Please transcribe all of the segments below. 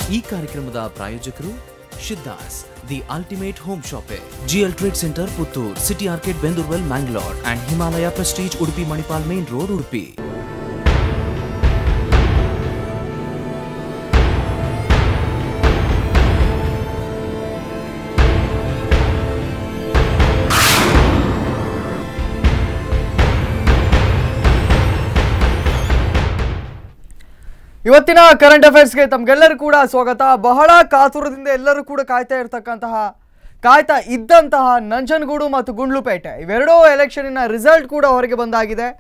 ಈ ಕಾರ್ಯಕ್ರಮದ ಪ್ರಾಯೋಜಕರು ಶಿದ್ದಾಸ್ the ultimate home shoppe GL trade centre Puttur city arcade ಬೆಂದೂರ್ವೆಲ್ Mangalore and Himalaya prestige Udupi Manipal main road Udupi ಇವತ್ತಿನ current ಅಫೇರ್ಸ್ಗೆ ತಮ್ಗೆಲ್ಲರೂ ಕೂಡ ಸ್ವಾಗತ ಬಹಳ ಕಾತುರದಿಂದ ಎಲ್ಲರೂ ಕೂಡ ಕಾಯ್ತಾ ಇರತಕ್ಕಂತಹ ಕಾಯ್ತಾ ಇದ್ದಂತಹ ನಂಜನಗೂಡು ಮತ್ತು ಗುಂಡ್ಲುಪೇಟೆ ಇವೆರಡೂ ಎಲೆಕ್ಷನಿನ ರಿಸಲ್ಟ್ ಕೂಡ ಹೊರಗೆ ಬಂದಾಗಿದೆ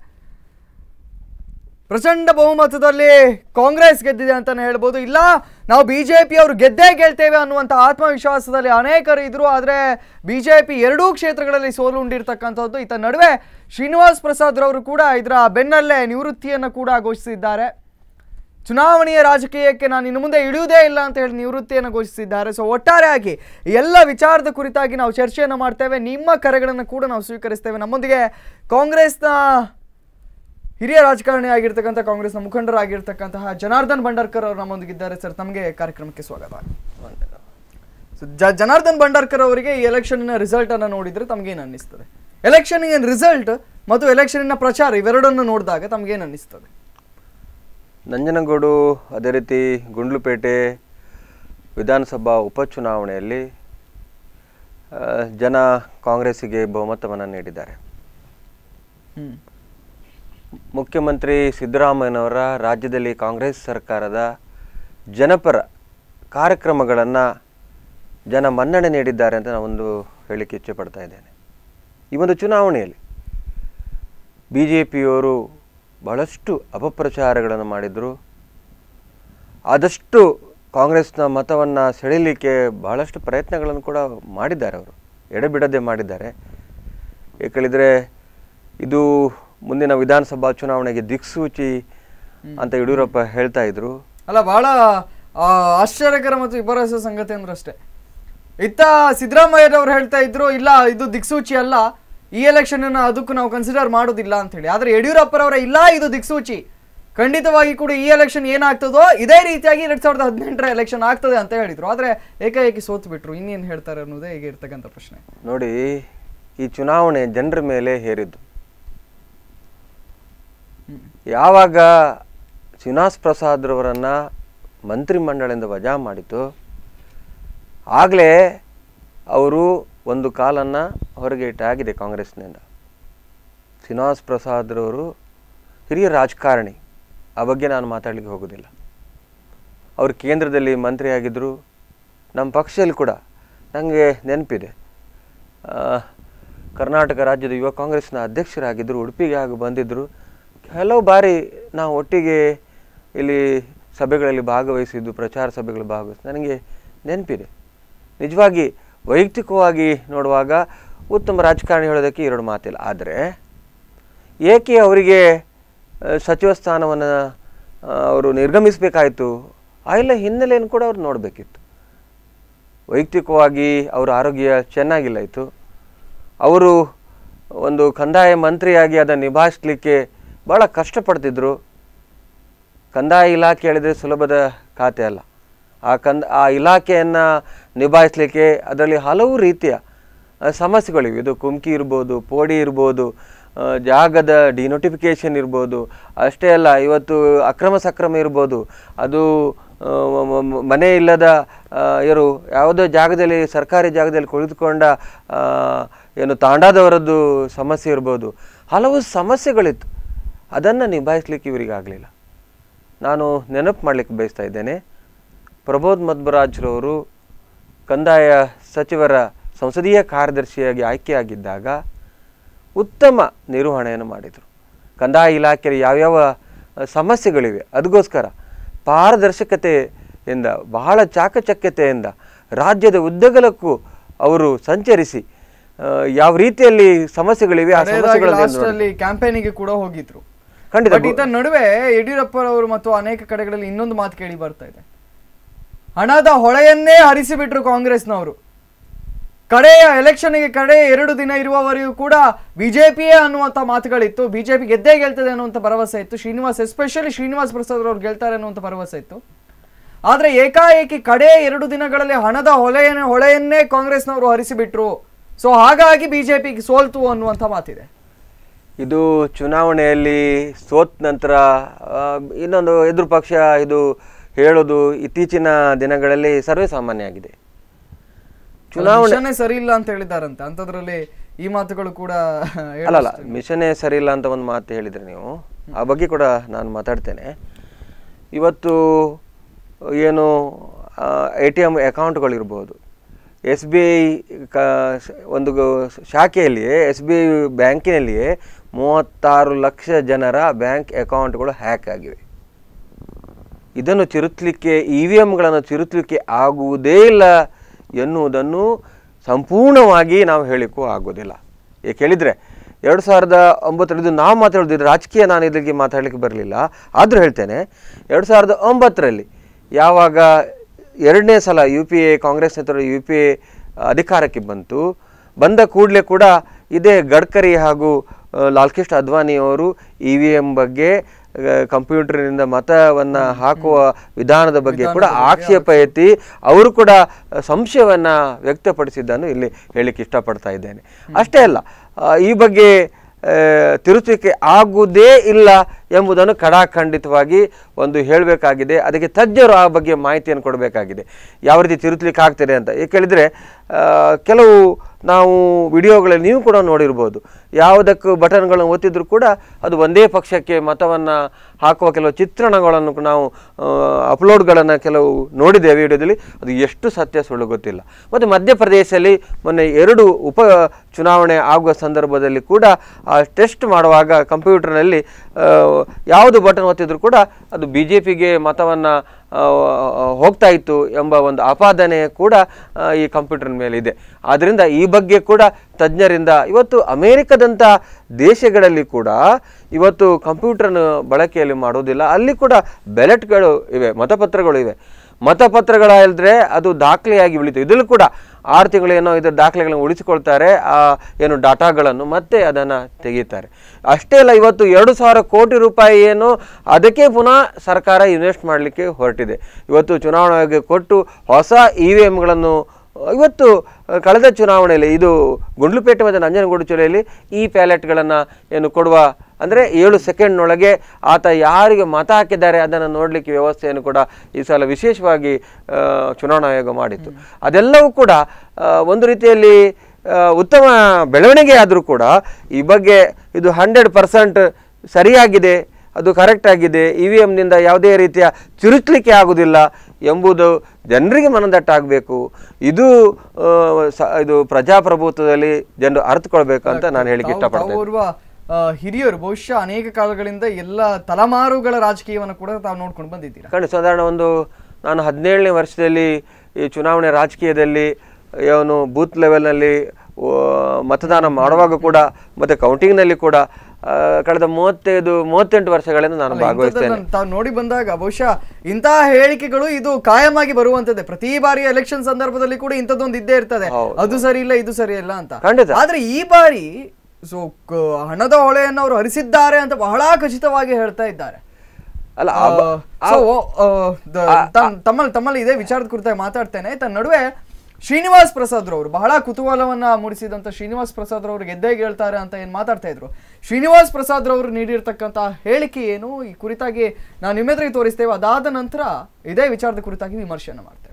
ಪ್ರಚಂಡ ಬಹುಮತದಲ್ಲಿ ಕಾಂಗ್ರೆಸ್ ಗೆದ್ದಿದೆ ಅಂತಾನೆ ಹೇಳ್ಬೋದು ಇಲ್ಲ ನಾವು ಬಿ ಜೆ ಅವರು ಗೆದ್ದೇ ಗೆಲ್ತೇವೆ ಅನ್ನುವಂಥ ಆತ್ಮವಿಶ್ವಾಸದಲ್ಲಿ ಅನೇಕರು ಇದ್ರು ಆದರೆ ಬಿ ಜೆ ಪಿ ಎರಡೂ ಕ್ಷೇತ್ರಗಳಲ್ಲಿ ಸೋಲು ಉಂಡಿರ್ತಕ್ಕಂಥದ್ದು ಈತ ನಡುವೆ ಶ್ರೀನಿವಾಸ್ ಪ್ರಸಾದ್ ರವರು ಕೂಡ ಇದರ ಬೆನ್ನಲ್ಲೇ ನಿವೃತ್ತಿಯನ್ನು ಕೂಡ ಘೋಷಿಸಿದ್ದಾರೆ ಚುನಾವಣೆಯ ರಾಜಕೀಯಕ್ಕೆ ನಾನು ಇನ್ನು ಮುಂದೆ ಇಳಿಯುವುದೇ ಇಲ್ಲ ಅಂತ ಹೇಳಿ ನಿವೃತ್ತಿಯನ್ನು ಘೋಷಿಸಿದ್ದಾರೆ ಸೊ ಒಟ್ಟಾರೆಯಾಗಿ ಈ ಎಲ್ಲ ವಿಚಾರದ ಕುರಿತಾಗಿ ನಾವು ಚರ್ಚೆಯನ್ನು ಮಾಡ್ತೇವೆ ನಿಮ್ಮ ಕರೆಗಳನ್ನು ಕೂಡ ನಾವು ಸ್ವೀಕರಿಸ್ತೇವೆ ನಮ್ಮೊಂದಿಗೆ ಕಾಂಗ್ರೆಸ್ನ ಹಿರಿಯ ರಾಜಕಾರಣಿ ಆಗಿರ್ತಕ್ಕಂಥ ಕಾಂಗ್ರೆಸ್ನ ಮುಖಂಡರಾಗಿರ್ತಕ್ಕಂತಹ ಜನಾರ್ದನ್ ಭಂಡಾರ್ಕರ್ ಅವರು ನಮ್ಮೊಂದಿಗಿದ್ದಾರೆ ಸರ್ ತಮಗೆ ಕಾರ್ಯಕ್ರಮಕ್ಕೆ ಸ್ವಾಗತ ಸೊ ಜ ಜನಾರ್ದನ್ ಭಂಡಾರ್ಕರ್ ಅವರಿಗೆ ಈ ಎಲೆಕ್ಷನ್ನ ರಿಸಲ್ಟ್ ಅನ್ನು ನೋಡಿದ್ರೆ ತಮಗೇನು ಅನ್ನಿಸ್ತದೆ ಎಲೆಕ್ಷನ್ಗೆ ರಿಸಲ್ಟ್ ಮತ್ತು ಎಲೆಕ್ಷನಿನ ಪ್ರಚಾರ ಇವೆರಡನ್ನು ನೋಡಿದಾಗ ತಮಗೇನು ಅನ್ನಿಸ್ತದೆ ನಂಜನಗೂಡು ಅದೇ ರೀತಿ ಗುಂಡ್ಲುಪೇಟೆ ವಿಧಾನಸಭಾ ಉಪಚುನಾವಣೆಯಲ್ಲಿ ಆ, ಜನ ಕಾಂಗ್ರೆಸ್ಸಿಗೆ ಬಹುಮತವನ್ನು ನೀಡಿದ್ದಾರೆ ಹ್ಮ್ ಮುಖ್ಯಮಂತ್ರಿ ಸಿದ್ದರಾಮಯ್ಯನವರ ರಾಜ್ಯದಲ್ಲಿ ಕಾಂಗ್ರೆಸ್ ಸರ್ಕಾರದ ಜನಪರ ಕಾರ್ಯಕ್ರಮಗಳನ್ನು ಜನ ಮನ್ನಣೆ ನೀಡಿದ್ದಾರೆ ಅಂತ ನಾವೊಂದು ಹೇಳಿಕ್ಕೆ ಇಚ್ಛೆ ಪಡ್ತಾ ಇದ್ದೇನೆ ಈ ಒಂದು ಚುನಾವಣೆಯಲ್ಲಿ ಬಿ ಜೆ ಪಿಯವರು ಬಹಳಷ್ಟು ಅಪಪ್ರಚಾರಗಳನ್ನು ಮಾಡಿದರು ಆದಷ್ಟು ಕಾಂಗ್ರೆಸ್ನ ಮತವನ್ನು ಸೆಳೀಲಿಕ್ಕೆ ಬಹಳಷ್ಟು ಪ್ರಯತ್ನಗಳನ್ನು ಕೂಡ ಮಾಡಿದ್ದಾರೆ ಅವರು ಎಡೆಬಿಡದೆ ಮಾಡಿದ್ದಾರೆ ಏಕೇಳಿದರೆ ಇದು ಮುಂದಿನ ವಿಧಾನಸಭಾ ಚುನಾವಣೆಗೆ ದಿಕ್ಸೂಚಿ ಅಂತ ಯಡಿಯೂರಪ್ಪ ಹೇಳ್ತಾ ಇದ್ರು ಅಲ್ಲ ಬಹಳ ಆ, ಆಶ್ಚರ್ಯಕರ ಮತ್ತು ವಿಪರ್ಯಾಸ ಸಂಗತಿ ಅಂದ್ರೆ ಅಷ್ಟೇ ಇತ್ತ ಸಿದ್ದರಾಮಯ್ಯರವ್ರು ಹೇಳ್ತಾ ಇದ್ರು ಇಲ್ಲ ಇದು ದಿಕ್ಸೂಚಿ ಅಲ್ಲ ಈ ಎಲೆಕ್ಷನ್ ಅನ್ನ ಅದಕ್ಕೂ ನಾವು ಕನ್ಸಿಡರ್ ಮಾಡೋದಿಲ್ಲ ಅಂತ ಹೇಳಿ ಆದ್ರೆ ಯಡಿಯೂರಪ್ಪರವರ ಇಲ್ಲ ಇದು ದಿಕ್ಸೂಚಿ ಖಂಡಿತವಾಗಿ ಕೂಡ ಈ ಎಲೆಕ್ಷನ್ ಏನಾಗ್ತದೋ ಇದೇ ರೀತಿಯಾಗಿ ಎರಡ್ ಸಾವಿರದ ಹದಿನೆಂಟರ ಎಲೆಕ್ಷನ್ ಆಗ್ತದೆ ಅಂತ ಹೇಳಿದ್ರು ಆದ್ರೆ ಏಕಾಏಕಿ ಸೋತು ಬಿಟ್ರು ಇನ್ನೇನು ಹೇಳ್ತಾರೆ ಅನ್ನೋದೇ ಈಗ ಇರ್ತಕ್ಕಂಥ ಪ್ರಶ್ನೆ ನೋಡಿ ಈ ಚುನಾವಣೆ ಜನರ ಮೇಲೆ ಹೇರಿದ್ದು ಯಾವಾಗ ಶ್ರೀನಿವಾಸ್ ಪ್ರಸಾದ್ರವರನ್ನು ಮಂತ್ರಿಮಂಡಲದಿಂದ ವಜಾ ಮಾಡಿತು ಆಗಲೇ ಅವರು ಒಂದು ಕಾಲನ್ನು ಹೊರಗೆ ಇಟ್ಟಾಗಿದೆ ಕಾಂಗ್ರೆಸ್ನಿಂದ ಶ್ರೀನಿವಾಸ್ ಪ್ರಸಾದ್ರವರು ಹಿರಿಯ ರಾಜಕಾರಣಿ ಆ ಬಗ್ಗೆ ನಾನು ಮಾತಾಡಲಿಕ್ಕೆ ಹೋಗೋದಿಲ್ಲ ಅವರು ಕೇಂದ್ರದಲ್ಲಿ ಮಂತ್ರಿ ಆಗಿದ್ದರು ನಮ್ಮ ಪಕ್ಷದಲ್ಲಿ ಕೂಡ ನನಗೆ ನೆನಪಿದೆ ಆ, ಕರ್ನಾಟಕ ರಾಜ್ಯದ ಯುವ ಕಾಂಗ್ರೆಸ್ನ ಅಧ್ಯಕ್ಷರಾಗಿದ್ದರು ಉಡುಪಿಗೆ ಆಗಿ ಬಂದಿದ್ದರು ಕೆಲವು ಬಾರಿ ನಾವು ಒಟ್ಟಿಗೆ ಇಲ್ಲಿ ಸಭೆಗಳಲ್ಲಿ ಭಾಗವಹಿಸಿದ್ದು ಪ್ರಚಾರ ಸಭೆಗಳು ಭಾಗವಹಿಸಿ ನನಗೆ ನೆನಪಿದೆ ನಿಜವಾಗಿ ವೈಯಕ್ತಿಕವಾಗಿ ನೋಡುವಾಗ ಉತ್ತಮ ರಾಜಕಾರಣಿ ಹೇಳೋದಕ್ಕೆ ಎರಡು ಮಾತಿಲ್ಲ ಆದರೆ ಏಕೆ ಅವರಿಗೆ ಆ, ಸಚಿವ ಸ್ಥಾನವನ್ನು ಅವರು ನಿರ್ಗಮಿಸಬೇಕಾಯಿತು ಆ ಎಲ್ಲ ಹಿನ್ನೆಲೆಯನ್ನು ಕೂಡ ಅವ್ರು ನೋಡಬೇಕಿತ್ತು ವೈಯಕ್ತಿಕವಾಗಿ ಅವರ ಆರೋಗ್ಯ ಚೆನ್ನಾಗಿಲ್ಲ ಇತ್ತು ಅವರು ಒಂದು ಕಂದಾಯ ಮಂತ್ರಿಯಾಗಿ ಅದನ್ನು ನಿಭಾಯಿಸಲಿಕ್ಕೆ ಭಾಳ ಕಷ್ಟಪಡ್ತಿದ್ರು ಕಂದಾಯ ಇಲಾಖೆ ಹೇಳಿದರೆ ಸುಲಭದ ಖಾತೆ ಅಲ್ಲ ಆ ಕಂದ ಆ ಇಲಾಖೆಯನ್ನು ನಿಭಾಯಿಸಲಿಕ್ಕೆ ಅದರಲ್ಲಿ ಹಲವು ರೀತಿಯ ಆ, ಸಮಸ್ಯೆಗಳಿವೆ ಇದು ಕುಮ್ಕಿ ಇರ್ಬೋದು ಪೋಡಿ ಇರ್ಬೋದು ಆ, ಜಾಗದ ಡಿನೋಟಿಫಿಕೇಷನ್ ಇರ್ಬೋದು ಅಷ್ಟೇ ಅಲ್ಲ ಇವತ್ತು ಅಕ್ರಮ ಸಕ್ರಮ ಇರ್ಬೋದು ಅದು ಆ, ಮ- ಮ- ಮನೆ ಇಲ್ಲದ ಆ, ಇವರು ಯಾವುದೋ ಜಾಗದಲ್ಲಿ ಸರ್ಕಾರಿ ಜಾಗದಲ್ಲಿ ಕುಳಿತುಕೊಂಡ ಆ, ಏನು ತಾಂಡಾದವರದ್ದು ಸಮಸ್ಯೆ ಇರ್ಬೋದು ಹಲವು ಸಮಸ್ಯೆಗಳಿತ್ತು ಅದನ್ನು ನಿಭಾಯಿಸಲಿಕ್ಕೆ ಇವರಿಗೆ ಆಗಲಿಲ್ಲ ನಾನು ನೆನಪು ಮಾಡಲಿಕ್ಕೆ ಬಯಸ್ತಾ ಇದ್ದೇನೆ ಪ್ರಬೋಧ್ ಮಧ್ವರಾಜ್ರವರು ಕಂದಾಯ ಸಚಿವರ ಸಂಸದೀಯ ಕಾರ್ಯದರ್ಶಿಯಾಗಿ ಆಯ್ಕೆಯಾಗಿದ್ದಾಗ ಉತ್ತಮ ನಿರ್ವಹಣೆಯನ್ನು ಮಾಡಿದರು ಕಂದಾಯ ಇಲಾಖೆಯಲ್ಲಿ ಯಾವ್ಯಾವ ಅ, ಸಮಸ್ಯೆಗಳಿವೆ ಅದಕ್ಕೋಸ್ಕರ ಪಾರದರ್ಶಕತೆಯಿಂದ ಬಹಳ ಚಾಕಚಕ್ಯತೆಯಿಂದ ರಾಜ್ಯದ ಉದ್ದಗಲಕ್ಕೂ ಅವರು ಸಂಚರಿಸಿ ಆ, ಯಾವ ರೀತಿಯಲ್ಲಿ ಸಮಸ್ಯೆಗಳಿವೆ ಆ ಲಾಸ್ಟ್ ಸಮಸ್ಯೆಗಳನ್ನು ಅಲ್ಲಿ ಕ್ಯಾಂಪೇನಿಗೆ ಕೂಡ ಹೋಗಿದ್ರು ಖಂಡಿತ ಬಟ್ ಈತ ನಡುವೆ ಯಡಿಯೂರಪ್ಪರವರು ಮತ್ತು ಅನೇಕ ಕಡೆಗಳಲ್ಲಿ ಇನ್ನೊಂದು ಮಾತು ಕೇಳಿ ಬರ್ತಾ ಇದೆ ಹಣದ ಹೊಳೆಯನ್ನೇ ಹರಿಸಿಬಿಟ್ರು ಕಾಂಗ್ರೆಸ್ನವರು ಕಡೆಯ ಎಲೆಕ್ಷನ್ಗೆ ಕಡೆ ಎರಡು ದಿನ ಇರುವವರೆಗೂ ಕೂಡ ಬಿಜೆಪಿಯೇ ಅನ್ನುವಂಥ ಮಾತುಗಳಿತ್ತು ಬಿಜೆಪಿ ಗೆದ್ದೇ ಗೆಲ್ತದೆ ಅನ್ನುವಂಥ ಭರವಸೆ ಇತ್ತು ಶ್ರೀನಿವಾಸ್ ಎಸ್ಪೆಷಲಿ ಶ್ರೀನಿವಾಸ್ ಪ್ರಸಾದ್ ಅವ್ರು ಗೆಲ್ತಾರೆ ಅನ್ನುವಂಥ ಭರವಸೆ ಇತ್ತು ಆದ್ರೆ ಏಕಾಏಕಿ ಕಡೆ ಎರಡು ದಿನಗಳಲ್ಲಿ ಹಣದ ಹೊಳೆಯನ್ನ ಹೊಳೆಯನ್ನೇ ಕಾಂಗ್ರೆಸ್ನವರು ಹರಿಸಿಬಿಟ್ರು ಸೊ ಹಾಗಾಗಿ ಬಿಜೆಪಿಗೆ ಸೋಲ್ತು ಅನ್ನುವಂಥ ಮಾತಿದೆ ಇದು ಚುನಾವಣೆಯಲ್ಲಿ ಸೋತ ನಂತರ ಆ, ಇನ್ನೊಂದು ಎದುರು ಪಕ್ಷ ಇದು ಹೇಳೋದು ಇತ್ತೀಚಿನ ದಿನಗಳಲ್ಲಿ ಸರ್ವೇ ಸಾಮಾನ್ಯ ಆಗಿದೆ ಚುನಾವಣೆ ಮಿಷನ್ನೇ ಸರಿ ಇಲ್ಲ ಅಂತ ಹೇಳಿದಾರಂತೆ ಅಂಥದ್ರಲ್ಲಿ ಈ ಮಾತುಗಳು ಕೂಡ ಹೇಳ- ಅಲ್ಲಲ್ಲ ಮಿಷನ್ನೇ ಸರಿ ಇಲ್ಲ ಅಂತ ಒಂದು ಮಾತು ಹೇಳಿದ್ರಿ ನೀವು ಆ ಬಗ್ಗೆ ಕೂಡ ನಾನು ಮಾತಾಡ್ತೇನೆ ಇವತ್ತು ಏನು ಎ ಟಿ ಎಮ್ ಅಕೌಂಟ್ಗಳಿರ್ಬೋದು ಎಸ್ ಬಿ ಐ ಕ ಒಂದು ಗ- ಶಾಖೆಯಲ್ಲಿಯೇ ಎಸ್ ಬಿ ಐ ಬ್ಯಾಂಕಿನಲ್ಲಿಯೇ ಮೂವತ್ತಾರು ಲಕ್ಷ ಜನರ ಬ್ಯಾಂಕ್ ಅಕೌಂಟ್ಗಳು ಹ್ಯಾಕ್ ಆಗಿವೆ ಇದನ್ನು ತಿರುತ್ತಲಿಕ್ಕೆ ಇ ವಿ ಎಮ್ಗಳನ್ನು ತಿರುತ್ತಲಿಕ್ಕೆ ಆಗುವುದೇ ಇಲ್ಲ ಎನ್ನುವುದನ್ನು ಸಂಪೂರ್ಣವಾಗಿ ನಾವು ಹೇಳಿಕ್ಕೂ ಆಗೋದಿಲ್ಲ ಏಕೆ ಹೇಳಿದರೆ ಎರಡು ಸಾವಿರದ ಒಂಬತ್ತರಲ್ಲಿ ಇದು ನಾವು ಮಾತಾಡೋದಿದ್ರೆ ರಾಜಕೀಯ ನಾನು ಇದಕ್ಕೆ ಮಾತಾಡಲಿಕ್ಕೆ ಬರಲಿಲ್ಲ ಆದರೂ ಹೇಳ್ತೇನೆ ಎರಡು ಸಾವಿರದ ಒಂಬತ್ತರಲ್ಲಿ ಯಾವಾಗ ಎರಡನೇ ಸಲ ಯು ಪಿ ಎ ಕಾಂಗ್ರೆಸ್ ನೇತೃತ್ವದ ಯು ಪಿ ಎ ಅಧಿಕಾರಕ್ಕೆ ಬಂತು ಬಂದ ಕೂಡಲೇ ಕೂಡ ಇದೇ ಗಡ್ಕರಿ ಹಾಗೂ ಆ, ಲಾಲ್ ಕೃಷ್ಣ ಅದ್ವಾನಿಯವರು ಇ ವಿ ಎಮ್ ಬಗ್ಗೆ ಆ, ಕಂಪ್ಯೂಟರ್ನಿಂದ ಮತವನ್ನು ಹಾಕುವ ವಿಧಾನದ ಬಗ್ಗೆ ಕೂಡ ಆಕ್ಷೇಪ ಎತ್ತಿ ಅವರು ಕೂಡ ಸಂಶಯವನ್ನು ವ್ಯಕ್ತಪಡಿಸಿದ್ದನ್ನು ಇಲ್ಲಿ ಹೇಳಲಿಕ್ಕೆ ಇಷ್ಟಪಡ್ತಾ ಇದ್ದೇನೆ ಅಷ್ಟೇ ಅಲ್ಲ ಆ, ಈ ಬಗ್ಗೆ ಆ, ತಿರುಚಲಿಕ್ಕೆ ಆಗುವುದೇ ಇಲ್ಲ ಎಂಬುದನ್ನು ಕಡಾಖಂಡಿತವಾಗಿ ಒಂದು ಹೇಳಬೇಕಾಗಿದೆ ಅದಕ್ಕೆ ತಜ್ಞರು ಆ ಬಗ್ಗೆ ಮಾಹಿತಿಯನ್ನು ಕೊಡಬೇಕಾಗಿದೆ ಯಾವ ರೀತಿ ತಿರುಚಲಿಕ್ಕೆ ಆಗ್ತದೆ ಅಂತ ಏಕೆ ಹೇಳಿದರೆ ಆ, ಕೆಲವು ನಾವು ವಿಡಿಯೋಗಳಲ್ಲಿ ನೀವು ಕೂಡ ನೋಡಿರ್ಬೋದು ಯಾವುದಕ್ಕೂ ಬಟನ್ಗಳನ್ನು ಒತ್ತಿದ್ರು ಕೂಡ ಅದು ಒಂದೇ ಪಕ್ಷಕ್ಕೆ ಮತವನ್ನು ಹಾಕುವ ಕೆಲವು ಚಿತ್ರಣಗಳನ್ನು ನಾವು ಅಪ್ಲೋಡ್ಗಳನ್ನು ಕೆಲವು ನೋಡಿದ್ದೇವೆ ವಿಡಿಯೋದಲ್ಲಿ ಅದು ಎಷ್ಟು ಸತ್ಯ ಸುಳ್ಳು ಗೊತ್ತಿಲ್ಲ ಮತ್ತು ಮಧ್ಯಪ್ರದೇಶದಲ್ಲಿ ಮೊನ್ನೆ ಎರಡು ಉಪ ಚುನಾವಣೆ ಆಗುವ ಸಂದರ್ಭದಲ್ಲಿ ಕೂಡ ಆ ಟೆಸ್ಟ್ ಮಾಡುವಾಗ ಕಂಪ್ಯೂಟರ್ನಲ್ಲಿ ಆ, ಯಾವುದು ಬಟನ್ ಒತ್ತಿದ್ರು ಕೂಡ ಅದು ಬಿ ಜೆ ಪಿಗೆ ಮತವನ್ನು ಹೋಗ್ತಾ ಇತ್ತು ಎಂಬ ಒಂದು ಆಪಾದನೆ ಕೂಡ ಆ, ಈ ಕಂಪ್ಯೂಟರ್ ಮೇಲೆ ಇದೆ ಆದ್ದರಿಂದ ಈ ಬಗ್ಗೆ ಕೂಡ ತಜ್ಞರಿಂದ ಇವತ್ತು ಅಮೇರಿಕದಂಥ ದೇಶಗಳಲ್ಲಿ ಕೂಡ ಇವತ್ತು ಕಂಪ್ಯೂಟರ್ನ ಬಳಕೆಯಲ್ಲಿ ಮಾಡೋದಿಲ್ಲ ಅಲ್ಲಿ ಕೂಡ ಬ್ಯಾಲೆಟ್ಗಳು ಇವೆ ಮತಪತ್ರಗಳು ಇವೆ ಮತಪತ್ರಗಳಾದ್ರೆ ಅದು ದಾಖಲೆಯಾಗಿ ಉಳಿತು ಇದರಲ್ಲೂ ಕೂಡ ಆರು ತಿಂಗಳು ಏನೋ ಇದರ ದಾಖಲೆಗಳನ್ನು ಉಳಿಸಿಕೊಳ್ತಾರೆ ಆ ಏನು ಡಾಟಾಗಳನ್ನು ಮತ್ತೆ ಅದನ್ನು ತೆಗೀತಾರೆ ಅಷ್ಟೇ ಅಲ್ಲ ಇವತ್ತು ಎರಡು ಸಾವಿರ ಕೋಟಿ ರೂಪಾಯಿ ಏನು ಅದಕ್ಕೆ ಪುನಃ ಸರ್ಕಾರ ಇನ್ವೆಸ್ಟ್ ಮಾಡಲಿಕ್ಕೆ ಹೊರಟಿದೆ ಇವತ್ತು ಚುನಾವಣಾ ಆಯೋಗ ಕೊಟ್ಟು ಹೊಸ ಇ ವಿ ಎಮ್ಗಳನ್ನು ಇವತ್ತು ಅಹ್, ಕಳೆದ ಚುನಾವಣೆಯಲ್ಲಿ ಇದು ಗುಂಡ್ಲುಪೇಟೆ ಮತ್ತು ನಂಜನಗೂಡು ಜಿಲ್ಲೆಯಲ್ಲಿ ಈ ಪ್ಯಾಲೆಟ್ಗಳನ್ನು ಏನು ಕೊಡುವ ಅಂದರೆ ಏಳು ಸೆಕೆಂಡ್ನೊಳಗೆ ಆತ ಯಾರಿಗೆ ಮತ ಹಾಕಿದ್ದಾರೆ ಅದನ್ನು ನೋಡಲಿಕ್ಕೆ ವ್ಯವಸ್ಥೆಯನ್ನು ಕೂಡ ಈ ಸಲ ವಿಶೇಷವಾಗಿ ಆ, ಚುನಾವಣಾ ಆಯೋಗ ಮಾಡಿತ್ತು ಅದೆಲ್ಲವೂ ಕೂಡ ಆ, ಒಂದು ರೀತಿಯಲ್ಲಿ ಆ, ಉತ್ತಮ ಬೆಳವಣಿಗೆ ಆದರೂ ಕೂಡ ಈ ಬಗ್ಗೆ ಇದು ಹಂಡ್ರೆಡ್ ಪರ್ಸೆಂಟ್ ಸರಿಯಾಗಿದೆ ಅದು ಕರೆಕ್ಟ್ ಆಗಿದೆ ಇ ವಿ ಎಮ್ನಿಂದ ಯಾವುದೇ ರೀತಿಯ ಚುರುಚಲಿಕ್ಕೆ ಆಗುವುದಿಲ್ಲ ಎಂಬುದು ಜನರಿಗೆ ಮನದಟ್ಟಾಗಬೇಕು ಇದು ಆ, ಸ- ಇದು ಪ್ರಜಾಪ್ರಭುತ್ವದಲ್ಲಿ ಜನರು ಅರ್ಥಕೊಳ್ಬೇಕು ಅಂತ ನಾನು ಹೇಳಿಕ್ಕೆ ತಾವು- ಇಷ್ಟಪಡ್ತೇನೆ ತಾವು ಓರ್ವ ಆ, ಹಿರಿಯರು ಬಹುಶಃ ಅನೇಕ ಕಾಲಗಳಿಂದ ಎಲ್ಲ ತಲೆಮಾರುಗಳ ರಾಜಕೀಯವನ್ನು ಕೂಡ ತಾವು ನೋಡ್ಕೊಂಡು ಬಂದಿದ್ದೀರಾ ಖಂಡಿತ ಸಾಧಾರಣ ಒಂದು ನಾನು ಹದಿನೇಳನೇ ವರ್ಷದಲ್ಲಿ ಈ ಚುನಾವಣೆ ರಾಜಕೀಯದಲ್ಲಿ ಏನು ಬೂತ್ ಲೆವೆಲ್ನಲ್ಲಿ ಮತದಾನ ಮಾಡುವಾಗ ಕೂಡ ಮತ್ತು ಕೌಂಟಿಂಗ್ನಲ್ಲಿ ಕೂಡ ಆ, ಕಳೆದ ಮೂವತ್ತೈದು ಮೂವತ್ತೆಂಟು ವರ್ಷಗಳಿಂದ ನಾನು ಭಾಗವಹಿಸ್ತೇನೆ ಇಂಥದ್ದನ್ನ ತಾವು ನೋಡಿ ಬಂದಾಗ ಬಹುಶಃ ಇಂತಹ ಹೇಳಿಕೆಗಳು ಇದು ಕಾಯಮಾಗಿ ಬರುವಂತದ್ದೇ ಪ್ರತಿ ಬಾರಿ ಎಲೆಕ್ಷನ್ ಸಂದರ್ಭದಲ್ಲಿ ಕೂಡ ಇಂಥದ್ದೊಂದು ಇದ್ದೇ ಇರ್ತದೆ ಅದು ಸರಿ ಇಲ್ಲ ಇದು ಸರಿ ಇಲ್ಲ ಅಂತ ಖಂಡಿತ. ಆದ್ರೆ ಈ ಬಾರಿ ಸೊ ಹಣದ ಹೊಳೆಯನ್ನು ಅವರು ಹರಿಸಿದ್ದಾರೆ ಅಂತ ಬಹಳ ಖಚಿತವಾಗಿ ಹೇಳ್ತಾ ಇದ್ದಾರೆ ಅಲ್ಲ ಆ, so, ಆ, ದ- ತಮ್- ತಮ್ಮಲ್ಲಿ ತಮ್ಮಲ್ಲಿ ಇದೇ ವಿಚಾರದ ಕುರಿತಾಗಿ ಮಾತಾಡ್ತೇನೆ ತನ್ನ ನಡುವೆ ಶ್ರೀನಿವಾಸ್ ಪ್ರಸಾದ್ ರವರು ಬಹಳ ಕುತೂಹಲವನ್ನ ಮೂಡಿಸಿದಂತ ಶ್ರೀನಿವಾಸ್ ಪ್ರಸಾದ್ ರವರು ಗೆದ್ದೇ ಗೆಲ್ತಾರೆ ಅಂತ ಏನ್ ಮಾತಾಡ್ತಾ ಇದ್ರು ಶ್ರೀನಿವಾಸ್ ಪ್ರಸಾದ್ ರವರು ನೀಡಿರ್ತಕ್ಕಂತ ಹೇಳಿಕೆ ಏನು ಈ ಕುರಿತಾಗಿ ನಾವು ನಿಮ್ಮೆದುರಿಗೆ ತೋರಿಸ್ತೇವೆ ಅದಾದ ನಂತರ ಇದೇ ವಿಚಾರದ ಕುರಿತಾಗಿ ವಿಮರ್ಶೆಯನ್ನು ಮಾಡ್ತೇವೆ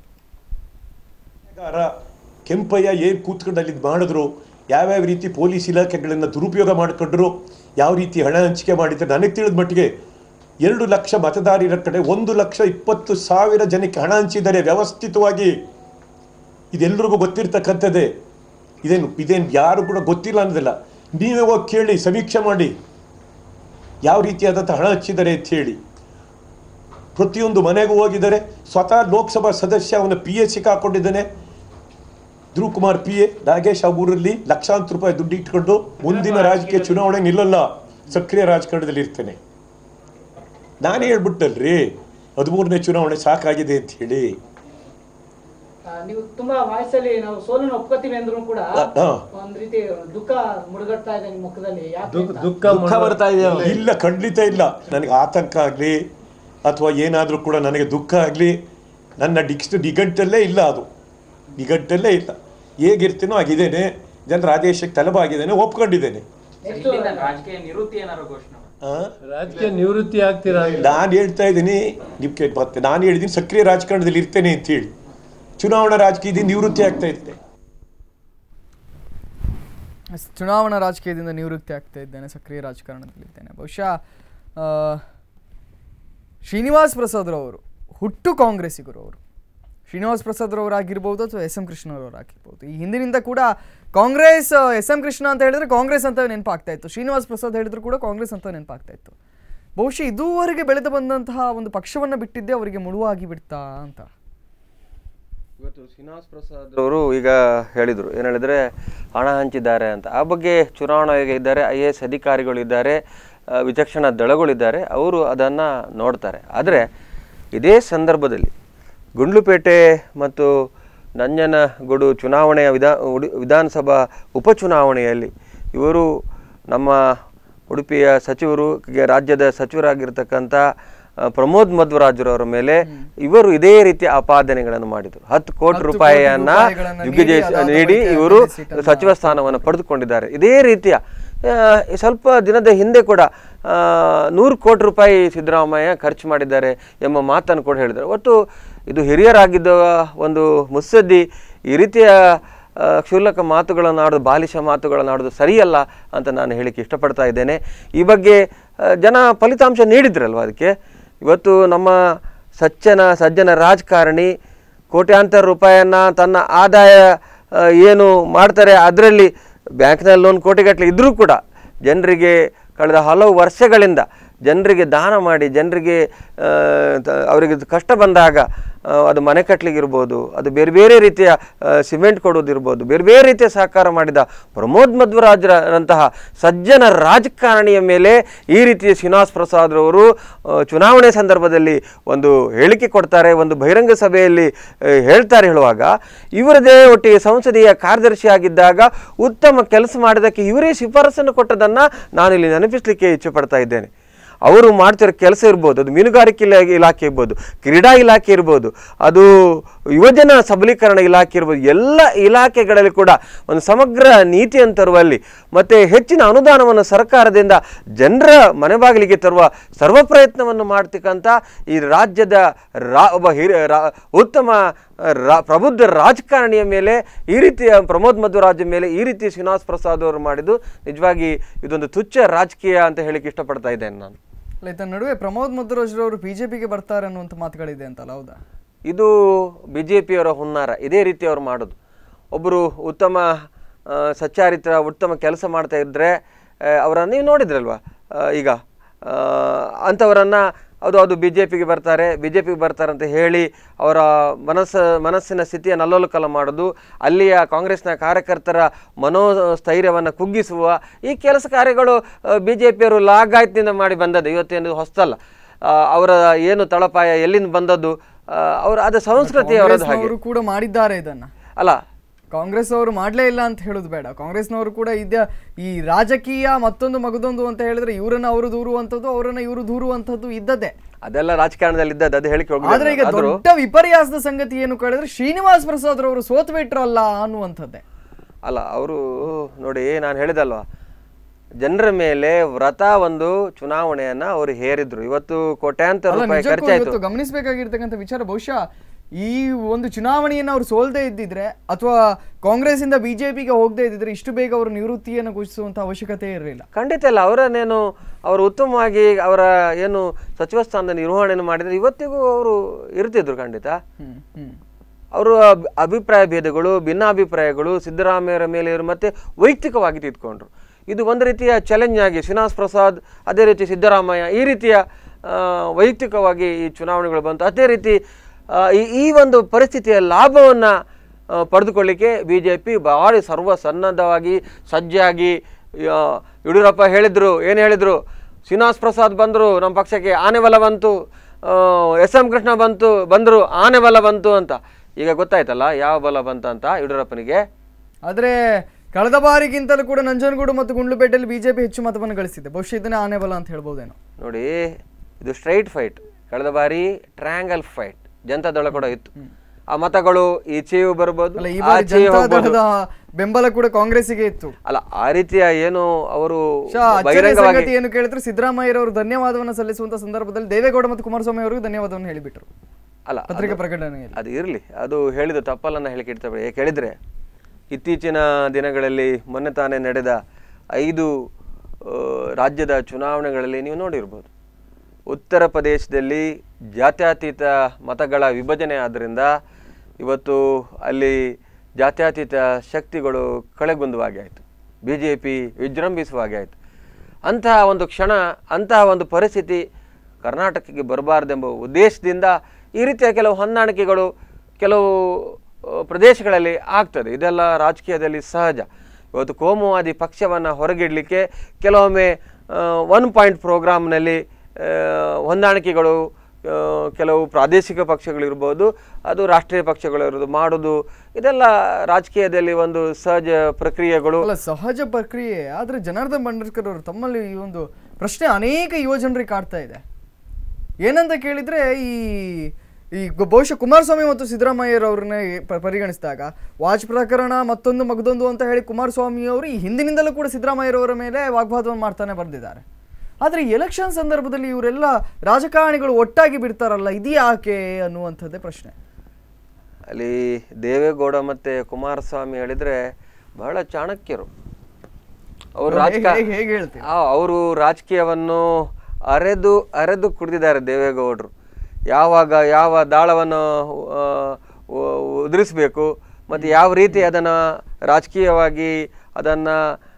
ಗಾರ ಕೆಂಪಯ್ಯ ಏನು ಕೂತ್ಕೊಂಡು ಅಲ್ಲಿ ಮಾಡಿದ್ರು ಯಾವ್ಯಾವ ರೀತಿ ಪೊಲೀಸ್ ಇಲಾಖೆಗಳನ್ನು ದುರುಪಯೋಗ ಮಾಡಿಕೊಂಡ್ರು ಯಾವ ರೀತಿ ಹಣ ಹಂಚಿಕೆ ಮಾಡಿದ್ರು ನನಗೆ ತಿಳಿದ ಮಟ್ಟಿಗೆ ಎರಡು ಲಕ್ಷ ಮತದಾರರ ಕಡೆ ಒಂದು ಲಕ್ಷ ಇಪ್ಪತ್ತು ಸಾವಿರ ಜನಕ್ಕೆ ಹಣ ಹಂಚಿದ್ದಾರೆ ವ್ಯವಸ್ಥಿತವಾಗಿ ಇದೆಲ್ಲರಿಗೂ ಗೊತ್ತಿರ್ತಕ್ಕಂಥದ್ದೇ ಇದೇನು ಇದೇನು ಯಾರು ಕೂಡ ಗೊತ್ತಿಲ್ಲ ಅನ್ನೋದಿಲ್ಲ ನೀವೇ ಹೋಗಿ ಕೇಳಿ ಸಮೀಕ್ಷೆ ಮಾಡಿ ಯಾವ ರೀತಿಯಾದಂಥ ಹಣ ಹಂಚಿದ್ದಾರೆ ಅಂತ ಹೇಳಿ ಪ್ರತಿಯೊಂದು ಮನೆಗೂ ಹೋಗಿದ್ದಾರೆ ಸ್ವತಃ ಲೋಕಸಭಾ ಸದಸ್ಯ ಅವನ ಪಿ ಎ ಸಿಕ್ಕಾಕೊಂಡಿದ್ದಾನೆ ಧ್ರುವ್ ಕುಮಾರ್ ಪಿ ಎ ನಾಗೇಶ್ ಆ ಊರಲ್ಲಿ ಲಕ್ಷಾಂತರ ರೂಪಾಯಿ ದುಡ್ಡು ಇಟ್ಕೊಂಡು ಮುಂದಿನ ರಾಜಕೀಯ ಚುನಾವಣೆ ನಿಲ್ಲಲ್ಲ ಸಕ್ರಿಯ ರಾಜಕಾರಣದಲ್ಲಿ ಇರ್ತೇನೆ ನಾನೇ ಹೇಳ್ಬಿಟ್ಟಲ್ರಿ ಹದಿಮೂರನೇ ಚುನಾವಣೆ ಸಾಕಾಗಿದೆ ಅಂತ ಹೇಳಿ ಆ, ನೀವು ತುಂಬಾ ವಾಯ್ಸಲ್ಲಿ ನಾವು ಸೋಲನ್ನು ಒಪ್ಕೋತೀವಿ ಅಂದ್ರೂ ಕೂಡ ಹಾ. ಒಂದ್ ರೀತಿ ದುಃಖ ಮುಳುಗಡ್ತಾ ಇದೆ ನಿಮ್ಮ ಮುಖದಲ್ಲಿ ಯಾಕೆ ಅಂತ? ದುಃಖ ಬರ್ತಾ ಇದೆ ಇಲ್ಲ ಖಂಡಿತ ಇಲ್ಲ ನನಗೆ ಆತಂಕ ಆಗಲಿ ಅಥವಾ ಏನಾದರೂ ಕೂಡ ನನಗೆ ದುಃಖ ಆಗಲಿ ನನ್ನ ಡಿಕ್ಸ್ಟ್ ನಿಘಂಟಲ್ಲೇ ಇಲ್ಲ ಅದು ನಿಘಂಟಲ್ಲೇ ಇಲ್ಲ ಹೇಗಿರ್ತೀನೋ ಆಗಿದ್ದೇನೆ ಜನರ ಆದೇಶಕ್ಕೆ ತಲೆಬಾಗಿದ್ದೇನೆ ಒಪ್ಕೊಂಡಿದ್ದೇನೆ ನೆಕ್ಸ್ಟ್ ರಾಜಕೀಯ ನಿವೃತ್ತಿ ಏನಾರು ಘೋಷಣೆ ಮಾಡಿ. ಆ? ರಾಜಕೀಯ ನಿವೃತ್ತಿ ಆಗ್ತೀರಾ ಅಂತ. ನಾನು ಹೇಳ್ತಾ ಇದ್ದೀನಿ ನಿಮ್ಗೆ ಮತ್ತೆ ನಾನು ಹೇಳಿದ್ದೀನಿ ಸಕ್ರಿಯ ರಾಜಕಾರಣದಲ್ಲಿ ಇರ್ತೇನೆ ಅಂತ ಹೇಳಿ ಚುನಾವಣಾ ರಾಜಕೀಯದಿಂದ ನಿವೃತ್ತಿ ಆಗ್ತಾ ಇದ್ದೆ ಎಸ್, ಚುನಾವಣಾ ರಾಜಕೀಯದಿಂದ ನಿವೃತ್ತಿ ಆಗ್ತಾ ಇದ್ದೇನೆ ಸಕ್ರಿಯ ರಾಜಕಾರಣದಲ್ಲಿದ್ದೇನೆ ಬಹುಶಃ ಆ, ಶ್ರೀನಿವಾಸ್ ಪ್ರಸಾದ್ರವರು ಹುಟ್ಟು ಕಾಂಗ್ರೆಸ್ಸಿಗರು ಅವರು ಶ್ರೀನಿವಾಸ್ ಪ್ರಸಾದ್ರವರಾಗಿರ್ಬೋದು ಅಥವಾ ಎಸ್ ಎಂ ಕೃಷ್ಣರವರಾಗಿರ್ಬೋದು ಈ ಹಿಂದಿನಿಂದ ಕೂಡ ಕಾಂಗ್ರೆಸ್ ಎಸ್ ಎಂ ಕೃಷ್ಣ ಅಂತ ಹೇಳಿದ್ರೆ ಕಾಂಗ್ರೆಸ್ ಅಂತ ನೆನಪಾಗ್ತಾ ಇತ್ತು ಶ್ರೀನಿವಾಸ್ ಪ್ರಸಾದ್ ಹೇಳಿದ್ರು ಕೂಡ ಕಾಂಗ್ರೆಸ್ ಅಂತ ನೆನಪಾಗ್ತಾ ಇತ್ತು ಬಹುಶಃ ಇದುವರೆಗೆ ಬೆಳೆದು ಬಂದಂತಹ ಒಂದು ಪಕ್ಷವನ್ನು ಬಿಟ್ಟಿದ್ದೇ ಅವರಿಗೆ ಮುಳುವಾಗಿ ಬಿಡ್ತಾ ಅಂತ ಇವತ್ತು ಶ್ರೀನಿವಾಸ್ ಪ್ರಸಾದ್ ಅವರು ಈಗ ಹೇಳಿದರು ಏನು ಹೇಳಿದ್ರೆ ಹಣ ಹಂಚಿದ್ದಾರೆ ಅಂತ ಆ ಬಗ್ಗೆ ಚುನಾವಣಾ ಆಯೋಗ ಇದ್ದಾರೆ ಐ ಎ ಎಸ್ ಅಧಿಕಾರಿಗಳಿದ್ದಾರೆ ಆ, ವಿಚಕ್ಷಣ ದಳಗಳಿದ್ದಾರೆ ಅವರು ಅದನ್ನು ನೋಡ್ತಾರೆ ಆದರೆ ಇದೇ ಸಂದರ್ಭದಲ್ಲಿ ಗುಂಡ್ಲುಪೇಟೆ ಮತ್ತು ನಂಜನಗೂಡು ಚುನಾವಣೆಯ ವಿಧಾ ಉಡಿ- ವಿಧಾನಸಭಾ ಉಪಚುನಾವಣೆಯಲ್ಲಿ ಇವರು ನಮ್ಮ ಉಡುಪಿಯ ಸಚಿವರು ಗೆ- ರಾಜ್ಯದ ಸಚಿವರಾಗಿರ್ತಕ್ಕಂಥ ಆ, ಪ್ರಮೋದ್ ಮಧ್ವರಾಜರವರ ಮೇಲೆ ಇವರು ಇದೇ ರೀತಿಯ ಆಪಾದನೆಗಳನ್ನು ಮಾಡಿದರು ಹತ್ತು ಕೋಟಿ ಹತ್ತು ರೂಪಾಯಿಯನ್ನ ಕೋಟಿ ರೂಪಾಯಿಗಳನ್ನ ದಿಗ್ವಿಜಯ್ ನೀಡಿ, ಅದಾದ ನೀಡಿ ಬಳಿಕ ಇವರು ಎಮ್.ಎಲ್.ಎ. ಸೀಟನ್ನ ಸಚಿವ ಸ್ಥಾನವನ್ನು ಪಡೆದುಕೊಂಡಿದ್ದಾರೆ ಇದೇ ರೀತಿಯ ಆ, ಸ್ವಲ್ಪ ದಿನದ ಹಿಂದೆ ಕೂಡ ಆ, ನೂರು ಕೋಟಿ ರೂಪಾಯಿ ಸಿದ್ದರಾಮಯ್ಯ ಖರ್ಚು ಮಾಡಿದ್ದಾರೆ ಎಂಬ ಮಾತನ್ನು ಕೂಡ ಹೇಳಿದ್ದಾರೆ ಒಟ್ಟು ಇದು ಹಿರಿಯರಾಗಿದ್ದ ಒಂದು ಮುತ್ಸದ್ದಿ ಈ ರೀತಿಯ ಆ, ಕ್ಷುಲ್ಲಕ ಮಾತುಗಳನ್ನು ಆಡೋದು ಬಾಲಿಶ ಮಾತುಗಳನ್ನು ಆಡೋದು ಸರಿಯಲ್ಲ ಅಂತ ನಾನು ಹೇಳಿಕ್ಕೆ ಇಷ್ಟಪಡ್ತಾ ಇದ್ದೇನೆ ಈ ಬಗ್ಗೆ ಆ, ಜನ ಫಲಿತಾಂಶ ನೀಡಿದ್ರಲ್ವ ಅದಕ್ಕೆ ಇವತ್ತು ನಮ್ಮ ಸಜ್ಜನ ಸಜ್ಜನ ರಾಜಕಾರಣಿ ಕೋಟ್ಯಾಂತರ ರೂಪಾಯಿಯನ್ನ ತನ್ನ ಆದಾಯ ಆ, ಏನು ಮಾಡ್ತಾರೆ ಅದರಲ್ಲಿ ಬ್ಯಾಂಕ್ನಲ್ಲಿ ಲೋನ್ ಕೋಟಿಗಟ್ಟಲೆ ಇದ್ದರೂ ಕೂಡ ಜನರಿಗೆ ಕಳೆದ ಹಲವು ವರ್ಷಗಳಿಂದ ಜನರಿಗೆ ದಾನ ಮಾಡಿ ಜನರಿಗೆ ಆ, ತ- ಅವರಿಗೆ ಕಷ್ಟ ಬಂದಾಗ ಆ, ಅದು ಮನೆ ಕಟ್ಟಲಿಗಿರ್ಬೋದು ಅದು ಬೇರೆ ಬೇರೆ ರೀತಿಯ ಆ, ಸಿಮೆಂಟ್ ಕೊಡೋದಿರ್ಬೋದು ಬೇರೆ ಬೇರೆ ರೀತಿಯ ಸಹಕಾರ ಮಾಡಿದ ಪ್ರಮೋದ್ ಮಧ್ವರಾಜರಂತಹ ಸಜ್ಜನ ರಾಜಕಾರಣಿಯ ಮೇಲೆ ಈ ರೀತಿಯ ಶ್ರೀನಿವಾಸ್ ಪ್ರಸಾದ್ರವರು ಆ, ಚುನಾವಣೆ ಸಂದರ್ಭದಲ್ಲಿ ಒಂದು ಹೇಳಿಕೆ ಕೊಡ್ತಾರೆ ಒಂದು ಬಹಿರಂಗ ಸಭೆಯಲ್ಲಿ ಆ, ಹೇಳ್ತಾರೆ ಹೇಳುವಾಗ ಇವರದೇ ಒಟ್ಟಿಗೆ ಸಂಸದೀಯ ಕಾರ್ಯದರ್ಶಿ ಆಗಿದ್ದಾಗ ಉತ್ತಮ ಕೆಲಸ ಮಾಡಿದ್ದಕ್ಕೆ ಇವರೇ ಶಿಫಾರಸನ್ನು ಕೊಟ್ಟದನ್ನು ನಾನಿಲ್ಲಿ ನೆನಪಿಸಲಿಕ್ಕೆ ಇಚ್ಛೆ ಪಡ್ತಾ ಇದ್ದೇನೆ ಅವರು ಮಾಡ್ತಿರೋ ಕೆಲಸ ಇರ್ಬೋದು ಅದು ಮೀನುಗಾರಿಕೆ ಇಲಾ- ಇಲಾಖೆ ಇರ್ಬೋದು ಕ್ರೀಡಾ ಇಲಾಖೆ ಇರ್ಬೋದು ಅದು ಯುವಜನ ಸಬಲೀಕರಣ ಇಲಾಖೆ ಇರ್ಬೋದು ಎಲ್ಲ ಇಲಾಖೆಗಳಲ್ಲಿ ಕೂಡ ಒಂದು ಸಮಗ್ರ ನೀತಿಯನ್ನು ತರುವಲ್ಲಿ ಮತ್ತು ಹೆಚ್ಚಿನ ಅನುದಾನವನ್ನು ಸರ್ಕಾರದಿಂದ ಜನರ ಮನೆ ಬಾಗಿಲಿಗೆ ತರುವ ಸರ್ವ ಪ್ರಯತ್ನವನ್ನು ಮಾಡ್ತಕ್ಕಂಥ ಈ ರಾಜ್ಯದ ರಾ ಒಬ್ಬ ಹಿರಿಯ ರಾ ಉತ್ತಮ ರಾ ಪ್ರಬುದ್ಧ ರಾಜಕಾರಣಿಯ ಮೇಲೆ ಈ ರೀತಿಯ ಪ್ರಮೋದ್ ಮಧ್ವರಾಜ್ ಮೇಲೆ ಈ ರೀತಿ ಶ್ರೀನಿವಾಸ್ ಪ್ರಸಾದ್ ಅವರು ಮಾಡಿದ್ದು ನಿಜವಾಗಿ ಇದೊಂದು ತುಚ್ಛ ರಾಜಕೀಯ ಅಂತ ಹೇಳಿಕ್ಕೆ ಇಷ್ಟಪಡ್ತಾ ಇದ್ದೇನೆ ನಾನು ಅಲ್ಲ ಇದರ ನಡುವೆ ಪ್ರಮೋದ್ ಮಧ್ವರಾಜ್ರವರು ಬಿಜೆಪಿಗೆ ಬರ್ತಾರೆ ಅನ್ನುವಂಥ ಮಾತುಗಳಿದೆ ಅಂತಲ್ಲ ಹೌದಾ ಇದು ಬಿ ಜೆ ಪಿಯವರ ಹುನ್ನಾರ ಇದೇ ರೀತಿ ಅವರು ಮಾಡೋದು ಒಬ್ಬರು ಉತ್ತಮ ಆ, ಸಚ್ಚಾರಿತ್ರ ಉತ್ತಮ ಕೆಲಸ ಮಾಡ್ತಾ ಇದ್ದರೆ ಅವರನ್ನು ನೀವು ನೋಡಿದ್ರಲ್ವ ಆ, ಈಗ ಆ, ಅಂಥವರನ್ನು ಅದು ಅದು ಬಿ ಜೆ ಪಿಗೆ ಬರ್ತಾರೆ ಬಿ ಜೆ ಪಿಗೆ ಬರ್ತಾರೆ ಅಂತ ಹೇಳಿ ಅವರ ಮನಸ್ಸು ಮನಸ್ಸಿನ ಸ್ಥಿತಿಯನ್ನು ಅಲ್ಲೋಲಕಲ್ಲ ಮಾಡೋದು ಅಲ್ಲಿಯ ಕಾಂಗ್ರೆಸ್ನ ಕಾರ್ಯಕರ್ತರ ಮನೋಸ್ಥೈರ್ಯವನ್ನು ಕುಗ್ಗಿಸುವ ಈ ಕೆಲಸ ಕಾರ್ಯಗಳು ಬಿ ಜೆ ಪಿಯವರು ಲಾಗಾಯತ್ನಿಂದ ಮಾಡಿ ಬಂದದ್ದು ಇವತ್ತೇನು ಹೊಸ್ತಲ್ಲ ಆ, ಅವರ ಏನು ತಳಪಾಯ ಎಲ್ಲಿಂದ ಬಂದದ್ದು ಆ, ಅವರ ಅದು ಸಂಸ್ಕೃತಿ ಅವರದ್ದು ಹಾಗೆ ಅವರು ಕೂಡ ಮಾಡಿದ್ದಾರೆ ಇದನ್ನ ಅಲ್ಲ ಕಾಂಗ್ರೆಸ್ ಅವರು ಮಾಡಲೇ ಇಲ್ಲ ಅಂತ ಹೇಳೋದು ಬೇಡ ಕಾಂಗ್ರೆಸ್ನವರು ಕೂಡ ಇದ್ದ ಈ ರಾಜಕೀಯ ಮತ್ತೊಂದು ಮಗದೊಂದು ಅಂತ ಹೇಳಿದ್ರೆ ಇವರನ್ನ ಅವರು ದೂರುವಂಥದ್ದು ಅವರನ್ನ ಇವರು ದೂರುವಂಥದ್ದು ಇದ್ದದ್ದೇ ಅದೆಲ್ಲ ರಾಜಕಾರಣದಲ್ಲಿ ಇದ್ದದ್ದು ಅದು ಹೇಳಿಕೆ ಆದ್ರೆ ಈಗ ಹೋಗಿ ದೊಡ್ಡ ವಿಪರ್ಯಾಸದ ಸಂಗತಿ ಏನು ಕೇಳಿದ್ರೆ ಶ್ರೀನಿವಾಸ್ ಪ್ರಸಾದ್ ಅವರು ಸೋತ್ ಬಿಟ್ರಲ್ಲ ಅನ್ನುವಂಥದ್ದೇ ಅಲ್ಲ ಅವರು ನೋಡಿ ನಾನು ಹೇಳಿದಲ್ವಾ ಜನರ ಮೇಲೆ ವ್ರತ ಒಂದು ಚುನಾವಣೆಯನ್ನ ಅವರು ಹೇರಿದ್ರು ಇವತ್ತು ಕೋಟ್ಯಾಂತರ ಅಲ್ಲ ರೂಪಾಯಿ ನಿಜಕ್ಕೂ ಖರ್ಚಾಯ್ತು ಇವತ್ತು ಗಮನಿಸಬೇಕಾಗಿರ್ತಕ್ಕಂಥ ವಿಚಾರ ಬಹುಶಃ ಈ ಒಂದು ಚುನಾವಣೆಯನ್ನು ಅವ್ರು ಸೋಲ್ದೇ ಇದ್ದಿದ್ರೆ ಅಥವಾ ಕಾಂಗ್ರೆಸ್ ಇಂದ ಬಿಜೆಪಿಗೆ ಹೋಗದೇ ಇದ್ದಿದ್ರೆ ಇಷ್ಟು ಬೇಗ ಅವರು ನಿವೃತ್ತಿಯನ್ನು ಘೋಷಿಸುವಂತ ಅವಶ್ಯಕತೆ ಇರಲಿಲ್ಲ ಖಂಡಿತ ಇಲ್ಲ ಅವರನ್ನೇನು ಅವರು ಉತ್ತಮವಾಗಿ ಅವರ ಏನು ಸಚಿವ ಸ್ಥಾನದ ನಿರ್ವಹಣೆಯನ್ನು ಮಾಡಿದ್ರೆ ಇವತ್ತಿಗೂ ಅವರು ಇರ್ತಿದ್ರು ಖಂಡಿತ ಹ್ಮ್ ಹ್ಮ್ ಅವರ ಅಭಿಪ್ರಾಯ ಭೇದಗಳು ಭಿನ್ನಾಭಿಪ್ರಾಯಗಳು ಸಿದ್ದರಾಮಯ್ಯರ ಮೇಲೆ ಇವರು ಮತ್ತೆ ವೈಯಕ್ತಿಕವಾಗಿ ತಿದ್ಕೊಂಡ್ರು ಇದು ಒಂದು ರೀತಿಯ ಚಾಲೆಂಜ್ ಆಗಿ ಶ್ರೀನಿವಾಸ್ ಪ್ರಸಾದ್ ಅದೇ ರೀತಿ ಸಿದ್ದರಾಮಯ್ಯ ಈ ರೀತಿಯ ಆ, ವೈಯಕ್ತಿಕವಾಗಿ ಈ ಚುನಾವಣೆಗಳು ಬಂತು ಅದೇ ರೀತಿ ಆ, ಈ ಈ ಒಂದು ಪರಿಸ್ಥಿತಿಯ ಲಾಭವನ್ನು ಪಡೆದುಕೊಳ್ಳಿಕ್ಕೆ ಬಿ ಜೆ ಪಿ ಭಾಳ ಸರ್ವ ಸನ್ನದ್ಧವಾಗಿ ಸಜ್ಜಾಗಿ ಆ, ಯಡಿಯೂರಪ್ಪ ಹೇಳಿದರು ಏನು ಹೇಳಿದರು ಶ್ರೀನಿವಾಸ್ ಪ್ರಸಾದ್ ಬಂದರು ನಮ್ಮ ಪಕ್ಷಕ್ಕೆ ಆನೆ ಬಲ ಬಂತು ಎಸ್ ಎಂ ಕೃಷ್ಣ ಬಂತು ಬಂದರು ಆನೆ ಬಲ ಬಂತು ಅಂತ ಈಗ ಗೊತ್ತಾಯ್ತಲ್ಲ ಯಾವ ಬಲ ಬಂತ ಅಂತ ಯಡಿಯೂರಪ್ಪನಿಗೆ ಆದ್ರೆ ಕಳೆದ ಬಾರಿಗಿಂತಲೂ ಕೂಡ ನಂಜನಗೂಡು ಮತ್ತು ಗುಂಡ್ಲುಪೇಟೆಯಲ್ಲಿ ಬಿಜೆಪಿ ಹೆಚ್ಚು ಮತವನ್ನು ಗಳಿಸಿದೆ ಬಹುಶಃ ಇದನ್ನೇ ಆನೆ ಬಲ ಅಂತ ಹೇಳ್ಬೋದೇನೋ ನೋಡಿ ಇದು ಸ್ಟ್ರೈಟ್ ಫೈಟ್ ಕಳೆದ ಬಾರಿ ಟ್ರಯಾಂಗಲ್ ಫೈಟ್ ಜನತಾದಳ ಕೂಡ ಇತ್ತು ಆ ಮತಗಳು ಈಚೆಯೂ ಬರ್ಬೋದು ಅಲ್ಲ ಈ ಬಾರಿ ಆಚೆಯೂ ಹೋಗ್ಬೋದು ಜನತಾದಳದ ಬೆಂಬಲ ಕೂಡ ಕಾಂಗ್ರೆಸ್ಸಿಗೆ ಇತ್ತು ಅಲ್ಲ ಆ ರೀತಿಯ ಏನು ಅವರು ಶಾ, ಅಚ್ಚರಿಯ ಬಹಿರಂಗವಾಗಿ ಸಂಗತಿ ಏನು ಕೇಳಿದ್ರೆ ಸಿದ್ದರಾಮಯ್ಯರವರು ಧನ್ಯವಾದವನ್ನು ಸಲ್ಲಿಸುವಂತ ಸಂದರ್ಭದಲ್ಲಿ ದೇವೇಗೌಡ ಮತ್ತು ಕುಮಾರಸ್ವಾಮಿ ಅವರಿಗೂ ಧನ್ಯವಾದವನ್ನು ಹೇಳಿಬಿಟ್ರು ಅಲ್ಲ ಪತ್ರಿಕಾ ಪ್ರಕಟಣೆಯಲ್ಲಿ ಅದು ಇರಲಿ ಅದು ಹೇಳಿದ ತಪ್ಪಲ್ಲನ್ನ ಹೇಳಿಕೆ ಇರ್ತವೆ ಯಾಕೆ ಹೇಳಿದ್ರೆ ಇತ್ತೀಚಿನ ದಿನಗಳಲ್ಲಿ ಮೊನ್ನೆ ತಾನೇ ನಡೆದ ಐದು ಆ, ರಾಜ್ಯದ ಚುನಾವಣೆಗಳಲ್ಲಿ ನೀವು ನೋಡಿರ್ಬೋದು ಉತ್ತರ ಪ್ರದೇಶದಲ್ಲಿ ಜಾತ್ಯತೀತ ಮತಗಳ ವಿಭಜನೆ ಆದ್ದರಿಂದ ಇವತ್ತು ಅಲ್ಲಿ ಜಾತ್ಯತೀತ ಶಕ್ತಿಗಳು ಕಳೆಗುಂದುವ ಹಾಗೆ ಆಯಿತು ಬಿ ಜೆ ಪಿ ವಿಜೃಂಭಿಸುವ ಹಾಗೆ ಆಯಿತು ಅಂತಹ ಒಂದು ಕ್ಷಣ ಅಂತಹ ಒಂದು ಪರಿಸ್ಥಿತಿ ಕರ್ನಾಟಕಕ್ಕೆ ಬರಬಾರ್ದೆಂಬ ಉದ್ದೇಶದಿಂದ ಈ ರೀತಿಯ ಕೆಲವು ಹೊಂದಾಣಿಕೆಗಳು ಕೆಲವು ಆ, ಪ್ರದೇಶಗಳಲ್ಲಿ ಆಗ್ತದೆ ಇದೆಲ್ಲ ರಾಜಕೀಯದಲ್ಲಿ ಸಹಜ ಇವತ್ತು ಕೋಮುವಾದಿ ಪಕ್ಷವನ್ನು ಹೊರಗಿಡಲಿಕ್ಕೆ ಕೆಲವೊಮ್ಮೆ ಒನ್ ಪಾಯಿಂಟ್ ಪ್ರೋಗ್ರಾಮ್ನಲ್ಲಿ ಹೊಂದಾಣಿಕೆಗಳು ಆ, ಕೆಲವು ಪ್ರಾದೇಶಿಕ ಪಕ್ಷಗಳಿರ್ಬೋದು ಅದು ರಾಷ್ಟ್ರೀಯ ಪಕ್ಷಗಳಿರೋದು ಮಾಡೋದು ಇದೆಲ್ಲ ರಾಜಕೀಯದಲ್ಲಿ ಒಂದು ಸಹಜ ಪ್ರಕ್ರಿಯೆಗಳು ಅಲ್ಲ ಸಹಜ ಪ್ರಕ್ರಿಯೆ ಆದ್ರೆ ಜನಾರ್ದನ್ ಬಂಡೇರ್ಕರ್ ಅವರು ತಮ್ಮಲ್ಲಿ ಈ ಒಂದು ಪ್ರಶ್ನೆ ಅನೇಕ ಯುವ ಜನರಿಗೆ ಕಾಡ್ತಾ ಇದೆ ಏನಂತ ಕೇಳಿದ್ರೆ ಈ ಈ ಗೊ- ಬಹುಶಃ ಕುಮಾರಸ್ವಾಮಿ ಮತ್ತು ಸಿದ್ದರಾಮಯ್ಯರವ್ರನ್ನ ಪ- ಪರಿಗಣಿಸಿದಾಗ ವಾಜ್ ಪ್ರಕರಣ ಮತ್ತೊಂದು ಮಗದೊಂದು ಅಂತ ಹೇಳಿ ಕುಮಾರಸ್ವಾಮಿ ಅವರು ಈ ಹಿಂದಿನಿಂದಲೂ ಕೂಡ ಸಿದ್ದರಾಮಯ್ಯರವರ ಮೇಲೆ ವಾಗ್ವಾದವನ್ನು ಮಾಡ್ತಾನೆ ಬಂದಿದ್ದಾರೆ ಆದರೆ ಎಲೆಕ್ಷನ್ ಸಂದರ್ಭದಲ್ಲಿ ಇವರೆಲ್ಲ ರಾಜಕಾರಣಿಗಳು ಒಟ್ಟಾಗಿ ಬಿಡ್ತಾರಲ್ಲ ಇದು ಯಾಕೆ ಅನ್ನುವಂಥದ್ದೇ ಪ್ರಶ್ನೆ ಅಲ್ಲಿ ದೇವೇಗೌಡ ಮತ್ತೆ ಕುಮಾರಸ್ವಾಮಿ ಹೇಳಿದ್ರೆ ಬಹಳ ಚಾಣಕ್ಯರು ಅವರು ಹೇಗೆ- ರಾಜಕ ಹೇಗೆ- ಹೇಗೆ ಹೇಳ್ತೀರಿ? ಅವರು ರಾಜಕೀಯವನ್ನು ಅರೆದು ಅರೆದು ಕುಡಿದಿದ್ದಾರೆ ದೇವೇಗೌಡರು ಯಾವಾಗ ಯಾವ ದಾಳವನ್ನು ಆ, ಉ- ಉದುರಿಸಬೇಕು ಮತ್ತು ಯಾವ ರೀತಿ ಅದನ್ನು ರಾಜಕೀಯವಾಗಿ ಅದನ್ನು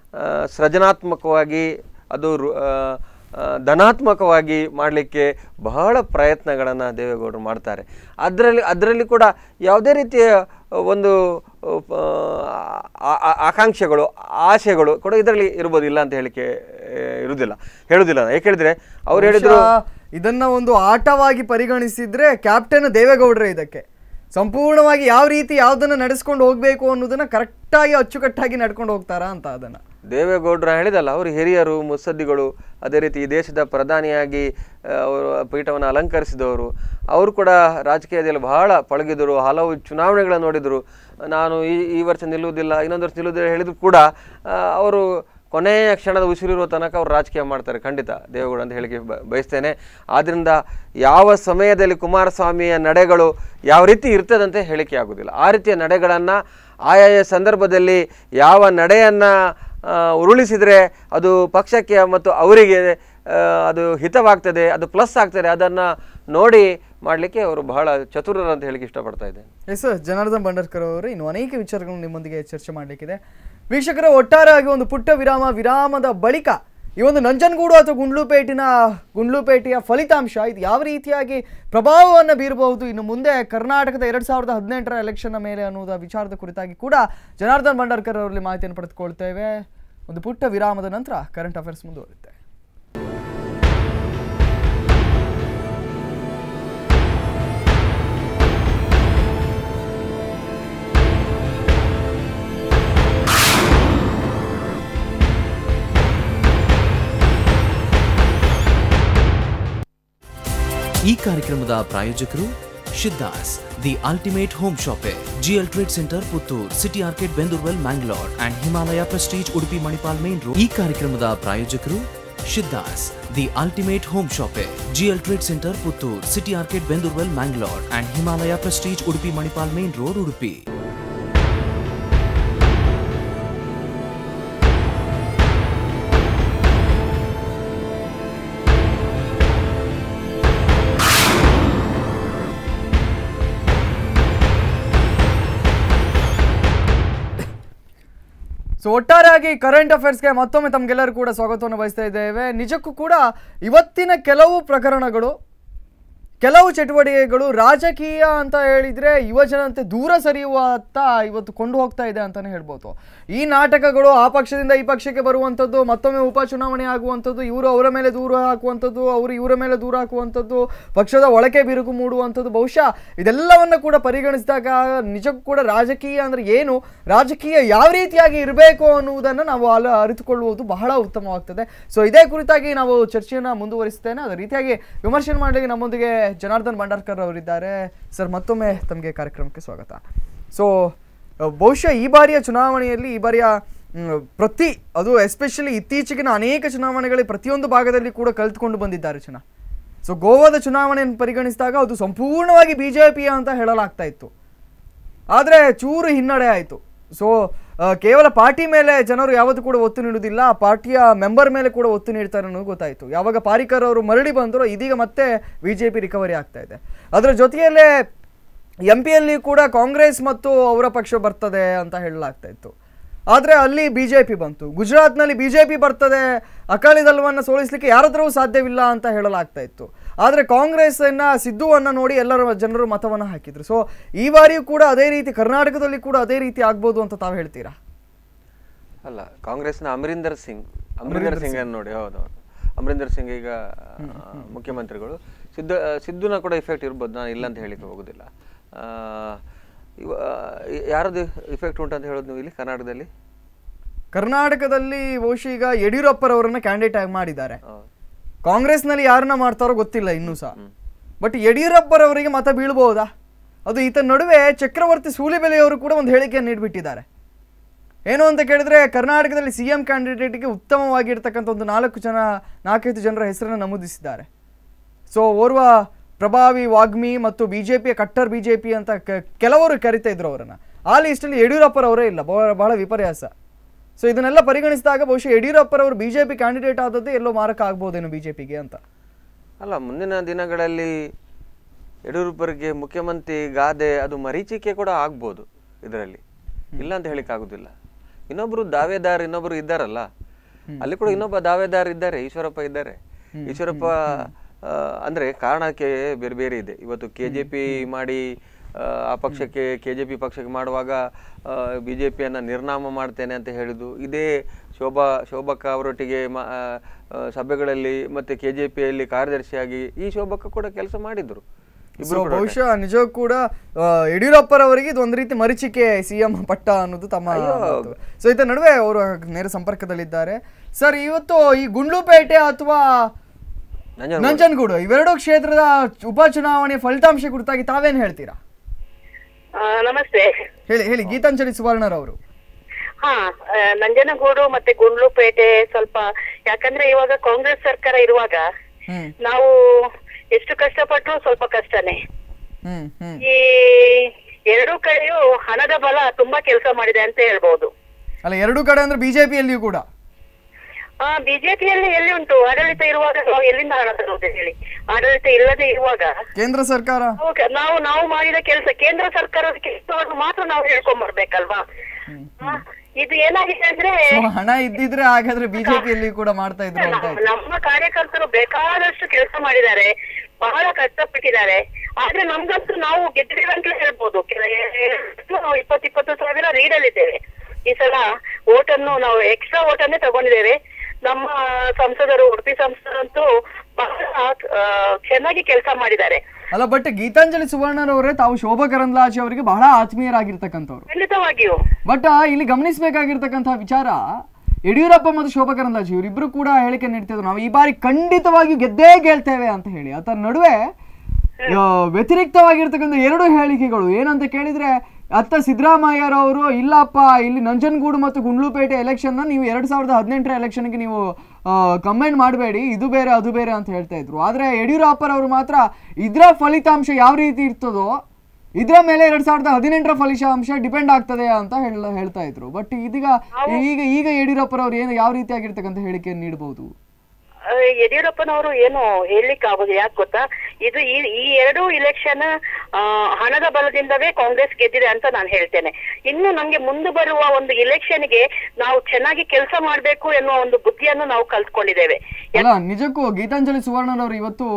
ಸೃಜನಾತ್ಮಕವಾಗಿ ಅದು ರು- ಆ, ಆ, ಧನಾತ್ಮಕವಾಗಿ ಮಾಡಲಿಕ್ಕೆ ಬಹಳ ಪ್ರಯತ್ನಗಳನ್ನು ದೇವೇಗೌಡರು ಮಾಡ್ತಾರೆ ಅದರಲ್ಲಿ ಅದರಲ್ಲಿ ಕೂಡ ಯಾವುದೇ ರೀತಿಯ ಒಂದು ಆ, ಆ- ಆ- ಆಕಾಂಕ್ಷೆಗಳು ಆಸೆಗಳು ಕೂಡ ಇದರಲ್ಲಿ ಇರ್ಬೋದು ಇಲ್ಲ ಅಂತ ಹೇಳಿಕೆ ಆ, ಇರುವುದಿಲ್ಲ ಹೇಳುವುದಿಲ್ಲ ಯಾಕೆ ಹೇಳಿದ್ರೆ ಅವ್ರು ಹೇಳಿದ್ರು ಬಹುಶಃ ಇದನ್ನ ಒಂದು ಆಟವಾಗಿ ಪರಿಗಣಿಸಿದ್ರೆ ಕ್ಯಾಪ್ಟನ್ ದೇವೇಗೌಡರೇ ಇದಕ್ಕೆ ಸಂಪೂರ್ಣವಾಗಿ ಯಾವ ರೀತಿ ಯಾವ್ದನ್ನ ನಡೆಸ್ಕೊಂಡು ಹೋಗ್ಬೇಕು ಅನ್ನೋದನ್ನ ಕರೆಕ್ಟಾಗಿ ಅಚ್ಚುಕಟ್ಟಾಗಿ ನಡ್ಕೊಂಡು ಹೋಗ್ತಾರಾ ಅಂತ ಅದನ್ನ ದೇವೇಗೌಡರು ಹೇಳಿದಲ್ಲ ಅವರು ಹಿರಿಯರು ಮುತ್ಸದ್ದಿಗಳು ಅದೇ ರೀತಿ ಈ ದೇಶದ ಪ್ರಧಾನಿಯಾಗಿ ಆ, ಅವರು ಪೀಠವನ್ನು ಅಲಂಕರಿಸಿದವರು ಅವರು ಕೂಡ ರಾಜಕೀಯದಲ್ಲಿ ಬಹಳ ಪಳಗಿದರು ಹಲವು ಚುನಾವಣೆಗಳನ್ನು ನೋಡಿದರು ನಾನು ಈ ಈ ವರ್ಷ ನಿಲ್ಲುವುದಿಲ್ಲ ಇನ್ನೊಂದು ವರ್ಷ ನಿಲ್ಲುವುದಿಲ್ಲ ಹೇಳಿದ್ರು ಕೂಡ ಆ, ಅವರು ಕೊನೆಯ ಕ್ಷಣದ ಉಸಿರಿರುವ ತನಕ ಅವರು ರಾಜಕೀಯ ಮಾಡ್ತಾರೆ ಖಂಡಿತ ದೇವೇಗೌಡ ಅಂತ ಹೇಳಿಕೆ ಬ- ಬಯಸ್ತೇನೆ ಆದ್ದರಿಂದ ಯಾವ ಸಮಯದಲ್ಲಿ ಕುಮಾರಸ್ವಾಮಿಯ ನಡೆಗಳು ಯಾವ ರೀತಿ ಇರ್ತದಂತೆ ಹೇಳಿಕೆ ಆಗುವುದಿಲ್ಲ ಆ ರೀತಿಯ ನಡೆಗಳನ್ನು ಆಯಾಯ ಸಂದರ್ಭದಲ್ಲಿ ಯಾವ ನಡೆಯನ್ನು ಉರುಳಿಸಿದರೆ ಅದು ಪಕ್ಷಕ್ಕೆ ಮತ್ತು ಅವರಿಗೆ ಆ, ಅದು ಹಿತವಾಗ್ತದೆ ಅದು ಪ್ಲಸ್ ಆಗ್ತದೆ ಅದನ್ನು ನೋಡಿ ಮಾಡಲಿಕ್ಕೆ ಅವರು ಬಹಳ ಚತುರರು ಅಂತ ಹೇಳಿಕ್ಕೆ ಇಷ್ಟಪಡ್ತಾ ಇದ್ದೇನೆ ಎಸ್ ಜನಾರ್ದನ್ ಬಂಡರ್ಕರ್ ಅವರು ಇನ್ನು ಅನೇಕ ವಿಚಾರಗಳನ್ನು ನಿಮ್ಮೊಂದಿಗೆ ಚರ್ಚೆ ಮಾಡಲಿಕ್ಕಿದೆ ವೀಕ್ಷಕರ ಒಟ್ಟಾರೆಯಾಗಿ ಒಂದು ಪುಟ್ಟ ವಿರಾಮ ವಿರಾಮದ ಬಳಿಕ ಈ ಒಂದು ನಂಜನಗೂಡು ಅಥವಾ ಗುಂಡ್ಲುಪೇಟಿನ ಗುಂಡ್ಲುಪೇಟೆಯ ಫಲಿತಾಂಶ ಇದು ಯಾವ ರೀತಿಯಾಗಿ ಪ್ರಭಾವವನ್ನು ಬೀರಬಹುದು ಇನ್ನು ಮುಂದೆ ಕರ್ನಾಟಕದ ಎರಡ್ ಸಾವಿರದ ಹದಿನೆಂಟರ ಎಲೆಕ್ಷನ್ನ ಮೇಲೆ ಅನ್ನುವುದ ವಿಚಾರದ ಕುರಿತಾಗಿ ಕೂಡ ಜನಾರ್ದನ್ ಬಂಡರ್ಕರ್ ಅವರಲ್ಲಿ ಮಾಹಿತಿಯನ್ನು ಪಡೆದುಕೊಳ್ತೇವೆ ಒಂದು ಪುಟ್ಟ ವಿರಾಮದ ನಂತರ ಕರೆಂಟ್ ಅಫೇರ್ಸ್ ಮುಂದುವರುತ್ತೆ ಈ ಕಾರ್ಯಕ್ರಮದ ಪ್ರಾಯೋಜಕರು ಶಿದ್ದಾಸ್ the ultimate home shoppe GL trade centre Puttur city arcade ಬೆಂದೂರ್ವೆಲ್ Mangalore and Himalaya prestige Udupi Manipal main road ಈ ಕಾರ್ಯಕ್ರಮದ ಪ್ರಾಯೋಜಕರು ಶಿದ್ದಾಸ್ the ultimate home shoppe GL trade centre Puttur city arcade ಬೆಂದೂರ್ವೆಲ್ Mangalore and Himalaya prestige Udupi Manipal main road Udupi so ಒಟ್ಟಾರೆಯಾಗಿ ಕರೆಂಟ್ ಅಫೇರ್ಸ್ಗೆ ಮತ್ತೊಮ್ಮೆ ತಮಗೆಲ್ಲರೂ ಕೂಡ ಸ್ವಾಗತವನ್ನು ಬಯಸ್ತಾ ಇದ್ದೇವೆ ನಿಜಕ್ಕೂ ಕೂಡ ಇವತ್ತಿನ ಕೆಲವು ಪ್ರಕರಣಗಳು ಕೆಲವು ಚಟುವಟಿಕೆಗಳು ರಾಜಕೀಯ ಅಂತ ಹೇಳಿದ್ರೆ ಯುವಜನತೆ ದೂರ ಸರಿಯುವತ್ತ ಇವತ್ತು ಕೊಂಡು ಹೋಗ್ತಾ ಇದೆ ಅಂತಾನೆ ಹೇಳ್ಬೋದು ಈ ನಾಟಕಗಳು ಆ ಪಕ್ಷದಿಂದ ಈ ಪಕ್ಷಕ್ಕೆ ಬರುವಂಥದ್ದು ಮತ್ತೊಮ್ಮೆ ಉಪಚುನಾವಣೆ ಆಗುವಂಥದ್ದು ಇವರು ಅವರ ಮೇಲೆ ದೂರ ಹಾಕುವಂಥದ್ದು ಅವರು ಇವರ ಮೇಲೆ ದೂರ ಹಾಕುವಂಥದ್ದು ಪಕ್ಷದ ಒಳಗೆ ಬಿರುಕು ಮೂಡುವಂಥದ್ದು ಬಹುಶಃ ಇದೆಲ್ಲವನ್ನ ಕೂಡ ಪರಿಗಣಿಸಿದಾಗ ನಿಜಕ್ಕೂ ಕೂಡ ರಾಜಕೀಯ ಅಂದ್ರೆ ಏನು ರಾಜಕೀಯ ಯಾವ ರೀತಿಯಾಗಿ ಇರಬೇಕು ಅನ್ನುವುದನ್ನು ನಾವು ಅಲ ಅರಿತುಕೊಳ್ಳುವುದು ಬಹಳ ಉತ್ತಮವಾಗ್ತದೆ ಸೊ ಇದೇ ಕುರಿತಾಗಿ ನಾವು ಚರ್ಚೆಯನ್ನು ಮುಂದುವರಿಸ್ತೇನೆ ಅದೇ ರೀತಿಯಾಗಿ ವಿಮರ್ಶೆ ಮಾಡಲಿಕ್ಕೆ ನಮ್ಮೊಂದಿಗೆ ಜನಾರ್ದನ್ ಭಂಡಾರ್ಕರ್ ಅವರಿದ್ದಾರೆ ಸರ್ ಮತ್ತೊಮ್ಮೆ ತಮಗೆ ಕಾರ್ಯಕ್ರಮಕ್ಕೆ ಸ್ವಾಗತ ಸೊ ಬಹುಶಃ ಈ ಬಾರಿಯ ಚುನಾವಣೆಯಲ್ಲಿ ಈ ಬಾರಿಯ ಮ್, ಪ್ರತಿ ಅದು ಎಸ್ಪೆಷಲಿ ಇತ್ತೀಚೆಗಿನ ಅನೇಕ ಚುನಾವಣೆಗಳಲ್ಲಿ ಪ್ರತಿಯೊಂದು ಭಾಗದಲ್ಲಿ ಕೂಡ ಕಲಿತುಕೊಂಡು ಬಂದಿದ್ದಾರೆ ಜನ ಸೊ ಗೋವಾದ ಚುನಾವಣೆಯನ್ನು ಪರಿಗಣಿಸಿದಾಗ ಅದು ಸಂಪೂರ್ಣವಾಗಿ ಬಿ ಜೆ ಪಿಯ ಅಂತ ಹೇಳಲಾಗ್ತಾ ಇತ್ತು ಆದರೆ ಚೂರು ಹಿನ್ನಡೆ ಆಯಿತು ಸೊ ಕೇವಲ ಪಾರ್ಟಿ ಮೇಲೆ ಜನರು ಯಾವತ್ತೂ ಕೂಡ ಒತ್ತು ನೀಡುವುದಿಲ್ಲ ಆ ಪಾರ್ಟಿಯ ಮೆಂಬರ್ ಮೇಲೆ ಕೂಡ ಒತ್ತು ನೀಡ್ತಾರೆ ಅನ್ನೋದು ಗೊತ್ತಾಯಿತು ಯಾವಾಗ ಪಾರಿಕರ್ ಅವರು ಮರಳಿ ಬಂದರೋ ಇದೀಗ ಮತ್ತೆ ಬಿ ಜೆ ಪಿ ರಿಕವರಿ ಆಗ್ತಾ ಇದೆ ಅದರ ಜೊತೆಯಲ್ಲೇ ಎಂ ಪಿಯಲ್ಲಿ ಕೂಡ ಕಾಂಗ್ರೆಸ್ ಮತ್ತು ಅವರ ಪಕ್ಷ ಬರ್ತದೆ ಅಂತ ಹೇಳಲಾಗ್ತಾ ಇತ್ತು ಆದರೆ ಅಲ್ಲಿ ಬಿ ಜೆ ಪಿ ಬಂತು ಗುಜರಾತ್ನಲ್ಲಿ ಬಿ ಜೆ ಪಿ ಬರ್ತದೆ ಅಕಾಲಿ ದಳವನ್ನು ಸೋಲಿಸಲಿಕ್ಕೆ ಯಾರದ್ರೂ ಸಾಧ್ಯವಿಲ್ಲ ಅಂತ ಹೇಳಲಾಗ್ತಾ ಇತ್ತು ಆದರೆ ಕಾಂಗ್ರೆಸ್ಸನ್ನು ಸಿದ್ದುವನ್ನು ನೋಡಿ ಎಲ್ಲರ ಜನರು ಮತವನ್ನು ಹಾಕಿದ್ರು ಸೊ ಈ ಬಾರಿಯೂ ಕೂಡ ಅದೇ ರೀತಿ ಕರ್ನಾಟಕದಲ್ಲಿ ಕೂಡ ಅದೇ ರೀತಿ ಆಗ್ಬೋದು ಅಂತ ತಾವು ಹೇಳ್ತೀರಾ ಅಲ್ಲ ಕಾಂಗ್ರೆಸ್ನ ಅಮರೀಂದರ್ ಸಿಂಗ್ ಅಮರೀಂದರ್ ಸಿಂಗ್ ಅನ್ನು ನೋಡಿ ಹೌದು ಹೌದು ಅಮರೀಂದರ್ ಸಿಂಗ್ ಈಗ ಆ, ಮುಖ್ಯಮಂತ್ರಿಗಳು ಸಿದ್ದು ಆ, ಸಿದ್ದುನ ಕೂಡ ಇಫೆಕ್ಟ್ ಇರ್ಬೋದು ನಾನು ಇಲ್ಲ ಅಂತ ಹೇಳಿಕ್ಕೆ ಹೋಗೋದಿಲ್ಲ ಆ, ಇವ ಯಾರದ್ದು ಇಫೆಕ್ಟ್ ಉಂಟು ಅಂತ ಹೇಳೋದು ನೀವು ಇಲ್ಲಿ ಕರ್ನಾಟಕದಲ್ಲಿ ಕರ್ನಾಟಕದಲ್ಲಿ ಬಹುಶಃ ಈಗ ಯಡಿಯೂರಪ್ಪರವರನ್ನ ಕ್ಯಾಂಡಿಡೇಟ್ ಆಗಿ ಮಾಡಿದ್ದಾರೆ ಹೌದು. ಕಾಂಗ್ರೆಸ್ನಲ್ಲಿ ಯಾರನ್ನ ಮಾಡ್ತಾರೋ ಗೊತ್ತಿಲ್ಲ ಇನ್ನೂ ಸಹ ಬಟ್ ಯಡಿಯೂರಪ್ಪರವರಿಗೆ ಮತ ಬೀಳ್ಬಹುದಾ ಅದು ಈತ ನಡುವೆ ಚಕ್ರವರ್ತಿ ಸೂಲಿಬೆಲೆಯವರು ಕೂಡ ಒಂದು ಹೇಳಿಕೆಯನ್ನು ನೀಡಿಬಿಟ್ಟಿದ್ದಾರೆ ಏನು ಅಂತ ಕೇಳಿದ್ರೆ ಕರ್ನಾಟಕದಲ್ಲಿ ಸಿ ಎಂ ಕ್ಯಾಂಡಿಡೇಟ್ಗೆ ಉತ್ತಮವಾಗಿರ್ತಕ್ಕಂಥ ಒಂದು ನಾಲ್ಕು ಜನ ನಾಲ್ಕೈದು ಜನರ ಹೆಸರನ್ನು ನಮೂದಿಸಿದ್ದಾರೆ ಸೊ ಓರ್ವ ಪ್ರಭಾವಿ ವಾಗ್ಮಿ ಮತ್ತು ಬಿ ಜೆ ಪಿಯ ಕಟ್ಟರ್ ಬಿ ಜೆ ಪಿ ಅಂತ ಕ- ಕೆಲವರು ಕರಿತಾ ಇದ್ರು ಅವರನ್ನು ಆ ಲಿಸ್ಟಲ್ಲಿ ಯಡಿಯೂರಪ್ಪರವರೇ ಇಲ್ಲ ಬಹಳ ಬಹಳ ವಿಪರ್ಯಾಸ ಸೊ ಇದನ್ನೆಲ್ಲ ಪರಿಗಣಿಸಿದಾಗ ಬಹುಶಃ ಯಡಿಯೂರಪ್ಪರವರು ಬಿ ಜೆ ಪಿ ಕ್ಯಾಂಡಿಡೇಟ್ ಆದದ್ದು ಎಲ್ಲೋ ಮಾರಕ ಆಗ್ಬೋದೇನೋ ಬಿ ಜೆ ಪಿಗೆ ಅಂತ ಅಲ್ಲ ಮುಂದಿನ ದಿನಗಳಲ್ಲಿ ಯಡಿಯೂರಪ್ಪರಿಗೆ ಮುಖ್ಯಮಂತ್ರಿ ಗಾದೆ ಅದು ಮರೀಚಿಕೆ ಕೂಡ ಆಗ್ಬೋದು ಇದರಲ್ಲಿ ಇಲ್ಲ ಅಂತ ಹೇಳಿಕ್ ಆಗುದಿಲ್ಲ ಇನ್ನೊಬ್ರು ದಾವೇದಾರ್ ಇನ್ನೊಬ್ರು ಇದ್ದಾರಲ್ಲ ಅಲ್ಲಿ ಕೂಡ ಇನ್ನೊಬ್ಬ ದಾವೇದಾರ್ ಇದ್ದಾರೆ ಈಶ್ವರಪ್ಪ ಇದ್ದಾರೆ ಈಶ್ವರಪ್ಪ ಆ, ಅಂದ್ರೆ ಕಾರಣಕ್ಕೆ ಬೇರೆ ಬೇರೆ ಇದೆ ಇವತ್ತು ಕೆ ಜೆ ಪಿ ಮಾಡಿ ಆ, ಆ ಪಕ್ಷಕ್ಕೆ ಕೆ ಜೆ ಪಿ ಪಕ್ಷಕ್ಕೆ ಮಾಡುವಾಗ ಬಿ ಜೆ ಪಿಯನ್ನು ನಿರ್ನಾಮ ಮಾಡ್ತೇನೆ ಅಂತ ಹೇಳಿದ್ದು ಇದೇ ಶೋಭಾ ಶೋಭಕ್ಕ ಅವರೊಟ್ಟಿಗೆ ಮ- ಆ, ಆ, ಸಭೆಗಳಲ್ಲಿ ಮತ್ತೆ ಕೆ ಜೆ ಪಿಯಲ್ಲಿ ಕಾರ್ಯದರ್ಶಿಯಾಗಿ ಈ ಶೋಭಕ್ಕ ಕೂಡ ಕೆಲಸ ಮಾಡಿದ್ರು ಸೊ ಇಬ್ರು ಕೂಡ ಬಹುಶಃ ನಿಜವೂ ಕೂಡ ಆ, ಯಡಿಯೂರಪ್ಪರವರಿಗೆ ಇದು ಒಂದು ರೀತಿ ಮರೀಚಿಕೆ ಸಿಎಂ ಪಟ್ಟ ಅನ್ನೋದು ತಮ್ಮ ಸೊ ಇದರ ನಡುವೆ ಅವರು ನೇರ ಸಂಪರ್ಕದಲ್ಲಿದ್ದಾರೆ ಸರ್ ಇವತ್ತು ಈ ಗುಂಡ್ಲುಪೇಟೆ ಅಥವಾ ನಂಜನಗೂಡು. ನಂಜನಗೂಡು ಇವೆರಡು ಕ್ಷೇತ್ರದ ಉಪಚುನಾವಣೆ ಫಲಿತಾಂಶ ಕುರಿತಾಗಿ ತಾವೇನ್ ಹೇಳ್ತೀರಾ ಆ, ನಮಸ್ತೆ ಹೇಳಿ ಹೇಳಿ ಗೀತಾಂಜಲಿ ಸುವರ್ಣರವರು ಹಾ ಆ, ನಂಜನಗೂಡು ಮತ್ತೆ ಗುಂಡ್ಲುಪೇಟೆ ಸ್ವಲ್ಪ ಯಾಕಂದ್ರೆ ಇವಾಗ ಕಾಂಗ್ರೆಸ್ ಸರ್ಕಾರ ಇರುವಾಗ ಹ್ಮ್ ನಾವು ಎಷ್ಟು ಕಷ್ಟಪಟ್ಟರು ಸ್ವಲ್ಪ ಕಷ್ಟನೇ ಹ್ಮ್ ಹ್ಮ್ ಈ ಎರಡೂ ಕಡೆಯೂ ಹಣದ ಬಲ ತುಂಬಾ ಕೆಲಸ ಮಾಡಿದೆ ಅಂತ ಹೇಳ್ಬೋದು ಅಲ್ಲ ಎರಡೂ ಕಡೆ ಅಂದ್ರೆ ಬಿಜೆಪಿಯಲ್ಲಿಯೂ ಕೂಡ ಆ ಬಿಜೆಪಿಯಲ್ಲಿ ಎಲ್ಲಿ ಉಂಟು ಆಡಳಿತ ಇರುವಾಗ ನಾವು ಎಲ್ಲಿಂದ ಹಣ ತರುವುದು ಹೇಳಿ ಆಡಳಿತ ಇಲ್ಲದೆ ಇರುವಾಗ ಕೇಂದ್ರ ಸರ್ಕಾರ ನಾವು ಕ- ನಾವು ನಾವು ಮಾಡಿದ ಕೆಲಸ ಕೇಂದ್ರ ಸರ್ಕಾರದ ಕೆಲಸವನ್ನು ಮಾತ್ರ ನಾವು ಹೇಳ್ಕೊಂಡ್ ಬರ್ಬೇಕಲ್ವಾ ಆ, ಇದು ಏನಾಗಿದೆ ಅಂದ್ರೆ ಸೊ ಹಣ ಇದ್ದಿದ್ರೆ ಹಾಗಾದ್ರೆ ಬಿಜೆಪಿಯಲ್ಲಿ ಕೂಡ ಮಾಡ್ತಾ ಇದ್ರು ಅಂತ ನಮ್ಮ- ನಮ್ಮ ಕಾರ್ಯಕರ್ತರು ಬೇಕಾದಷ್ಟು ಕೆಲಸ ಮಾಡಿದ್ದಾರೆ ಬಹಳ ಕಷ್ಟಪಟ್ಟಿದ್ದಾರೆ ಆದ್ರೆ ನಮ್ಗಂತೂ ನಾವು ಗೆದ್ದಿದ್ದೇವೆ ಅಂತ ಹೇಳ್ಬೋದು ಕೆಲ- ನಾವು ಇಪ್ಪತ್ತು ಇಪ್ಪತ್ತು ಸಾವಿರ ಲೀಡ್ ಅಲ್ಲಿದ್ದೇವೆ ಈ ಸಲ ಓಟನ್ನು ನಾವು ಎಕ್ಸ್ಟ್ರಾ ಓಟನ್ನೇ ತಗೊಂಡಿದ್ದೇವೆ ನಮ್ಮ ಸಂಸದರು ಉಡುಪಿ ಸಂಸದರಂತೂ ಬಹಳ ಆ, ಚೆನ್ನಾಗಿ ಕೆಲಸ ಮಾಡಿದ್ದಾರೆ ಅಲ್ಲ ಬಟ್ ಗೀತಾಂಜಲಿ ಸುವರ್ಣರವರೇ ತಾವು ಶೋಭಾ ಕರಂದ್ಲಾಜೆ ಅವರಿಗೆ ಬಹಳ ಆತ್ಮೀಯರಾಗಿರ್ತಕ್ಕಂಥವ್ರು ಖಂಡಿತವಾಗಿಯೂ ಬಟ್ ಇಲ್ಲಿ ಗಮನಿಸಬೇಕಾಗಿರ್ತಕ್ಕಂತಹ ವಿಚಾರ ಯಡಿಯೂರಪ್ಪ ಮತ್ತು ಶೋಭಾ ಕರಂದ್ಲಾಜೆ ಇವರಿಬ್ರು ಕೂಡ ಹೇಳಿಕೆ ನೀಡ್ತಿದ್ರು ನಾವು ಈ ಬಾರಿ ಖಂಡಿತವಾಗಿ ಗೆದ್ದೇ ಗೆಲ್ತೇವೆ ಅಂತ ಹೇಳಿ ಅದರ ನಡುವೆ ಆ, ವ್ಯತಿರಿಕ್ತವಾಗಿರ್ತಕ್ಕಂಥ ಎರಡು ಹೇಳಿಕೆಗಳು ಏನಂತ ಕೇಳಿದ್ರೆ ಅತ್ತ ಸಿದ್ದರಾಮಯ್ಯರವರು ಇಲ್ಲಪ್ಪ ಇಲ್ಲಿ ನಂಜನಗೂಡು ಮತ್ತು ಗುಂಡ್ಲುಪೇಟೆ ಎಲೆಕ್ಷನ್ನ ನೀವು ಎರಡ್ ಸಾವಿರದ ಹದಿನೆಂಟರ ಎಲೆಕ್ಷನ್ಗೆ ನೀವು ಕಮೆಂಟ್ ಮಾಡಬೇಡಿ ಇದು ಬೇರೆ ಅದು ಬೇರೆ ಅಂತ ಹೇಳ್ತಾ ಇದ್ರು ಆದ್ರೆ ಯಡಿಯೂರಪ್ಪರವರು ಮಾತ್ರ ಇದರ ಫಲಿತಾಂಶ ಯಾವ ರೀತಿ ಇರ್ತದೋ ಇದರ ಮೇಲೆ ಎರಡ್ ಸಾವಿರದ ಹದಿನೆಂಟರ ಫಲಿತಾಂಶ ಡಿಪೆಂಡ್ ಆಗ್ತದೆ ಅಂತ ಹೇಳ ಹೇಳ್ತಾ ಇದ್ರು ಬಟ್ ಇದೀಗ ಈಗ ಈಗ ಯಡಿಯೂರಪ್ಪರವ್ರು ಏನು ಯಾವ ರೀತಿಯಾಗಿರ್ತಕ್ಕಂಥ ಹೇಳಿಕೆಯನ್ನು ನೀಡಬಹುದು ಆ, ಯಡಿಯೂರಪ್ಪನವರು ಏನು ಹೇಳಲಿಕ್ಕೆ ಆಗೋದು ಯಾಕೆ ಗೊತ್ತಾ ಇದು ಈ ಈ ಎರಡೂ ಇಲೆಕ್ಷನ್ ಹಣದ ಬಲದಿಂದವೇ ಕಾಂಗ್ರೆಸ್ ಗೆದ್ದಿದೆ ಅಂತ ನಾನು ಹೇಳ್ತೇನೆ ಇನ್ನು ನಮ್ಗೆ ಮುಂದೆ ಬರುವ ಒಂದು ಇಲೆಕ್ಷನ್ಗೆ ನಾವು ಚೆನ್ನಾಗಿ ಕೆಲಸ ಮಾಡಬೇಕು ಎನ್ನುವ ಒಂದು ಬುದ್ಧಿಯನ್ನು ನಾವು ಕಲ್ತ್ಕೊಂಡಿದ್ದೇವೆ ಅಲ್ಲ ನಿಜಕ್ಕೂ ಗೀತಾಂಜಲಿ ಸುವರ್ಣನವರು ಇವತ್ತು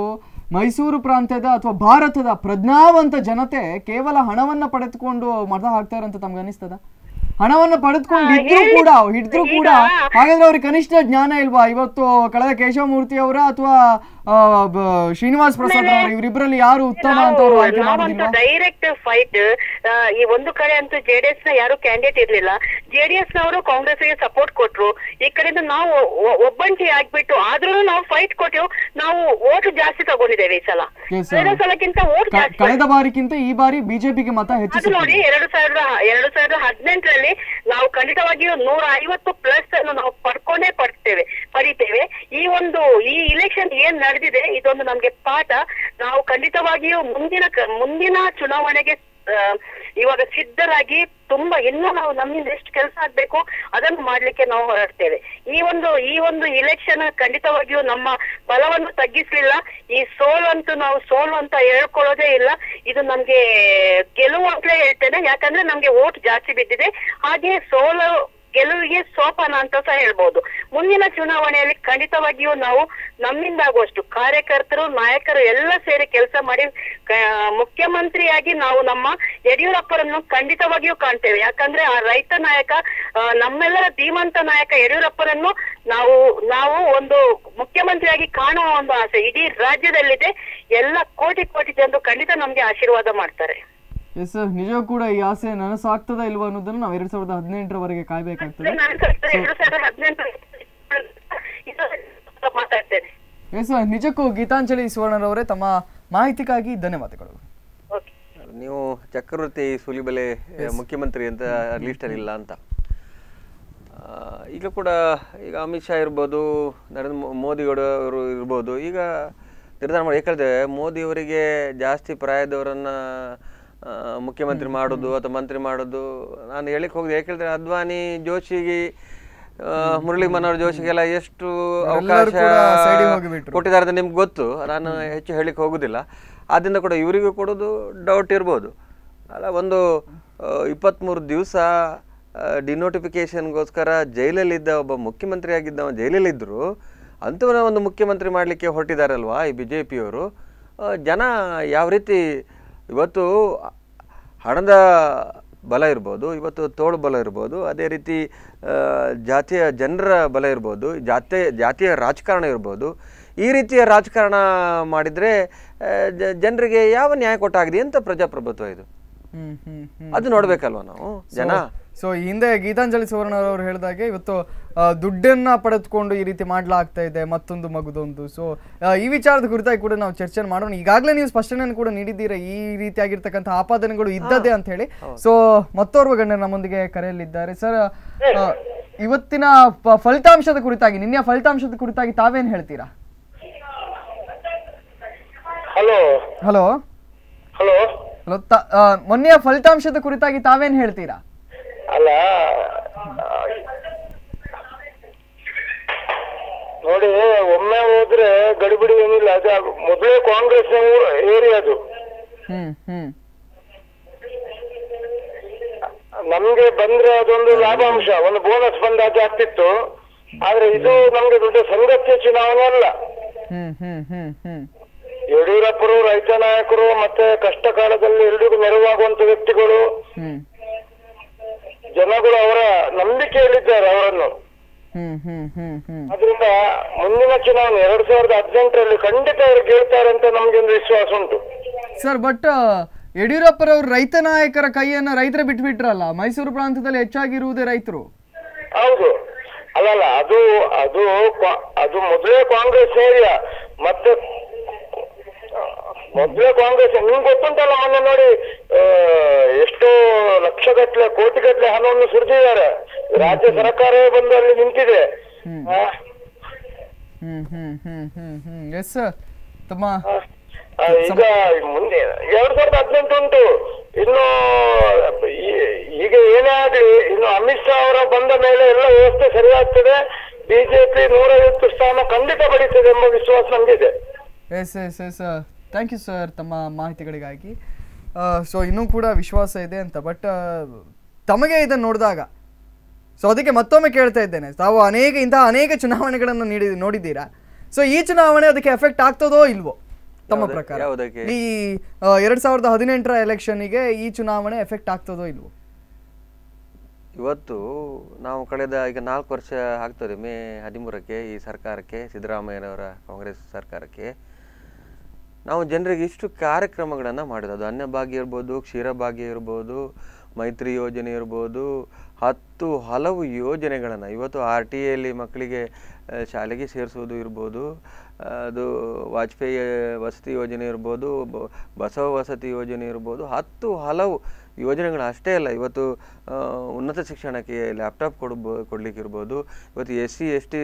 ಮೈಸೂರು ಪ್ರಾಂತ್ಯದ ಅಥವಾ ಭಾರತದ ಪ್ರಜ್ಞಾವಂತ ಜನತೆ ಕೇವಲ ಹಣವನ್ನ ಪಡೆದುಕೊಂಡು ಮತ ಹಾಕ್ತಾರೆ ಅಂತ ತಮ್ಗೆ ಅನಿಸ್ತದ ಹಣವನ್ನ ಪಡೆದುಕೊಂಡು ಇದ್ರು ಕೂಡ ಹಿಡಿದ್ರು ಕೂಡ ಹಾಗಾದ್ರೆ ಅವ್ರಿಗೆ ಕನಿಷ್ಠ ಜ್ಞಾನ ಇಲ್ವಾ ಇವತ್ತು ಕಳೆದ ಕೇಶವಮೂರ್ತಿ ಅವರ ಅಥವಾ ಶ್ರೀನಿವಾಸ್ ಪ್ರಸಾದ್ ಅವರ ಇವರಿಬ್ಬರಲ್ಲಿ ಯಾರು ಉತ್ತಮ ಅಂತ ಅವರು ಆಯ್ಕೆ ನಾವಂತೂ ಮಾಡೋದಿಲ್ವಾ ಡೈರೆಕ್ಟ್ ಫೈಟ್ ಈ ಒಂದು ಕಡೆ ಅಂತೂ ಜೆಡಿಎಸ್ ನ ಯಾರು ಕ್ಯಾಂಡಿಡೇಟ್ ಇರ್ಲಿಲ್ಲ ಜೆಡಿಎಸ್ ನವರು ಕಾಂಗ್ರೆಸ್ ಗೆ ಸಪೋರ್ಟ್ ಕೊಟ್ರು ಈ ಕಡೆಯಿಂದ ನಾವು ಒ- ಒಬ್ಬಂಟಿ ಆಗ್ಬಿಟ್ಟು ಆದ್ರೂ ನಾವು ಫೈಟ್ ಕೊಟ್ಟೆವು ನಾವು ಓಟ್ ಜಾಸ್ತಿ ತಗೊಂಡಿದ್ದೇವೆ ಈ ಸಲ Yes, sir. ಬೇರೆ ಸಲಕ್ಕಿಂತ ಓಟ್ ಕ- ಜಾಸ್ತಿ ಕಳೆದ ಬಾರಿಗಿಂತ ಈ ಬಾರಿ ಬಿಜೆಪಿಗೆ ಮತ ಅದು ಹೆಚ್ಚಿಸಿದೆ ನೋಡಿ ಎರಡು ಸಾವಿರದ ಎರಡು ಸಾವಿರದ ಹದಿನೆಂಟರಲ್ಲಿ ನಾವು ಖಂಡಿತವಾಗಿಯೂ ನೂರ ಐವತ್ತು ಪ್ಲಸ್ ಅನ್ನು ನಾವು ಪಡ್ಕೊಂಡೇ ಪಡ್ತೇವೆ ಪಡಿತೇವೆ ಈ ಒಂದು ಈ ಇಲೆಕ್ಷನ್ ಏನ್ ನಡೆದಿದೆ ಇದೊಂದು ನಮ್ಗೆ ಪಾಠ ನಾವು ಖಂಡಿತವಾಗಿಯೂ ಮುಂದಿನ ಕ- ಮುಂದಿನ ಚುನಾವಣೆಗೆ ಆ, ಇವಾಗ ಸಿದ್ಧರಾಗಿ ತುಂಬಾ ಇನ್ನೂ ನಾವು ನಮ್ಮಿಂದ ಎಷ್ಟು ಕೆಲಸ ಆಗ್ಬೇಕು ಅದನ್ನು ಮಾಡ್ಲಿಕ್ಕೆ ನಾವು ಹೊರಡ್ತೇವೆ ಈ ಒಂದು ಈ ಒಂದು ಇಲೆಕ್ಷನ್ ಖಂಡಿತವಾಗಿಯೂ ನಮ್ಮ ಬಲವನ್ನು ತಗ್ಗಿಸ್ಲಿಲ್ಲ ಈ ಸೋಲು ಅಂತೂ ನಾವು ಸೋಲು ಅಂತ ಹೇಳ್ಕೊಳ್ಳೋದೇ ಇಲ್ಲ ಇದು ನಮ್ಗೆ ಗೆಲುವು ಅಂತಲೇ ಹೇಳ್ತೇನೆ ಯಾಕಂದ್ರೆ ನಮ್ಗೆ ಓಟ್ ಜಾಸ್ತಿ ಬಿದ್ದಿದೆ ಹಾಗೆ ಸೋಲು ಗೆಲುವಿಗೆ ಸೋಪಾನ ಅಂತ ಸಹ ಹೇಳ್ಬೋದು ಮುಂದಿನ ಚುನಾವಣೆಯಲ್ಲಿ ಖಂಡಿತವಾಗಿಯೂ ನಾವು ನಮ್ಮಿಂದ ಆಗುವಷ್ಟು ಕಾರ್ಯಕರ್ತರು ನಾಯಕರು ಎಲ್ಲ ಸೇರಿ ಕೆಲಸ ಮಾಡಿ ಕ- ಮುಖ್ಯಮಂತ್ರಿಯಾಗಿ ನಾವು ನಮ್ಮ ಯಡಿಯೂರಪ್ಪರನ್ನು ಖಂಡಿತವಾಗಿಯೂ ಕಾಣ್ತೇವೆ ಯಾಕಂದ್ರೆ ಆ ರೈತ ನಾಯಕ ಆ, ನಮ್ಮೆಲ್ಲರ ಧೀಮಂತ ನಾಯಕ ಯಡಿಯೂರಪ್ಪರನ್ನು ನಾವು ನಾವು ಒಂದು ಮುಖ್ಯಮಂತ್ರಿಯಾಗಿ ಕಾಣುವ ಒಂದು ಆಸೆ ಇಡೀ ರಾಜ್ಯದಲ್ಲಿದೆ ಎಲ್ಲ ಕೋಟಿ ಕೋಟಿ ಜನರು ಖಂಡಿತ ನಮ್ಗೆ ಆಶೀರ್ವಾದ ಮಾಡ್ತಾರೆ ಎಸ್ ಸರ್ ನಿಜವೂ ಕೂಡ ಈ ಆಸೆ ನನಸಾಗ್ತದ ಇಲ್ವಾ ಅನ್ನೋದನ್ನ ನಾವು ಎರಡ್ ಸಾವಿರದ ಹದಿನೆಂಟರವರೆಗೆ ಕಾಯ್ಬೇಕಾಗ್ತದೆ ನಾನು ಎರಡು ಸಾವಿರದ ಹದಿನೆಂಟು ಮಾತಾಡ್ತೇನೆ ಎಸ್ ಸರ್ ನಿಜಕ್ಕೂ ಗೀತಾಂಜಲಿ ಸುವರ್ಣರವರೇ ತಮ್ಮ ಮಾಹಿತಿಗಾಗಿ ಧನ್ಯವಾದಗಳು ಓಕೆ ನೀವು ಚಕ್ರವರ್ತಿ ಸುಲಿಬೆಲೆ ಮುಖ್ಯಮಂತ್ರಿ ಅಂತ ಲಿಸ್ಟಲ್ಲಿ ಇಲ್ಲ ಅಂತ ಆ, ಈಗ ಕೂಡ ಈಗ ಅಮಿತ್ ಶಾ ಇರ್ಬೋದು ನರೇಂದ್ರ ಮೋ- ಮೋದಿಯವರು ಇರ್ಬೋದು ಈಗ ನಿರ್ಧಾರ ಮಾಡಿ ಯಾಕಂದ್ರೆ ಮೋದಿಯವರಿಗೆ ಜಾಸ್ತಿ ಪ್ರಾಯದವರನ್ನ ಆ, ಮುಖ್ಯಮಂತ್ರಿ ಮಾಡೋದು ಅಥವಾ ಮಂತ್ರಿ ಮಾಡೋದು ನಾನು ಹೇಳಿಕ್ಕೆ ಹೋಗಿದೆ ಯಾಕಂದ್ರೆ ಅದ್ವಾನಿ ಜೋಶಿಗೆ ಆ, ಮುರಳಿ ಮನೋಹರ್ ಜೋಶಿಗೆಲ್ಲ ಎಷ್ಟು ಅವಕಾಶ ಕೂಡ side ಗೆ ಹೋಗಿಬಿಟ್ರು. ಕೊಟ್ಟಿದ್ದಾರೆ ಅಂತ ನಿಮ್ಗೆ ಗೊತ್ತು ನಾನು ಹೆಚ್ಚು ಹೇಳಿಕ್ಕೆ ಹೋಗುದಿಲ್ಲ ಆದ್ದರಿಂದ ಕೂಡ ಇವರಿಗೂ ಕೊಡೋದು ಡೌಟ್ ಇರ್ಬೋದು ಅಲ್ಲ ಒಂದು ಇಪ್ಪತ್ತ್ಮೂರು ದಿವಸ ಡಿನೋಟಿಫಿಕೇಶನ್ಗೋಸ್ಕರ ಜೈಲಲ್ಲಿದ್ದ ಒಬ್ಬ ಮುಖ್ಯಮಂತ್ರಿ ಆಗಿದ್ದವ ಜೈಲಲ್ಲಿದ್ದರು ಅಂಥವನ್ನ ಒಂದು ಮುಖ್ಯಮಂತ್ರಿ ಮಾಡಲಿಕ್ಕೆ ಹೊರಟಿದ್ದಾರಲ್ವಾ ಈ ಬಿ ಜೆ ಪಿಯವರು ಜನ ಯಾವ ರೀತಿ ಇವತ್ತು ಹಣದ ಬಲ ಇರ್ಬೋದು ಇವತ್ತು ತೋಳು ಬಲ ಇರ್ಬೋದು ಅದೇ ರೀತಿ ಆ, ಜಾತಿಯ ಜನರ ಬಲ ಇರ್ಬೋದು ಜಾತಿ ಜಾತಿಯ ರಾಜಕಾರಣ ಇರ್ಬೋದು ಈ ರೀತಿಯ ರಾಜಕಾರಣ ಮಾಡಿದರೆ ಜನರಿಗೆ ಯಾವ ನ್ಯಾಯ ಕೊಟ್ಟಾಗಿದೆ ಅಂತ ಪ್ರಜಾಪ್ರಭುತ್ವ ಇದು ಹ್ಮ್ ಹ್ಮ್ ಹ್ಮ್ ಅದು ನೋಡ್ಬೇಕಲ್ವಾ ನಾವು ಜನ ಸೊ ಈ ಹಿಂದೆ ಗೀತಾಂಜಲಿ ಸುವರ್ಣ ಅವರು ಹೇಳಿದಾಗೆ ಇವತ್ತು ಆ, ದುಡ್ಡನ್ನ ಪಡೆದುಕೊಂಡು ಈ ರೀತಿ ಮಾಡ್ಲಾಗ್ತಾ ಇದೆ ಮತ್ತೊಂದು ಮಗುದೊಂದು ಸೊ ಈ ವಿಚಾರದ ಕುರಿತಾಗಿ ಕೂಡ ನಾವು ಚರ್ಚೆ ಮಾಡೋಣ ಈಗಾಗಲೇ ನೀವು ಸ್ಪಷ್ಟನೆಯನ್ನು ಕೂಡ ನೀಡಿದ್ದೀರಾ ಈ ರೀತಿಯಾಗಿರ್ತಕ್ಕಂಥ ಆಪಾದನೆಗಳು ಇದ್ದದ್ದೇ ಅಂತ ಹೇಳಿ ಸೊ ಮತ್ತೋರ್ವ ಗಣ್ಯರು ನಮ್ಮೊಂದಿಗೆ ಕರೆಯಲಿದ್ದಾರೆ ಸರ್ ಇವತ್ತಿನ ಪ- ಫಲಿತಾಂಶದ ಕುರಿತಾಗಿ ನಿನ್ನೆಯ ಫಲಿತಾಂಶದ ಕುರಿತಾಗಿ ತಾವೇನ್ ಹೇಳ್ತೀರಾ ಹಲೋ ಹಲೋ ಹಲೋ ಹಲೋ ಮೊನ್ನೆಯ ಫಲಿತಾಂಶದ ಕುರಿತಾಗಿ ತಾವೇನ್ ಹೇಳ್ತೀರಾ ಅಲ್ಲ ನೋಡಿ ಒಮ್ಮೆ ಹೋದ್ರೆ ಗಡಿಬಿಡಿ ಏನಿಲ್ಲ ಅದು ಮೊದಲೇ ಕಾಂಗ್ರೆಸ್ ಏರಿಯಾ ಅದು ಹ್ಮ್ ಹ್ಮ್ ನಮ್ಗೆ ಬಂದ್ರೆ ಅದೊಂದು ಲಾಭಾಂಶ ಒಂದು ಬೋನಸ್ ಬಂದಾಗೆ ಆಗ್ತಿತ್ತು ಆದ್ರೆ ಇದು ನಮ್ಗೆ ದೊಡ್ಡ ಸಂಗತ್ಯ ಚುನಾವಣೆ ಅಲ್ಲ ಹ್ಮ್ ಹ್ಮ್ ಹ್ಮ್ ಹ್ಮ್ ಯಡಿಯೂರಪ್ಪರು ರೈತ ನಾಯಕರು ಮತ್ತೆ ಕಷ್ಟ ಕಾಲದಲ್ಲಿ ಎಲ್ರಿಗೂ ನೆರವಾಗುವಂತ ವ್ಯಕ್ತಿಗಳು ಹ್ಮ್ ಜನಗಳು ಅವರ ನಂಬಿಕೆಯಲ್ಲಿದ್ದಾರೆ ಅವರನ್ನು ಹ್ಮ್ ಹ್ಮ್ ಹ್ಮ್ ಹ್ಮ್ ಅದರಿಂದ ಮುಂದಿನ ಚುನಾವಣೆ ಎರಡ್ ಸಾವಿರದ ಹದಿನೆಂಟರಲ್ಲಿ ಖಂಡಿತ ಅವರು ಗೆಲ್ತಾರೆ ಅಂತ ನಮ್ಗೆ ಒಂದು ವಿಶ್ವಾಸ ಉಂಟು ಸರ್ ಬಟ್ ಯಡಿಯೂರಪ್ಪರವರು ರೈತ ನಾಯಕರ ಕೈಯನ್ನ ರೈತರ ಬಿಟ್ಬಿಟ್ರಲ್ಲ ಮೈಸೂರು ಪ್ರಾಂತ್ಯದಲ್ಲಿ ಹೆಚ್ಚಾಗಿರುವುದೇ ರೈತರು ಹೌದು ಅಲ್ಲಲ್ಲ ಅದು ಅದು ಕಾ- ಅದು ಮೊದಲೇ ಕಾಂಗ್ರೆಸ್ ಏರಿಯಾ ಮತ್ತೆ ಮೊದಲೇ ಕಾಂಗ್ರೆಸ್ ನಿಮ್ಗೆ ಗೊತ್ತುಂಟಲ್ಲ ಮೊನ್ನೆ ನೋಡಿ ಆ, ಎಷ್ಟೋ ಲಕ್ಷಗಟ್ಲೆ ಕೋಟಿಗಟ್ಲೆ ಹಣವನ್ನು ಸುರಿದಿದ್ದಾರೆ ರಾಜ್ಯ ಸರ್ಕಾರವೇ ಬಂದು ಅಲ್ಲಿ ನಿಂತಿದೆ ಆ, ಹ್ಮ್ ಹ್ಮ್ ಹ್ಮ್ ಹ್ಮ್ ಹ್ಮ್ ಎಸ್ ಸರ್ ತಮ್ಮ ಆ, ಈಗ ಮುಂದೆ ಎರಡ್ ಸಾವಿರದ ಹದಿನೆಂಟು ಉಂಟು ಇನ್ನು ಈ- ಈಗ ಏನೇ ಆಗ್ಲಿ ಇನ್ನು ಅಮಿತ್ ಶಾ ಅವರ ಬಂದ ಮೇಲೆ ಎಲ್ಲ ವ್ಯವಸ್ಥೆ ಸರಿಯಾಗ್ತದೆ ಬಿಜೆಪಿ ನೂರೈವತ್ತು ಸ್ಥಾನ ಖಂಡಿತ ಪಡೀತದೆ ಎಂಬ ವಿಶ್ವಾಸ ನಮಗಿದೆ yes yes yes thank you sir ತಮ್ಮ ಮಾಹಿತಿಗಳಿಗಾಗಿ ಸೊ ಇನ್ನೂ ಕೂಡ ವಿಶ್ವಾಸ ಇದೆ ಅಂತ ಬಟ್ ತಮಗೆ ಇದನ್ನು ನೋಡಿದಾಗ ಸೊ ಅದಕ್ಕೆ ಮತ್ತೊಮ್ಮೆ ಕೇಳ್ತಾ ಇದ್ದೇನೆ ತಾವು ಅನೇಕ ಇಂತಹ ಅನೇಕ ಚುನಾವಣೆಗಳನ್ನು ನೀಡಿ ನೋಡಿದ್ದೀರಾ ಸೊ ಈ ಚುನಾವಣೆ ಅದಕ್ಕೆ ಎಫೆಕ್ಟ್ ಆಗ್ತದೋ ಇಲ್ವೋ ತಮ್ಮ ಯಾವ್ದು- ಪ್ರಕಾರ ಯಾವುದಕ್ಕೆ? ಈ ಆ, ಎರಡ್ ಸಾವಿರದ ಹದಿನೆಂಟರ ಎಲೆಕ್ಷನ್ಗೆ ಈ ಚುನಾವಣೆ ಎಫೆಕ್ಟ್ ಆಗ್ತದೋ ಇಲ್ವೋ ಇವತ್ತು ನಾವು ಕಳೆದ ಈಗ ನಾಲ್ಕು ವರ್ಷ ಆಗ್ತದೆ ಮೇ ಹದಿಮೂರಕ್ಕೆ ಈ ಸರ್ಕಾರಕ್ಕೆ ಸಿದ್ದರಾಮಯ್ಯನವರ ಕಾಂಗ್ರೆಸ್ ಸರ್ಕಾರಕ್ಕೆ ನಾವು ಜನರಿಗೆ ಇಷ್ಟು ಕಾರ್ಯಕ್ರಮಗಳನ್ನು ಮಾಡಿದ್ದು ಅದು ಅನ್ನಭಾಗ್ಯ ಇರ್ಬೋದು ಕ್ಷೀರಭಾಗ್ಯ ಇರ್ಬೋದು ಮೈತ್ರಿ ಯೋಜನೆ ಇರ್ಬೋದು ಹತ್ತು ಹಲವು ಯೋಜನೆಗಳನ್ನು ಇವತ್ತು ಆರ್ ಟಿ ಎಲ್ಲಿ ಮಕ್ಕಳಿಗೆ ಆ, ಶಾಲೆಗೆ ಸೇರಿಸುವುದು ಇರ್ಬೋದು ಆ, ಅದು ವಾಜಪೇಯಿ ವಸತಿ ಯೋಜನೆ ಇರ್ಬೋದು ಬ- ಬಸವ ವಸತಿ ಯೋಜನೆ ಇರ್ಬೋದು ಹತ್ತು ಹಲವು ಯೋಜನೆಗಳು ಅಷ್ಟೇ ಅಲ್ಲ ಇವತ್ತು ಆ, ಉನ್ನತ ಶಿಕ್ಷಣಕ್ಕೆ ಲ್ಯಾಪ್ಟಾಪ್ ಕೊಡ್ಬೋ ಕೊಡ್ಲಿಕ್ಕೆ ಇರ್ಬೋದು ಇವತ್ತು ಎಸ್ ಸಿ ಎಸ್ ಟಿ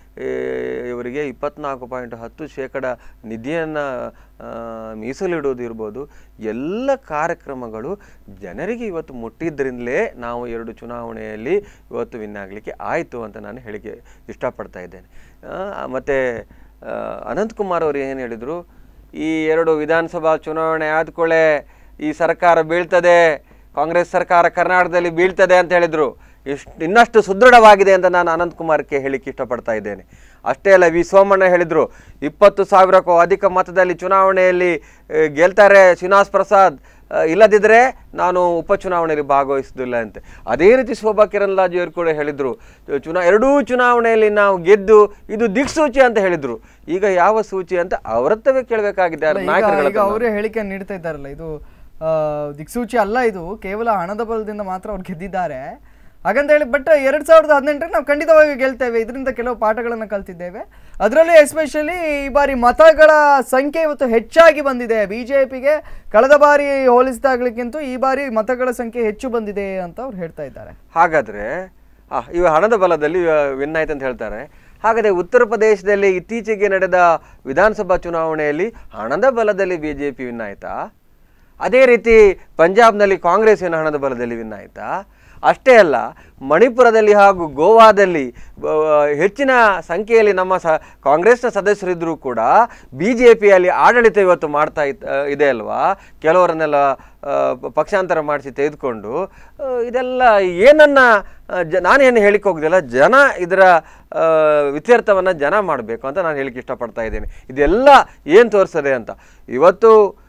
ಇವರಿಗೆ ಇಪ್ಪತ್ನಾಲ್ಕು ಪಾಯಿಂಟ್ ಹತ್ತು ಶೇಕಡ ನಿಧಿಯನ್ನು ಮೀಸಲಿಡೋದು ಇರ್ಬೋದು ಎಲ್ಲ ಕಾರ್ಯಕ್ರಮಗಳು ಜನರಿಗೆ ಇವತ್ತು ಮುಟ್ಟಿದ್ರಿಂದಲೇ ನಾವು ಎರಡು ಚುನಾವಣೆಯಲ್ಲಿ ಇವತ್ತು ವಿನ್ ಆಗಲಿಕ್ಕೆ ಆಯಿತು ಅಂತ ನಾನು ಹೇಳಿಕೆ ಇಷ್ಟಪಡ್ತಾ ಇದ್ದೇನೆ ಆ, ಮತ್ತೆ ಆ, ಅನಂತಕುಮಾರ್ ಅವರು ಏನು ಹೇಳಿದರು ಈ ಎರಡು ವಿಧಾನಸಭಾ ಚುನಾವಣೆ ಆದ್ಕೊಳ್ಳೆ ಈ ಸರ್ಕಾರ ಬೀಳ್ತದೆ ಕಾಂಗ್ರೆಸ್ ಸರ್ಕಾರ ಕರ್ನಾಟಕದಲ್ಲಿ ಬೀಳ್ತದೆ ಅಂತ ಹೇಳಿದರು ಇಷ್ಟು ಇನ್ನಷ್ಟು ಸುದೃಢವಾಗಿದೆ ಅಂತ ನಾನು ಅನಂತಕುಮಾರ್ಗೆ ಹೇಳಿಕ್ಕೆ ಇಷ್ಟಪಡ್ತಾ ಇದ್ದೇನೆ ಅಷ್ಟೇ ಅಲ್ಲ ವಿ ಸೋಮಣ್ಣ ಹೇಳಿದರು ಇಪ್ಪತ್ತು ಸಾವಿರಕ್ಕೂ ಅಧಿಕ ಮತದಲ್ಲಿ ಚುನಾವಣೆಯಲ್ಲಿ ಆ, ಗೆಲ್ತಾರೆ ಶ್ರೀನಿವಾಸ್ ಪ್ರಸಾದ್ ಆ, ಇಲ್ಲದಿದ್ದರೆ ನಾನು ಉಪಚುನಾವಣೆಯಲ್ಲಿ ಭಾಗವಹಿಸುವುದಿಲ್ಲ ಅಂತ ಅದೇ ರೀತಿ ಶೋಭಾ ಕಿರಣ್ ಅವರು ಕೂಡ ಹೇಳಿದರು ಚುನಾ ಎರಡೂ ಚುನಾವಣೆಯಲ್ಲಿ ನಾವು ಗೆದ್ದು ಇದು ದಿಕ್ಸೂಚಿ ಅಂತ ಹೇಳಿದರು ಈಗ ಯಾವ ಸೂಚಿ ಅಂತ ಅವರತ್ತವೇ ಕೇಳಬೇಕಾಗಿದೆ ಅಲ್ಲ, ಈಗ- ನಾಯಕರುಗಳ ಈಗ ಅವರೇ ಹೇಳಿಕೆ ನೀಡ್ತಾ ಇದ್ದಾರಲ್ಲ ಇದು ಆ, ದಿಕ್ಸೂಚಿ ಅಲ್ಲ ಇದು ಕೇವಲ ಹಣದ ಬಲದಿಂದ ಮಾತ್ರ ಅವ್ರು ಗೆದ್ದಿದ್ದಾರೆ ಹಾಗಂತ ಹೇಳಿ ಬಟ್ ಎರಡ್ ಸಾವಿರದ ಹದಿನೆಂಟರಲ್ಲಿ ನಾವು ಖಂಡಿತವಾಗಿ ಗೆಲ್ತೇವೆ ಇದರಿಂದ ಕೆಲವು ಪಾಠಗಳನ್ನು ಕಲ್ತಿದ್ದೇವೆ ಅದರಲ್ಲಿ ಎಸ್ಪೆಷಲಿ ಈ ಬಾರಿ ಮತಗಳ ಸಂಖ್ಯೆ ಇವತ್ತು ಹೆಚ್ಚಾಗಿ ಬಂದಿದೆ ಬಿಜೆಪಿಗೆ ಕಳೆದ ಬಾರಿ ಹೋಲಿಸಿದಾಗ್ಲಿಕ್ಕಿಂತ ಈ ಬಾರಿ ಮತಗಳ ಸಂಖ್ಯೆ ಹೆಚ್ಚು ಬಂದಿದೆ ಅಂತ ಅವ್ರು ಹೇಳ್ತಾ ಇದ್ದಾರೆ ಹಾಗಾದ್ರೆ ಆ, ಇವ ಹಣದ ಬಲದಲ್ಲಿ ವಿನ್ ಆಯ್ತು ಅಂತ ಹೇಳ್ತಾರೆ ಹಾಗಾದ್ರೆ ಉತ್ತರ ಪ್ರದೇಶದಲ್ಲಿ ಇತ್ತೀಚೆಗೆ ನಡೆದ ವಿಧಾನಸಭಾ ಚುನಾವಣೆಯಲ್ಲಿ ಹಣದ ಬಲದಲ್ಲಿ ಬಿ ಜೆ ಪಿ ವಿನ್ ಆಯ್ತಾ ಅದೇ ರೀತಿ ಪಂಜಾಬ್ನಲ್ಲಿ ಕಾಂಗ್ರೆಸ್ಸಿನ ಹಣದ ಬಲದಲ್ಲಿ ವಿನ್ ಆಯ್ತಾ ಅಷ್ಟೇ ಅಲ್ಲ ಮಣಿಪುರದಲ್ಲಿ ಹಾಗೂ ಗೋವಾದಲ್ಲಿ ಆ, ಹೆಚ್ಚಿನ ಸಂಖ್ಯೆಯಲ್ಲಿ ನಮ್ಮ ಸ ಕಾಂಗ್ರೆಸ್ನ ಸದಸ್ಯರಿದ್ದರೂ ಕೂಡ ಬಿ ಜೆ ಪಿಯಲ್ಲಿ ಆಡಳಿತ ಇವತ್ತು ಮಾಡ್ತಾ ಇತ್ ಆ, ಇದೆ ಅಲ್ವಾ ಕೆಲವರನ್ನೆಲ್ಲ ಆ, ಪ- ಪಕ್ಷಾಂತರ ಮಾಡಿಸಿ ತೆಗೆದುಕೊಂಡು ಆ, ಇದೆಲ್ಲ ಏನನ್ನ ಆ, ಜ ನಾನೇನು ಹೇಳಿಕ್ಕೆ ಹೋಗುದಿಲ್ಲ ಜನ ಇದರ ಆ, ಇತ್ಯರ್ಥವನ್ನು ಜನ ಮಾಡಬೇಕು ಅಂತ ನಾನು ಹೇಳಿಕ್ಕೆ ಇಷ್ಟಪಡ್ತಾ ಇದ್ದೇನೆ ಇದೆಲ್ಲ ಏನು ತೋರಿಸ್ತದೆ ಅಂತ ಇವತ್ತು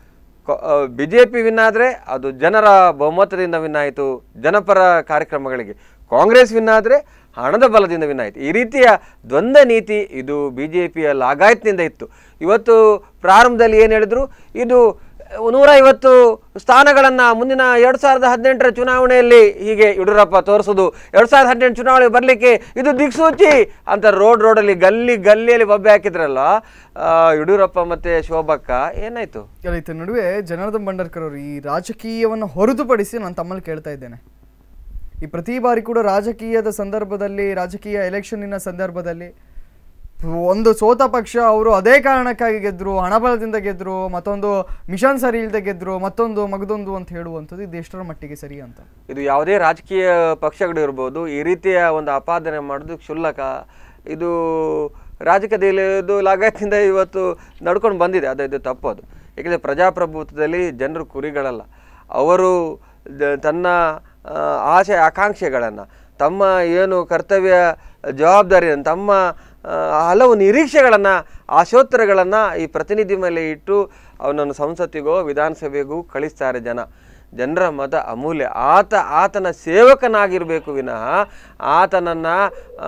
ಬಿ ಜೆ ಪಿ ವಿನ್ ಆದರೆ ಅದು ಜನರ ಬಹುಮತದಿಂದ ವಿನ್ ಆಯಿತು ಜನಪರ ಕಾರ್ಯಕ್ರಮಗಳಿಗೆ ಕಾಂಗ್ರೆಸ್ ವಿನ್ ಆದರೆ ಹಣದ ಬಲದಿಂದ ವಿನ್ ಆಯಿತು ಈ ರೀತಿಯ ದ್ವಂದ್ವ ನೀತಿ ಇದು ಬಿ ಜೆ ಪಿಯ ಲಾಗಾಯತ್ನಿಂದ ಇತ್ತು ಇವತ್ತು ಪ್ರಾರಂಭದಲ್ಲಿ ಏನು ಹೇಳಿದ್ರು ಇದು ನೂರ ಐವತ್ತು ಸ್ಥಾನಗಳನ್ನು ಮುಂದಿನ ಎರಡು ಸಾವಿರದ ಹದಿನೆಂಟರ ಚುನಾವಣೆಯಲ್ಲಿ ಹೀಗೆ ಯಡಿಯೂರಪ್ಪ ತೋರಿಸೋದು ಎರಡು ಸಾವಿರದ ಹದಿನೆಂಟು ಚುನಾವಣೆ ಬರಲಿಕ್ಕೆ ಇದು ದಿಕ್ಸೂಚಿ ಅಂತ ರೋಡ್ ರೋಡಲ್ಲಿ ಗಲ್ಲಿ ಗಲ್ಲಿಯಲ್ಲಿ ಬೊಬ್ಬೆ ಹಾಕಿದ್ರಲ್ಲ ಆ, ಯಡಿಯೂರಪ್ಪ ಮತ್ತು ಶೋಭಕ್ಕ ಏನಾಯಿತು ಕೆಲೈತೆ ನಡುವೆ ಜನಾರ್ದನ್ ಬಂಡರ್ಕರ್ ಅವರು ಈ ರಾಜಕೀಯವನ್ನು ಹೊರತುಪಡಿಸಿ ನಾನು ತಮ್ಮಲ್ಲಿ ಕೇಳ್ತಾ ಇದ್ದೇನೆ ಈ ಪ್ರತಿ ಬಾರಿ ಕೂಡ ರಾಜಕೀಯದ ಸಂದರ್ಭದಲ್ಲಿ ರಾಜಕೀಯ ಎಲೆಕ್ಷನ್ನಿನ ಸಂದರ್ಭದಲ್ಲಿ ಒಂದು ಸೋತ ಪಕ್ಷ ಅವರು ಅದೇ ಕಾರಣಕ್ಕಾಗಿ ಗೆದ್ರು ಹಣಬಲದಿಂದ ಗೆದ್ರು ಮತ್ತೊಂದು ಮಿಷನ್ ಸರಿ ಇಲ್ಲದೆ ಗೆದ್ರು ಮತ್ತೊಂದು ಮಗದೊಂದು ಅಂತ ಹೇಳುವಂಥದ್ದು ಇದು ಎಷ್ಟರ ಮಟ್ಟಿಗೆ ಸರಿ ಅಂತ ಇದು ಯಾವುದೇ ರಾಜಕೀಯ ಪಕ್ಷಗಳು ಇರ್ಬೋದು ಈ ರೀತಿಯ ಒಂದು ಆಪಾದನೆ ಮಾಡೋದು ಕ್ಷುಲ್ಲಕ ಇದು ರಾಜಕೀಯದಲ್ಲಿ ಇದು ಲಾಗಾಯತಿಂದ ಇವತ್ತು ನಡ್ಕೊಂಡು ಬಂದಿದೆ ಅದು ಇದು ತಪ್ಪದು ಏಕೆಂದರೆ ಪ್ರಜಾಪ್ರಭುತ್ವದಲ್ಲಿ ಜನರು ಕುರಿಗಳಲ್ಲ ಅವರು ದ- ತನ್ನ ಆ, ಆಸೆ ಆಕಾಂಕ್ಷೆಗಳನ್ನು ತಮ್ಮ ಏನು ಕರ್ತವ್ಯ ಜವಾಬ್ದಾರಿಯನ್ನು ತಮ್ಮ ಆ, ಹಲವು ನಿರೀಕ್ಷೆಗಳನ್ನು ಆಶೋತ್ತರಗಳನ್ನು ಈ ಪ್ರತಿನಿಧಿ ಮೇಲೆ ಇಟ್ಟು ಅವನನ್ನು ಸಂಸತ್ತಿಗೋ ವಿಧಾನಸಭೆಗೂ ಕಳಿಸ್ತಾರೆ ಜನ ಜನರ ಮತ ಅಮೂಲ್ಯ ಆತ ಆತನ ಸೇವಕನಾಗಿರಬೇಕು ವಿನಃ ಆತನನ್ನು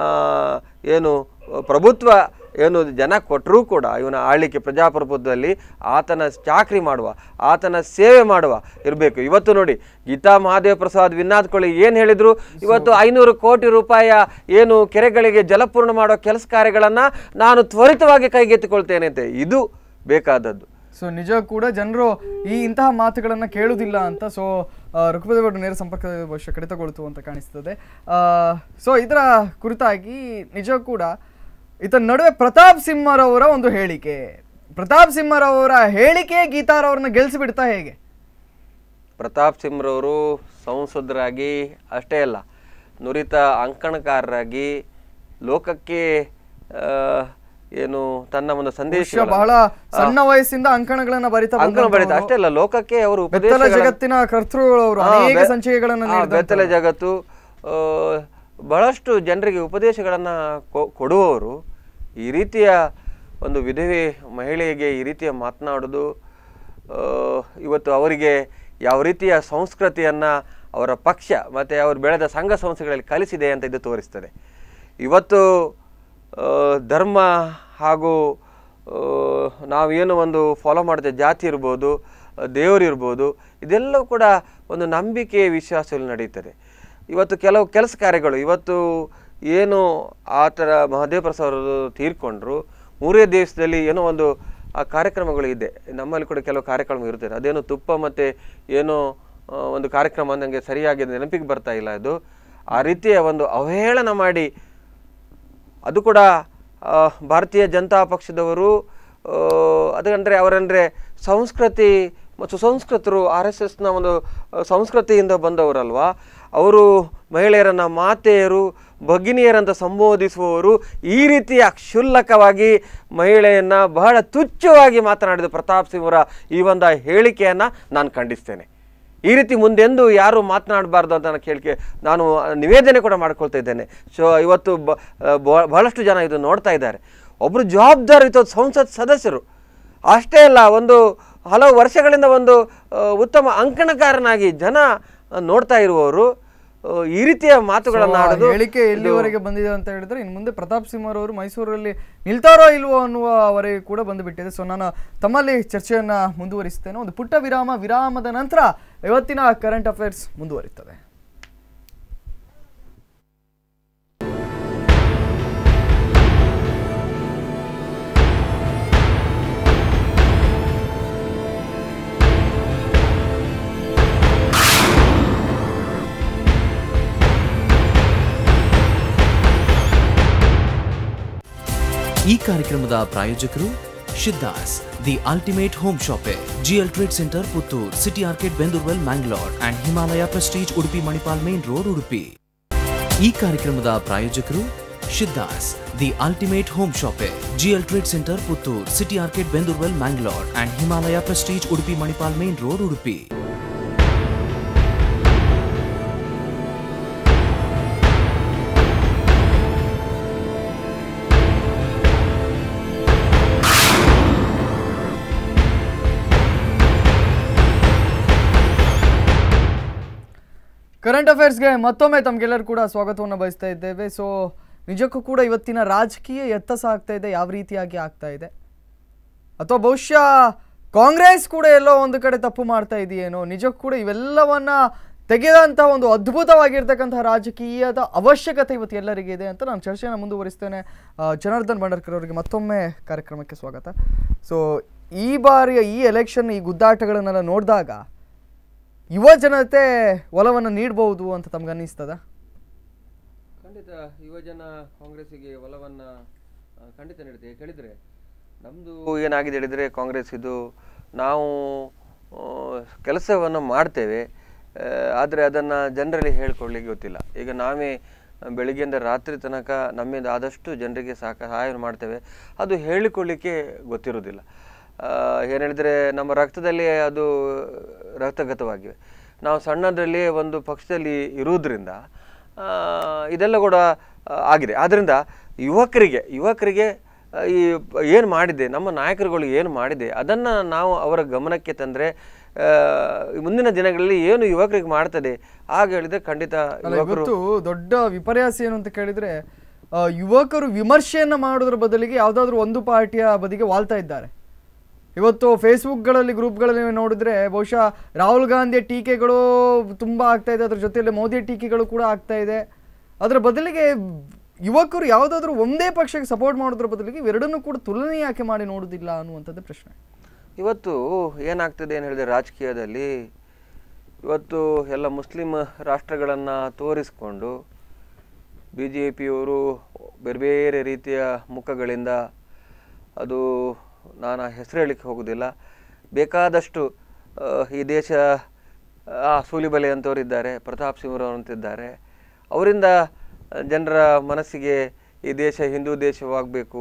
ಏನು ಪ್ರಭುತ್ವ ಏನು ಜನ ಕೊಟ್ಟರೂ ಕೂಡ ಇವನ ಆಳ್ಲಿಕ್ಕೆ ಪ್ರಜಾಪ್ರಭುತ್ವದಲ್ಲಿ ಆತನ ಚಾಕ್ರಿ ಮಾಡುವ ಆತನ ಸೇವೆ ಮಾಡುವ ಇರಬೇಕು ಇವತ್ತು ನೋಡಿ ಗೀತಾ ಮಹಾದೇವ ಪ್ರಸಾದ್ ವಿನ್ನಾದ್ಕೊಳ್ಳಿ ಏನು ಹೇಳಿದರು ಇವತ್ತು ಐನೂರು ಕೋಟಿ ರೂಪಾಯಿಯ ಏನು ಕೆರೆಗಳಿಗೆ ಜಲಪೂರ್ಣ ಮಾಡೋ ಕೆಲಸ ಕಾರ್ಯಗಳನ್ನು ನಾನು ತ್ವರಿತವಾಗಿ ಕೈಗೆತ್ತಿಕೊಳ್ತೇನೆ ಅಂತ ಇದು ಬೇಕಾದದ್ದು ಸೊ ನಿಜ ಕೂಡ ಜನರು ಈ ಇಂತಹ ಮಾತುಗಳನ್ನ ಕೇಳುವುದಿಲ್ಲ ಅಂತ ಸೊ ರುಕ್ಮದೇವರು ನೇರ ಸಂಪರ್ಕದ ಬಹುಶಃ ಕಡಿತಗೊಳ್ತು ಅಂತ ಕಾಣಿಸ್ತದೆ ಸೊ ಇದರ ಕುರಿತಾಗಿ ನಿಜ ಕೂಡ ಈತ ನಡುವೆ ಪ್ರತಾಪ್ ಸಿಂಹರವರ ಒಂದು ಹೇಳಿಕೆ ಪ್ರತಾಪ್ ಸಿಂಹರವರ ಹೇಳಿಕೆ ಗೀತಾರವ್ರನ್ನ ಗೆಲ್ಸಿಬಿಡ್ತಾ ಹೇಗೆ ಪ್ರತಾಪ್ ಸಿಂಹರವರು ಸಂಸದರಾಗಿ ಅಷ್ಟೇ ಅಲ್ಲ ನುರಿತ ಅಂಕಣಕಾರರಾಗಿ ಲೋಕಕ್ಕೆ ಆ, ಏನು ತನ್ನ ಒಂದು ಸಂದೇಶ ಬಹುಶಃ ಬಹಳ ಸಣ್ಣ ವಯಸ್ಸಿಂದ ಅಂಕಣಗಳನ್ನ ಬರಿತಾ ಅಂಕಣ ಬರೀತ ಬಂದಂಥವ್ರು. ಅಷ್ಟೇ ಅಲ್ಲ ಲೋಕಕ್ಕೆ ಅವರು ಬೆತ್ತಲ ಉಪದೇಶಗಳನ್ನ- ಜಗತ್ತಿನ ಕರ್ತೃಗಳು ಅವರು ಆ, ಅನೇಕ ಬೆ- ಸಂಚಿಕೆಗಳನ್ನ ಆ, ನೀಡಿದಂಥವ್ರು. ಬೆತ್ತಲೆ ಜಗತ್ತು ಆ, ಬಹಳಷ್ಟು ಜನರಿಗೆ ಉಪದೇಶಗಳನ್ನು ಕೊಡುವವರು ಈ ರೀತಿಯ ಒಂದು ವಿಧವೆ ಮಹಿಳೆಗೆ ಈ ರೀತಿಯ ಮಾತನಾಡೋದು ಆ, ಇವತ್ತು ಅವರಿಗೆ ಯಾವ ರೀತಿಯ ಸಂಸ್ಕೃತಿಯನ್ನು ಅವರ ಪಕ್ಷ ಮತ್ತು ಅವರು ಬೆಳೆದ ಸಂಘ ಸಂಸ್ಥೆಗಳಲ್ಲಿ ಕಲಿಸಿದೆ ಅಂತ ಇದು ತೋರಿಸ್ತದೆ ಇವತ್ತು ಆ, ಧರ್ಮ ಹಾಗೂ ಆ, ನಾವೇನು ಒಂದು ಫಾಲೋ ಮಾಡಿದ ಜಾತಿ ಇರ್ಬೋದು ಆ, ದೇವರು ಇರ್ಬೋದು ಇದೆಲ್ಲವೂ ಕೂಡ ಒಂದು ನಂಬಿಕೆ ವಿಶ್ವಾಸದಲ್ಲಿ ನಡೀತದೆ ಇವತ್ತು ಕೆಲವು ಕೆಲಸ ಕಾರ್ಯಗಳು ಇವತ್ತು ಏನು ಆ ಥರ ಮಹದೇವ ಪ್ರಸಾದ್ ಅವರು ತೀರ್ಕೊಂಡ್ರು ಮೂರೇ ದೇಶದಲ್ಲಿ ಏನೋ ಒಂದು ಆ ಕಾರ್ಯಕ್ರಮಗಳು ಇದೆ ನಮ್ಮಲ್ಲಿ ಕೂಡ ಕೆಲವು ಕಾರ್ಯಕ್ರಮ ಇರ್ತದೆ ಅದೇನು ತುಪ್ಪ ಮತ್ತು ಏನೋ ಆ, ಒಂದು ಕಾರ್ಯಕ್ರಮ ನನಗೆ ಸರಿಯಾಗಿ ನೆನಪಿಗೆ ಬರ್ತಾ ಇಲ್ಲ ಅದು ಆ ರೀತಿಯ ಒಂದು ಅವಹೇಳನ ಮಾಡಿ ಅದು ಕೂಡ ಆ, ಭಾರತೀಯ ಜನತಾ ಪಕ್ಷದವರು ಆ, ಅದಂದರೆ ಅವರಂದರೆ ಸಂಸ್ಕೃತಿ ಮತ್ತು ಸುಸಂಸ್ಕೃತರು ಆರ್ ಎಸ್ ಎಸ್ನ ಒಂದು ಆ, ಸಂಸ್ಕೃತಿಯಿಂದ ಬಂದವರಲ್ವಾ ಅವರು ಮಹಿಳೆಯರನ್ನು ಮಾತೆಯರು ಭಗಿನಿಯರಂತ ಸಂಬೋಧಿಸುವವರು ಈ ರೀತಿಯ ಕ್ಷುಲ್ಲಕವಾಗಿ ಮಹಿಳೆಯನ್ನು ಬಹಳ ತುಚ್ಛವಾಗಿ ಮಾತನಾಡಿದ ಪ್ರತಾಪ್ ಸಿಂಹರ ಈ ಒಂದು ಹೇಳಿಕೆಯನ್ನು ನಾನು ಖಂಡಿಸ್ತೇನೆ ಈ ರೀತಿ ಮುಂದೆಂದು ಯಾರು ಮಾತನಾಡಬಾರ್ದು ಅಂತ ನಾನು ಕೇಳಿಕೆ ನಾನು ನಿವೇದನೆ ಕೂಡ ಮಾಡ್ಕೊಳ್ತಾ ಇದ್ದೇನೆ ಸೊ ಇವತ್ತು ಬ ಬ- ಬಹಳಷ್ಟು ಜನ ಇದು ನೋಡ್ತಾ ಇದ್ದಾರೆ ಒಬ್ಬರು ಜವಾಬ್ದಾರಿಯುತ ಸಂಸತ್ ಸದಸ್ಯರು ಅಷ್ಟೇ ಅಲ್ಲ ಒಂದು ಹಲವು ವರ್ಷಗಳಿಂದ ಒಂದು ಆ, ಉತ್ತಮ ಅಂಕಣಕಾರನಾಗಿ ಜನ ಆ, ನೋಡ್ತಾ ಇರುವವರು ಆ, ಈ ರೀತಿಯ ಮಾತುಗಳನ್ನು So, ಆ ಆಡೋದು ಹೇಳಿಕೆ ಇದು- ಎಲ್ಲಿವರೆಗೆ ಬಂದಿದೆ ಅಂತ ಹೇಳಿದ್ರೆ ಇನ್ನು ಮುಂದೆ ಪ್ರತಾಪ್ ಸಿಂಹ ಅವರು ಮೈಸೂರಲ್ಲಿ ನಿಲ್ತಾರೋ ಇಲ್ವೋ ಅನ್ನುವವರೆಗೆ ಕೂಡ ಬಂದುಬಿಟ್ಟಿದೆ ಸೊ ನಾನು ತಮ್ಮಲ್ಲಿ ಚರ್ಚೆಯನ್ನ ಮುಂದುವರಿಸ್ತೇನೆ ಒಂದು ಪುಟ್ಟ ವಿರಾಮ ವಿರಾಮದ ನಂತರ ಇವತ್ತಿನ ಕರೆಂಟ್ ಅಫೇರ್ಸ್ ಮುಂದುವರಿತದೆ ಈ ಕಾರ್ಯಕ್ರಮದ ಪ್ರಾಯೋಜಕರು ಶಿದ್ದಾಸ್ the ultimate home shoppe GL trade centre Puttur city arcade ಬೆಂದೂರ್ವೆಲ್ Mangalore and Himalaya prestige Udupi Manipal main road Udupi ಈ ಕಾರ್ಯಕ್ರಮದ ಪ್ರಾಯೋಜಕರು ಶಿದ್ದಾಸ್ the ultimate home shoppe GL trade centre Puttur city arcade ಬೆಂದೂರ್ವೆಲ್ Mangalore and Himalaya prestige Udupi Manipal main road Udupi current ಅಫೇರ್ಸ್ಗೆ ಮತ್ತೊಮ್ಮೆ ತಮಗೆಲ್ಲರೂ ಕೂಡ ಸ್ವಾಗತವನ್ನು ಬಯಸ್ತಾ ಇದ್ದೇವೆ ಸೊ ನಿಜಕ್ಕೂ ಕೂಡ ಇವತ್ತಿನ ರಾಜಕೀಯ ಎತ್ತಸ ಆಗ್ತಾ ಇದೆ ಯಾವ ರೀತಿಯಾಗಿ ಆಗ್ತಾ ಇದೆ ಅಥವಾ ಬಹುಶಃ ಕಾಂಗ್ರೆಸ್ ಕೂಡ ಎಲ್ಲೋ ಒಂದು ಕಡೆ ತಪ್ಪು ಮಾಡ್ತಾ ಇದೆಯೇನೋ ನಿಜಕ್ಕೂ ಕೂಡ ಇವೆಲ್ಲವನ್ನ ತೆಗೆದಂಥ ಒಂದು ಅದ್ಭುತವಾಗಿರ್ತಕ್ಕಂತಹ ರಾಜಕೀಯದ ಅವಶ್ಯಕತೆ ಇವತ್ತು ಎಲ್ಲರಿಗೆ ಇದೆ ಅಂತ ನಾನು ಚರ್ಚೆಯನ್ನು ಮುಂದುವರಿಸ್ತೇನೆ ಆ, ಜನಾರ್ದನ್ ಭಂಡಾರ್ಕರ್ ಅವರಿಗೆ ಮತ್ತೊಮ್ಮೆ ಕಾರ್ಯಕ್ರಮಕ್ಕೆ ಸ್ವಾಗತ ಸೊ ಈ ಬಾರಿಯ ಈ ಎಲೆಕ್ಷನ್ ಈ ಗುದ್ದಾಟಗಳನ್ನೆಲ್ಲ ನೋಡಿದಾಗ ಯುವ ಜನತೆ ಒಲವನ್ನು ನೀಡಬಹುದು ಅಂತ ತಮ್ಗೆ ಅನ್ನಿಸ್ತದ ಖಂಡಿತ ಯುವಜನ ಕಾಂಗ್ರೆಸ್ಸಿಗೆ ಒಲವನ್ನು ಆ, ಖಂಡಿತ ನೀಡುತ್ತೆ ಕೇಳಿದರೆ ನಮ್ಮದು ಏನಾಗಿದೆ ಹೇಳಿದರೆ ಕಾಂಗ್ರೆಸ್ ಇದು ನಾವು ಕೆಲಸವನ್ನು ಮಾಡ್ತೇವೆ ಆದರೆ ಅದನ್ನು ಜನರಲ್ಲಿ ಹೇಳ್ಕೊಳ್ಳಿಕ್ಕೆ ಗೊತ್ತಿಲ್ಲ ಈಗ ನಾವೇ ಬೆಳಿಗ್ಗೆಯಿಂದ ರಾತ್ರಿ ತನಕ ನಮ್ಮಿಂದ ಆದಷ್ಟು ಜನರಿಗೆ ಸಾಕ ಸಹಾಯ ಮಾಡ್ತೇವೆ ಅದು ಹೇಳಿಕೊಳ್ಳಿಕ್ಕೆ ಗೊತ್ತಿರೋದಿಲ್ಲ ಏನು ಹೇಳಿದರೆ ನಮ್ಮ ರಕ್ತದಲ್ಲಿ ಅದು ರಕ್ತಗತವಾಗಿವೆ ನಾವು ಸಣ್ಣದರಲ್ಲಿ ಒಂದು ಪಕ್ಷದಲ್ಲಿ ಇರುವುದರಿಂದ ಆ, ಇದೆಲ್ಲ ಕೂಡ ಆ, ಆಗಿದೆ ಆದ್ದರಿಂದ ಯುವಕರಿಗೆ ಯುವಕರಿಗೆ ಆ, ಈ ಏನು ಮಾಡಿದೆ ನಮ್ಮ ನಾಯಕರುಗಳು ಏನು ಮಾಡಿದೆ ಅದನ್ನು ನಾವು ಅವರ ಗಮನಕ್ಕೆ ತಂದರೆ ಮುಂದಿನ ದಿನಗಳಲ್ಲಿ ಏನು ಯುವಕರಿಗೆ ಮಾಡ್ತದೆ ಆಗ ಹೇಳಿದರೆ ಖಂಡಿತ ಅಲ್ಲ ಯುವಕರು ಇವತ್ತು ದೊಡ್ಡ ವಿಪರ್ಯಾಸ ಏನು ಅಂತ ಕೇಳಿದ್ರೆ ಆ, ಯುವಕರು ವಿಮರ್ಶೆಯನ್ನ ಮಾಡೋದ್ರ ಬದಲಿಗೆ ಯಾವ್ದಾದ್ರು ಒಂದು ಪಾರ್ಟಿಯ ಬದಿಗೆ ವಾಲ್ತಾ ಇದ್ದಾರೆ ಇವತ್ತು ಫೇಸ್ಬುಕ್ಗಳಲ್ಲಿ ಗ್ರೂಪ್ಗಳಲ್ಲಿ ನೋಡಿದ್ರೆ ಬಹುಶಃ ರಾಹುಲ್ ಗಾಂಧಿಯ ಟೀಕೆಗಳು ತುಂಬಾ ಆಗ್ತಾ ಇದೆ ಅದ್ರ ಜೊತೆಯಲ್ಲಿ ಮೋದಿ ಟೀಕೆಗಳು ಕೂಡ ಆಗ್ತಾ ಇದೆ ಅದರ ಬದಲಿಗೆ ಯುವಕರು ಯಾವುದಾದ್ರೂ ಒಂದೇ ಪಕ್ಷಕ್ಕೆ ಸಪೋರ್ಟ್ ಮಾಡೋದ್ರ ಬದಲಿಗೆ ಇವೆರಡನ್ನೂ ಕೂಡ ತುಲನೆ ಯಾಕೆ ಮಾಡಿ ನೋಡುದಿಲ್ಲ ಅನ್ನುವಂಥದ್ದು ಪ್ರಶ್ನೆ ಇವತ್ತು ಏನಾಗ್ತದೆ ಏನು ಹೇಳಿದ್ರೆ ರಾಜಕೀಯದಲ್ಲಿ ಇವತ್ತು ಎಲ್ಲ ಮುಸ್ಲಿಂ ರಾಷ್ಟ್ರಗಳನ್ನು ತೋರಿಸಿಕೊಂಡು ಬಿ ಜೆ ಪಿಯವರು ಬೇರೆ ಬೇರೆ ರೀತಿಯ ಮುಖಗಳಿಂದ ಅದು ನಾನು ಹೆಸರು ಹೇಳಲಿಕ್ಕೆ ಹೋಗೋದಿಲ್ಲ ಬೇಕಾದಷ್ಟು ಆ, ಈ ದೇಶ ಆ ಸೂಲಿಬಲೆ ಅಂತವ್ರು ಇದ್ದಾರೆ ಪ್ರತಾಪ್ ಸಿಂಹರವರಂತಿದ್ದಾರೆ ಅವರಿಂದ ಜನರ ಮನಸ್ಸಿಗೆ ಈ ದೇಶ ಹಿಂದೂ ದೇಶವಾಗಬೇಕು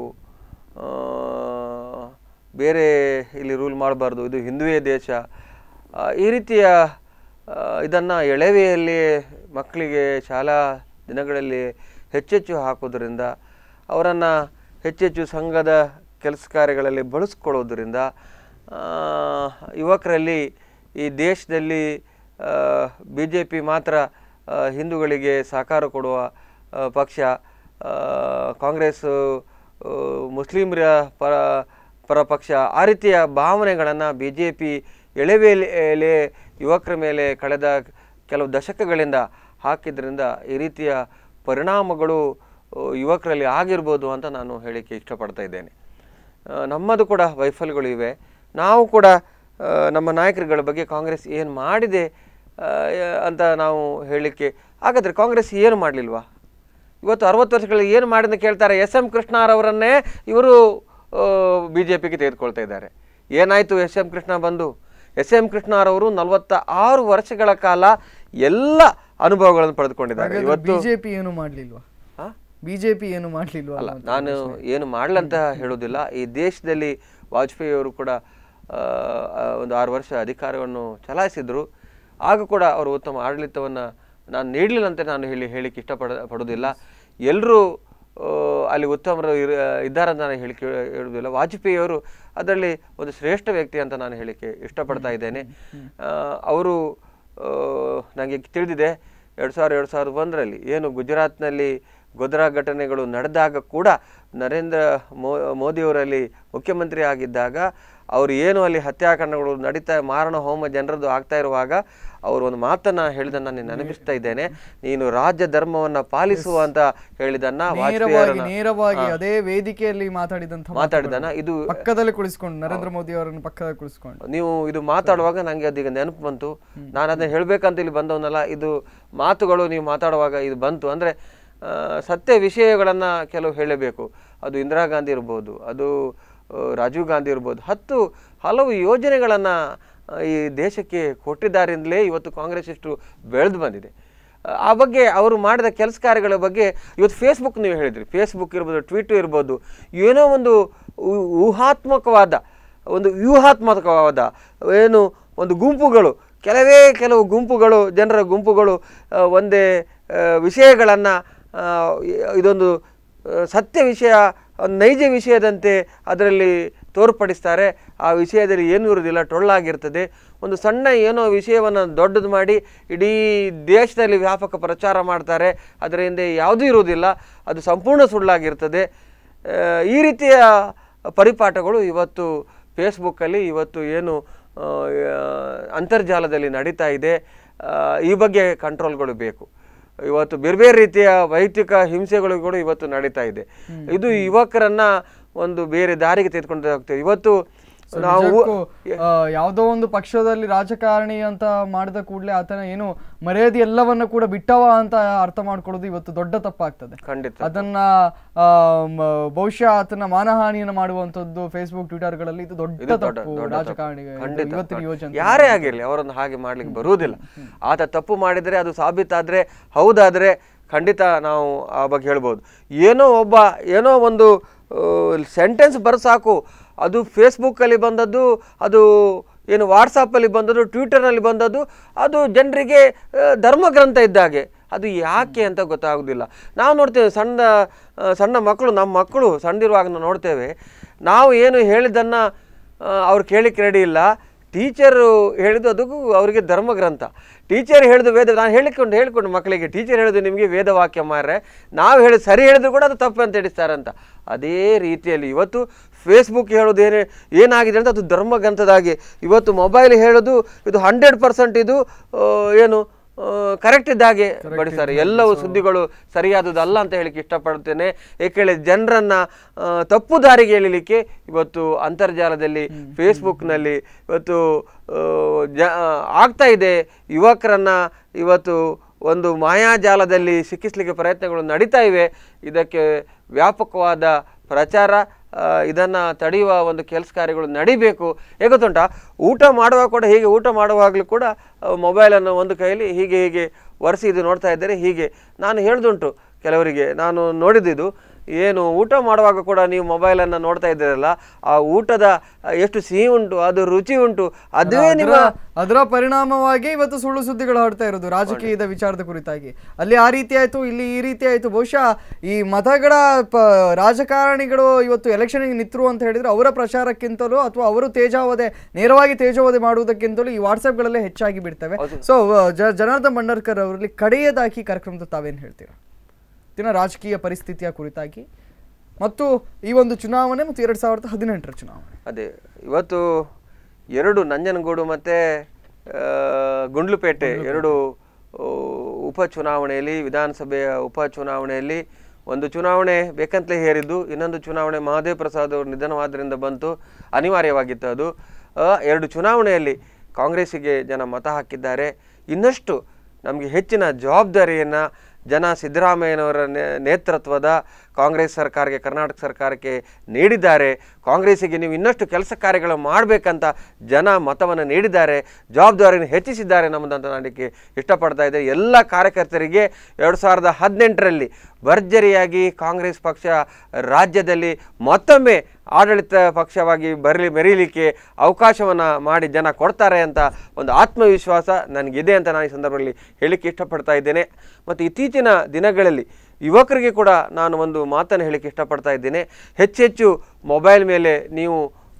ಬೇರೆ ಇಲ್ಲಿ ರೂಲ್ ಮಾಡಬಾರ್ದು ಇದು ಹಿಂದುವೇ ದೇಶ ಆ, ಈ ರೀತಿಯ ಇದನ್ನು ಎಳವೆಯಲ್ಲಿ ಮಕ್ಕಳಿಗೆ ಶಾಲಾ ದಿನಗಳಲ್ಲಿ ಹೆಚ್ಚೆಚ್ಚು ಹಾಕೋದ್ರಿಂದ ಅವರನ್ನು ಹೆಚ್ಚೆಚ್ಚು ಸಂಘದ ಕೆಲಸ ಕಾರ್ಯಗಳಲ್ಲಿ ಬಳಸ್ಕೊಳ್ಳೋದ್ರಿಂದ ಆ, ಯುವಕರಲ್ಲಿ ಈ ದೇಶದಲ್ಲಿ ಬಿ ಜೆ ಪಿ ಮಾತ್ರ ಆ, ಹಿಂದೂಗಳಿಗೆ ಸಹಕಾರ ಕೊಡುವ ಆ, ಪಕ್ಷ ಆ, ಕಾಂಗ್ರೆಸ್ಸು ಆ, ಮುಸ್ಲಿಮರ ಪರ ಪರ ಪಕ್ಷ ಆ ರೀತಿಯ ಭಾವನೆಗಳನ್ನು ಬಿ ಜೆ ಪಿ ಎಳೆವೇಲೆ ಯುವಕರ ಮೇಲೆ ಕಳೆದ ಕೆಲವು ದಶಕಗಳಿಂದ ಹಾಕಿದ್ರಿಂದ ಈ ರೀತಿಯ ಪರಿಣಾಮಗಳು ಆ, ಯುವಕರಲ್ಲಿ ಆಗಿರ್ಬೋದು ಅಂತ ನಾನು ಹೇಳಿಕ್ಕೆ ಇಷ್ಟಪಡ್ತಾ ಇದ್ದೇನೆ ಆ, ನಮ್ಮದು ಕೂಡ ವೈಫಲ್ಯಗಳು ಇವೆ ನಾವು ಕೂಡ ಆ, ನಮ್ಮ ನಾಯಕರುಗಳ ಬಗ್ಗೆ ಕಾಂಗ್ರೆಸ್ ಏನು ಮಾಡಿದೆ ಆ, ಅಂತ ನಾವು ಹೇಳಲಿಕ್ಕೆ ಹಾಗಾದರೆ ಕಾಂಗ್ರೆಸ್ ಏನು ಮಾಡಲಿಲ್ವಾ ಇವತ್ತು ಅರವತ್ತು ವರ್ಷಗಳಲ್ಲಿ ಏನು ಮಾಡಿದ ಕೇಳ್ತಾರೆ ಎಸ್ ಎಂ ಕೃಷ್ಣರವರನ್ನೇ ಇವರು ಬಿ ಜೆ ಪಿಗೆ ತೆಗೆದುಕೊಳ್ತಾ ಇದ್ದಾರೆ ಏನಾಯಿತು ಎಸ್ ಎಂ ಕೃಷ್ಣ ಬಂದು ಎಸ್ ಎಂ ಕೃಷ್ಣರವರು ನಲವತ್ತ ಆರು ವರ್ಷಗಳ ಕಾಲ ಎಲ್ಲ ಅನುಭವಗಳನ್ನು ಪಡೆದುಕೊಂಡಿದ್ದಾರೆ ಇವತ್ತು ಬಿಜೆಪಿ ಏನು ಮಾಡ್ಲಿಲ್ವಾ ಹಾ? ಬಿಜೆಪಿ ಏನು ಮಾಡ್ಲಿಲ್ವಾ ಅಲ್ಲ ಅನ್ನುವಂಥ ನಾನು ಏನು ಮಾಡಲಂತ ಹೇಳೋದಿಲ್ಲ ಈ ದೇಶದಲ್ಲಿ ವಾಜಪೇಯಿ ಅವರು ಕೂಡ ಆ, ಆ, ಒಂದು ಆರು ವರ್ಷ ಅಧಿಕಾರವನ್ನು ಚಲಾಯಿಸಿದ್ರು ಆಗ ಕೂಡ ಅವರು ಉತ್ತಮ ಆಡಳಿತವನ್ನು ನಾನು ನೀಡಲಿಲ್ಲ ಅಂತ ನಾನು ಹೇಳಿ ಹೇಳಿಕ್ಕೆ ಇಷ್ಟಪಡ ಪಡೋದಿಲ್ಲ ಎಲ್ಲರೂ ಅಲ್ಲಿ ಉತ್ತಮರು ಇರ ಇದ್ದಾರೆ ಅಂತ ನಾನು ಹೇಳಿಕೆ ಹೇಳುವುದಿಲ್ಲ ವಾಜಪೇಯಿ ಅವರು ಅದರಲ್ಲಿ ಒಂದು ಶ್ರೇಷ್ಠ ವ್ಯಕ್ತಿ ಅಂತ ನಾನು ಹೇಳಿಕ್ಕೆ ಇಷ್ಟಪಡ್ತಾ ಇದ್ದೇನೆ ಆ, ಅವರು ನನಗೆ ತಿಳಿದಿದೆ ಎರಡು ಸಾವಿರ ಎರಡು ಸಾವಿರದ ಒಂದರಲ್ಲಿ ಏನು ಗುಜರಾತ್ನಲ್ಲಿ ಗೊದ್ರಾ ಘಟನೆಗಳು ನಡೆದಾಗ ಕೂಡ ನರೇಂದ್ರ ಮೋ ಮೋದಿಯವರಲ್ಲಿ ಮುಖ್ಯಮಂತ್ರಿ ಆಗಿದ್ದಾಗ ಅವರು ಏನು ಅಲ್ಲಿ ಹತ್ಯಾಕಾಂಡಗಳು ನಡೀತಾ ಮಾರಣ ಹೋಮ ಜನರದ್ದು ಆಗ್ತಾ ಇರುವಾಗ ಅವರು ಒಂದು ಮಾತನ್ನ ಹೇಳಿದನ್ನ ನಾನು ನೆನಪಿಸ್ತಾ ಇದ್ದೇನೆ ನೀನು ರಾಜ್ಯ ಧರ್ಮವನ್ನ ಪಾಲಿಸುವ ಅಂತ ಹೇಳಿದನ್ನ ನೇರವಾಗಿ ವಾಜಪೇಯಿ ನೇರವಾಗಿ ಅದೇ ವೇದಿಕೆಯಲ್ಲಿ ಮಾತಾಡಿದಂತ ಮಾತಾಡಿದನ ಇದು ಪಕ್ಕದಲ್ಲಿ ಕುಳಿಸ್ಕೊಂಡು ನರೇಂದ್ರ ಮೋದಿ ಅವರನ್ನು ಪಕ್ಕದಲ್ಲಿ ಕುಳಿಸ್ಕೊಂಡು ನೀವು ಇದು ಮಾತಾಡುವಾಗ ನನಗೆ ಅದೀಗ ನೆನಪು ಬಂತು ನಾನು ಅದನ್ನ ಹೇಳ್ಬೇಕಂತ ಇಲ್ಲಿ ಬಂದವನಲ್ಲ ಇದು ಮಾತುಗಳು ನೀವು ಮಾತಾಡುವಾಗ ಇದು ಬಂತು ಅಂದರೆ ಸತ್ಯ ವಿಷಯಗಳನ್ನು ಕೆಲವು ಹೇಳಬೇಕು ಅದು ಇಂದಿರಾ ಗಾಂಧಿ ಇರ್ಬೋದು ಅದು ಆ, ರಾಜೀವ್ ಗಾಂಧಿ ಇರ್ಬೋದು ಹತ್ತು ಹಲವು ಯೋಜನೆಗಳನ್ನು ಈ ದೇಶಕ್ಕೆ ಕೊಟ್ಟಿದ್ದಾರಿಂದಲೇ ಇವತ್ತು ಕಾಂಗ್ರೆಸ್ ಇಷ್ಟು ಬೆಳೆದು ಬಂದಿದೆ ಆ ಬಗ್ಗೆ ಅವರು ಮಾಡಿದ ಕೆಲಸ ಕಾರ್ಯಗಳ ಬಗ್ಗೆ ಇವತ್ತು ಫೇಸ್ಬುಕ್ ನೀವು ಹೇಳಿದ್ರಿ ಫೇಸ್ಬುಕ್ ಇರ್ಬೋದು ಟ್ವಿಟ್ ಇರ್ಬೋದು ಏನೋ ಒಂದು ಊ- ಊಹಾತ್ಮಕವಾದ ಒಂದು ವ್ಯೂಹಾತ್ಮಕವಾದ ಏನು ಒಂದು ಗುಂಪುಗಳು ಕೆಲವೇ ಕೆಲವು ಗುಂಪುಗಳು ಜನರ ಗುಂಪುಗಳು ಆ, ಒಂದೇ ವಿಷಯಗಳನ್ನು ಇದೊಂದು ಆ, ಸತ್ಯ ವಿಷಯ ಒಂದು ನೈಜ ವಿಷಯದಂತೆ ಅದರಲ್ಲಿ ತೋರ್ಪಡಿಸ್ತಾರೆ ಆ ವಿಷಯದಲ್ಲಿ ಏನೂ ಇರುವುದಿಲ್ಲ ಟೊಳ್ಳಾಗಿರ್ತದೆ ಒಂದು ಸಣ್ಣ ಏನೋ ವಿಷಯವನ್ನು ದೊಡ್ಡದು ಮಾಡಿ ಇಡೀ ದೇಶದಲ್ಲಿ ವ್ಯಾಪಕ ಪ್ರಚಾರ ಮಾಡ್ತಾರೆ ಅದರ ಹಿಂದೆ ಯಾವುದೂ ಇರುವುದಿಲ್ಲ ಅದು ಸಂಪೂರ್ಣ ಸುಳ್ಳಾಗಿರ್ತದೆ ಆ, ಈ ರೀತಿಯ ಪರಿಪಾಠಗಳು ಇವತ್ತು ಫೇಸ್ಬುಕ್ಕಲ್ಲಿ ಇವತ್ತು ಏನು ಆ, ಅಂತರ್ಜಾಲದಲ್ಲಿ ನಡೀತಾ ಇದೆ ಆ, ಈ ಬಗ್ಗೆ ಕಂಟ್ರೋಲ್ಗಳು ಬೇಕು ಇವತ್ತು ಬೇರೆ ಬೇರೆ ರೀತಿಯ ವೈಯಕ್ತಿಕ ಹಿಂಸೆಗಳು ಕೂಡ ಇವತ್ತು ನಡೀತಾ ಇದೆ ಇದು ಯುವಕರನ್ನ ಒಂದು ಬೇರೆ ದಾರಿಗೆ ತೆಗೆದುಕೊಂಡು ಹೋಗ್ತದೆ ಇವತ್ತು ನಾವು ನಿಜಕ್ಕೂ, ಆ, ಯಾವುದೋ ಒಂದು ಪಕ್ಷದಲ್ಲಿ ರಾಜಕಾರಣಿ ಅಂತ ಮಾಡಿದ ಕೂಡಲೇ ಆತನ ಏನು ಮರ್ಯಾದೆ ಎಲ್ಲವನ್ನ ಕೂಡ ಬಿಟ್ಟವ ಅಂತ ಅರ್ಥ ಮಾಡ್ಕೊಳ್ಳೋದು ಇವತ್ತು ದೊಡ್ಡ ತಪ್ಪಾಗ್ತದೆ ಖಂಡಿತ ಅದನ್ನ ಆ, ಮ- ಬಹುಶಃ ಆತನ ಮಾನಹಾನಿಯನ್ನು ಮಾಡುವಂತದ್ದು ಫೇಸ್ಬುಕ್ ಟ್ವಿಟರ್ಗಳಲ್ಲಿ ಇದು ದೊಡ್ಡ ಇದು ದೊಡ್ಡ ತಪ್ಪು ದೊಡ್ಡ ತಪ್ಪು. ರಾಜಕಾರಣಿಗೆ ಇದು ಖಂಡಿತ ಇವತ್ತಿನ ದೊಡ್ಡ- ಯೋಜನೆ ಯಾರೇ ಆಗಿರಲಿ ಅವರನ್ನು ಹಾಗೆ ಮಾಡ್ಲಿಕ್ಕೆ ಬರುವುದಿಲ್ಲ ಆತ ತಪ್ಪು ಮಾಡಿದರೆ ಅದು ಸಾಬೀತಾದ್ರೆ ಹೌದಾದ್ರೆ ಖಂಡಿತ ನಾವು ಆ ಬಗ್ಗೆ ಹೇಳ್ಬೋದು ಏನೋ ಒಬ್ಬ ಏನೋ ಒಂದು ಸೆಂಟೆನ್ಸ್ ಬರ ಸಾಕು ಅದು ಫೇಸ್ಬುಕ್ಕಲ್ಲಿ ಬಂದದ್ದು ಅದು ಏನು ವಾಟ್ಸಪ್ಪಲ್ಲಿ ಬಂದದ್ದು ಟ್ವಿಟರ್ನಲ್ಲಿ ಬಂದದ್ದು ಅದು ಜನರಿಗೆ ಆ, ಧರ್ಮಗ್ರಂಥ ಇದ್ದಾಗೆ ಅದು ಯಾಕೆ ಅಂತ ಗೊತ್ತಾಗೋದಿಲ್ಲ ನಾವು ನೋಡ್ತೇವೆ ಸಣ್ಣ ಆ, ಸಣ್ಣ ಮಕ್ಕಳು ನಮ್ಮ ಮಕ್ಕಳು ಸಣ್ಣದಿರುವಾಗ ನಾವು ನೋಡ್ತೇವೆ ನಾವು ಏನು ಹೇಳಿದ್ದನ್ನು ಅವ್ರು ಕೇಳಿಕ್ಕೆ ರೆಡಿ ಇಲ್ಲ ಟೀಚರು ಹೇಳಿದ್ದು ಅದಕ್ಕೂ ಅವರಿಗೆ ಧರ್ಮಗ್ರಂಥ ಟೀಚರ್ ಹೇಳಿದ ವೇದ ನಾನು ಹೇಳಿಕೊಂಡು ಹೇಳಿಕೊಂಡು ಮಕ್ಕಳಿಗೆ ಟೀಚರ್ ಹೇಳಿದ್ದು ನಿಮಗೆ ವೇದವಾಕ್ಯ ಮಾರ್ರೆ ನಾವು ಹೇಳಿ ಸರಿ ಹೇಳಿದ್ರು ಕೂಡ ಅದು ತಪ್ಪು ಅಂತ ಎಡಿಸ್ತಾರಂತ ಅದೇ ರೀತಿಯಲ್ಲಿ ಇವತ್ತು ಫೇಸ್ಬುಕ್ ಹೇಳೋದು ಏನೇ ಏನಾಗಿದೆ ಅಂತ ಅದು ಧರ್ಮಗ್ರಂಥದಾಗಿ ಇವತ್ತು ಮೊಬೈಲ್ ಹೇಳೋದು ಇದು ಹಂಡ್ರೆಡ್ ಪರ್ಸೆಂಟ್ ಇದು ಆ, ಏನು ಕರೆಕ್ಟ್ ಇದ್ದಾಗೆ ಬಡಿಸ್ತಾರೆ ಎಲ್ಲವೂ ಸುದ್ದಿಗಳು ಸರಿಯಾದುದಲ್ಲ ಅಂತ ಹೇಳಿಕ್ಕೆ ಇಷ್ಟಪಡ್ತೇನೆ ಏಕೆಂದರೆ ಜನರನ್ನ ಆ, ತಪ್ಪು ದಾರಿಗೆ ಎಳಿಲಿಕ್ಕೆ ಇವತ್ತು ಅಂತರ್ಜಾಲದಲ್ಲಿ ಫೇಸ್ಬುಕ್ನಲ್ಲಿ ಇವತ್ತು ಆ, ಜ ಆಗ್ತಾ ಇದೆ ಯುವಕರನ್ನ ಇವತ್ತು ಒಂದು ಮಾಯಾಜಾಲದಲ್ಲಿ ಸಿಕ್ಕಿಸ್ಲಿಕ್ಕೆ ಪ್ರಯತ್ನಗಳು ನಡೀತಾ ಇವೆ ಇದಕ್ಕೆ ವ್ಯಾಪಕವಾದ ಪ್ರಚಾರ ಇದನ್ನು ತಡೆಯುವ ಒಂದು ಕೆಲಸ ಕಾರ್ಯಗಳು ನಡಿಬೇಕು ಹೇಗೆ ಗೊತ್ತುಂಟಾ ಊಟ ಮಾಡುವಾಗ ಕೂಡ ಹೀಗೆ ಊಟ ಮಾಡುವಾಗಲೂ ಕೂಡ ಮೊಬೈಲನ್ನು ಒಂದು ಕೈಯಲ್ಲಿ ಹೀಗೆ ಹೀಗೆ ಒರೆಸಿ ಇದು ನೋಡ್ತಾ ಇದ್ದಾರೆ ಹೀಗೆ ನಾನು ಹೇಳ್ದುಂಟು ಕೆಲವರಿಗೆ ನಾನು ನೋಡಿದ್ದು ಏನು ಊಟ ಮಾಡುವಾಗ ಕೂಡ ನೀವು ಮೊಬೈಲನ್ನು ನೋಡ್ತಾ ಇದ್ದೀರಲ್ಲ ಆ ಊಟದ ಆ, ಎಷ್ಟು ಸಿಹಿ ಉಂಟು ಅದು ರುಚಿ ಉಂಟು ಅದುವೇ ನಿಮ್ಮ ಅದರ- ಅದರ ಪರಿಣಾಮವಾಗಿ ಇವತ್ತು ಸುಳ್ಳು ಸುದ್ದಿಗಳು ಹರಡ್ತಾ ಇರೋದು ರಾಜಕೀಯದ ವಿಚಾರದ ಕುರಿತಾಗಿ ಅಲ್ಲಿ ಆ ರೀತಿ ಆಯ್ತು ಇಲ್ಲಿ ಈ ರೀತಿ ಆಯ್ತು ಬಹುಶಃ ಈ ಮತಗಳ ಪ ರಾಜಕಾರಣಿಗಳು ಇವತ್ತು ಎಲೆಕ್ಷನ್ಗೆ ನಿಂತರು ಅಂತ ಹೇಳಿದ್ರೆ ಅವರ ಪ್ರಚಾರಕ್ಕಿಂತಲೂ ಅಥವಾ ಅವರು ತೇಜಾವಧೆ ನೇರವಾಗಿ ತೇಜಾವಧೆ ಮಾಡುವುದಕ್ಕಿಂತಲೂ ಈ ವಾಟ್ಸ್ಆಪ್ಗಳಲ್ಲೇ ಹೆಚ್ಚಾಗಿ ಬಿಡ್ತವೆ ಸೊ ಜನಾರ್ದನ್ ಭಂಡಾರ್ಕರ್ ಅವರಲ್ಲಿ ಕಡೆಯದಾಗಿ ಕಾರ್ಯಕ್ರಮದ ತಾವೇನು ಹೇಳ್ತೀರಾ ದಿನ ರಾಜಕೀಯ ಪರಿಸ್ಥಿತಿಯ ಕುರಿತಾಗಿ ಮತ್ತು ಈ ಒಂದು ಚುನಾವಣೆ ಮತ್ತು ಎರಡ್ ಸಾವಿರದ ಹದಿನೆಂಟರ ಚುನಾವಣೆ ಅದೇ ಇವತ್ತು ಎರಡು ನಂಜನಗೂಡು ಮತ್ತು ಗುಂಡ್ಲುಪೇಟೆ ಎರಡು ಆ, ಉಪಚುನಾವಣೆಯಲ್ಲಿ ವಿಧಾನಸಭೆಯ ಉಪಚುನಾವಣೆಯಲ್ಲಿ ಒಂದು ಚುನಾವಣೆ ಬೇಕಂತಲೇ ಹೇರಿದ್ದು ಇನ್ನೊಂದು ಚುನಾವಣೆ ಮಹಾದೇವ್ ಪ್ರಸಾದ್ ಅವರು ನಿಧನವಾದ್ದರಿಂದ ಬಂತು ಅನಿವಾರ್ಯವಾಗಿತ್ತು ಅದು ಆ, ಎರಡು ಚುನಾವಣೆಯಲ್ಲಿ ಕಾಂಗ್ರೆಸ್ಸಿಗೆ ಜನ ಮತ ಹಾಕಿದ್ದಾರೆ ಇನ್ನಷ್ಟು ನಮಗೆ ಹೆಚ್ಚಿನ ಜವಾಬ್ದಾರಿಯನ್ನು ಜನ ಸಿದ್ದರಾಮಯ್ಯನವರ ನೇ- ನೇತೃತ್ವದ ಕಾಂಗ್ರೆಸ್ ಸರ್ಕಾರಕ್ಕೆ ಕರ್ನಾಟಕ ಸರ್ಕಾರಕ್ಕೆ ನೀಡಿದ್ದಾರೆ ಕಾಂಗ್ರೆಸ್ಸಿಗೆ ನೀವು ಇನ್ನಷ್ಟು ಕೆಲಸ ಕಾರ್ಯಗಳು ಮಾಡಬೇಕಂತ ಜನ ಮತವನ್ನು ನೀಡಿದ್ದಾರೆ ಜವಾಬ್ದಾರಿಯನ್ನು ಹೆಚ್ಚಿಸಿದ್ದಾರೆ ನಮ್ಮದಂತ ನಾಡಕ್ಕೆ ಇಷ್ಟಪಡ್ತಾ ಇದ್ದೆ ಎಲ್ಲ ಕಾರ್ಯಕರ್ತರಿಗೆ ಎರಡು ಸಾವಿರದ ಹದಿನೆಂಟರಲ್ಲಿ ಭರ್ಜರಿಯಾಗಿ ಕಾಂಗ್ರೆಸ್ ಪಕ್ಷ ರಾಜ್ಯದಲ್ಲಿ ಮತ್ತೊಮ್ಮೆ ಆಡಳಿತ ಪಕ್ಷವಾಗಿ ಬರಲಿ ಮೆರೀಲಿಕ್ಕೆ ಅವಕಾಶವನ್ನು ಮಾಡಿ ಜನ ಕೊಡ್ತಾರೆ ಅಂತ ಒಂದು ಆತ್ಮವಿಶ್ವಾಸ ನನಗಿದೆ ಅಂತ ನಾನು ಈ ಸಂದರ್ಭದಲ್ಲಿ ಹೇಳಿಕ್ಕೆ ಇಷ್ಟಪಡ್ತಾ ಇದ್ದೇನೆ ಮತ್ತು ಇತ್ತೀಚಿನ ದಿನಗಳಲ್ಲಿ ಯುವಕರಿಗೆ ಕೂಡ ನಾನು ಒಂದು ಮಾತನ್ನು ಹೇಳಿಕ್ಕೆ ಇಷ್ಟಪಡ್ತಾ ಇದ್ದೇನೆ ಹೆಚ್ಚೆಚ್ಚು ಮೊಬೈಲ್ ಮೇಲೆ ನೀವು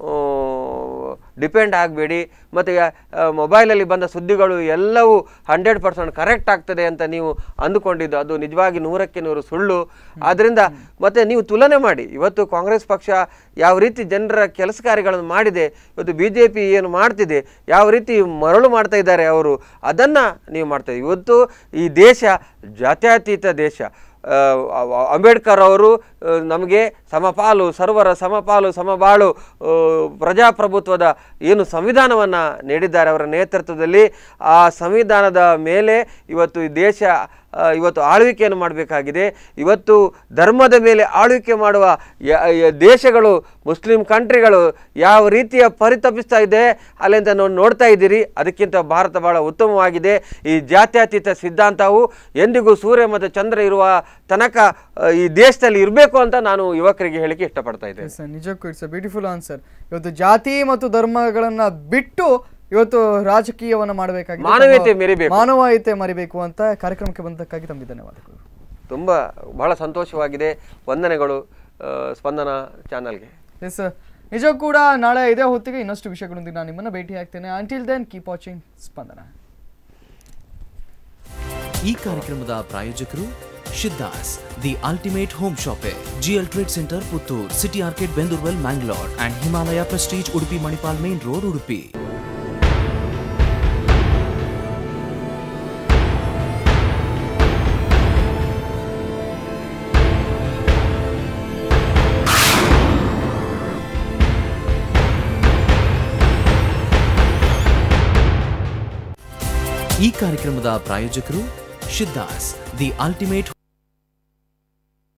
ಡಿಪೆಂಡ್ ಆಗಬೇಡಿ ಮತ್ತು ಮೊಬೈಲಲ್ಲಿ ಬಂದ ಸುದ್ದಿಗಳು ಎಲ್ಲವೂ ಹಂಡ್ರೆಡ್ ಪರ್ಸೆಂಟ್ ಕರೆಕ್ಟ್ ಆಗ್ತದೆ ಅಂತ ನೀವು ಅಂದುಕೊಂಡಿದ್ದು ಅದು ನಿಜವಾಗಿ ನೂರಕ್ಕೆ ನೂರು ಸುಳ್ಳು ಆದ್ದರಿಂದ ಮತ್ತು ನೀವು ತುಲನೆ ಮಾಡಿ ಇವತ್ತು ಕಾಂಗ್ರೆಸ್ ಪಕ್ಷ ಯಾವ ರೀತಿ ಜನರ ಕೆಲಸ ಕಾರ್ಯಗಳನ್ನು ಮಾಡಿದೆ ಇವತ್ತು ಬಿ ಜೆ ಪಿ ಏನು ಮಾಡ್ತಿದೆ ಯಾವ ರೀತಿ ಮರಳು ಮಾಡ್ತಾ ಇದ್ದಾರೆ ಅವರು ಅದನ್ನು ನೀವು ಮಾಡ್ತಾ ಇದ್ದೀವಿ. ಇವತ್ತು ಈ ದೇಶ ಜಾತ್ಯತೀತ ದೇಶ ಆ, ಅವ- ಅಂಬೇಡ್ಕರ್ ಅವರು ಆ, ನಮಗೆ ಸಮಪಾಲು ಸರ್ವರ ಸಮಪಾಲು ಸಮಬಾಳು ಆ, ಪ್ರಜಾಪ್ರಭುತ್ವದ ಏನು ಸಂವಿಧಾನವನ್ನು ನೀಡಿದ್ದಾರೆ ಅವರ ನೇತೃತ್ವದಲ್ಲಿ ಆ ಸಂವಿಧಾನದ ಮೇಲೆ ಇವತ್ತು ಈ ದೇಶ ಆ, ಇವತ್ತು ಆಳ್ವಿಕೆಯನ್ನು ಮಾಡಬೇಕಾಗಿದೆ ಇವತ್ತು ಧರ್ಮದ ಮೇಲೆ ಆಳ್ವಿಕೆ ಮಾಡುವ ಯ- ಯ- ದೇಶಗಳು ಮುಸ್ಲಿಂ ಕಂಟ್ರಿಗಳು ಯಾವ ರೀತಿಯ ಪರಿತಪಿಸ್ತಾ ಇದೆ ಅಲ್ಲಿಂದ ನಾವು ನೋಡ್ತಾ ಇದ್ದೀರಿ ಅದಕ್ಕಿಂತ ಭಾರತ ಬಹಳ ಉತ್ತಮವಾಗಿದೆ ಈ ಜಾತ್ಯತೀತ ಸಿದ್ಧಾಂತವು ಎಂದಿಗೂ ಸೂರ್ಯ ಮತ್ತು ಚಂದ್ರ ಇರುವ ತನಕ ಆ, ಈ ದೇಶದಲ್ಲಿ ಇರಬೇಕು ಅಂತ ನಾನು ಯುವಕರಿಗೆ ಹೇಳಿಕೆ ಇಷ್ಟಪಡ್ತಾ ಇದ್ದೇನೆ ಎಸ್ ನಿಜಕ್ಕೂ ಇಟ್ಸ್ ಅ ಬ್ಯೂಟಿಫುಲ್ ಆನ್ಸರ್ ಇವತ್ತು ಜಾತಿ ಮತ್ತು ಧರ್ಮಗಳನ್ನ ಬಿಟ್ಟು ಇವತ್ತು ರಾಜಕೀಯವನ್ನ ಮಾಡಬೇಕಾಗಿದೆ ಮಾನವೀಯತೆ ಮೆರಿಬೇಕು. ಮಾನವೀಯತೆ ಮರಿಬೇಕು ಅಂತ ಕಾರ್ಯಕ್ರಮಕ್ಕೆ ಬಂದಕ್ಕಾಗಿ ತಮಗೆ ಧನ್ಯವಾದಗಳು ತುಂಬ ಬಹಳ ಸಂತೋಷವಾಗಿದೆ ವಂದನೆಗಳು ಆ, ಸ್ಪಂದನ ಚಾನಲ್ಗೆ ಎಸ್ ನಿಜ ಕೂಡ ನಾಳೆ ಇದೇ ಹೊತ್ತಿಗೆ ಇನ್ನಷ್ಟು ವಿಷಯಗಳೊಂದಿಗೆ ನಾನು ನಿಮ್ಮನ್ನ ಭೇಟಿ ಆಗ್ತೇನೆ until then keep watching Spandana ಈ ಕಾರ್ಯಕ್ರಮದ ಪ್ರಾಯೋಜಕರು ಶಿದ್ದಾಸ್ the ultimate home shoppe GL trade centre Puttur city arcade ಬೆಂದೂರ್ವೆಲ್ Mangalore and Himalaya prestige Udupi Manipal main road Udupi ಈ ಕಾರ್ಯಕ್ರಮದ ಪ್ರಾಯೋಜಕರು ಶಿದ್ದಾಸ್ ದಿ ಅಲ್ಟಿಮೇಟ್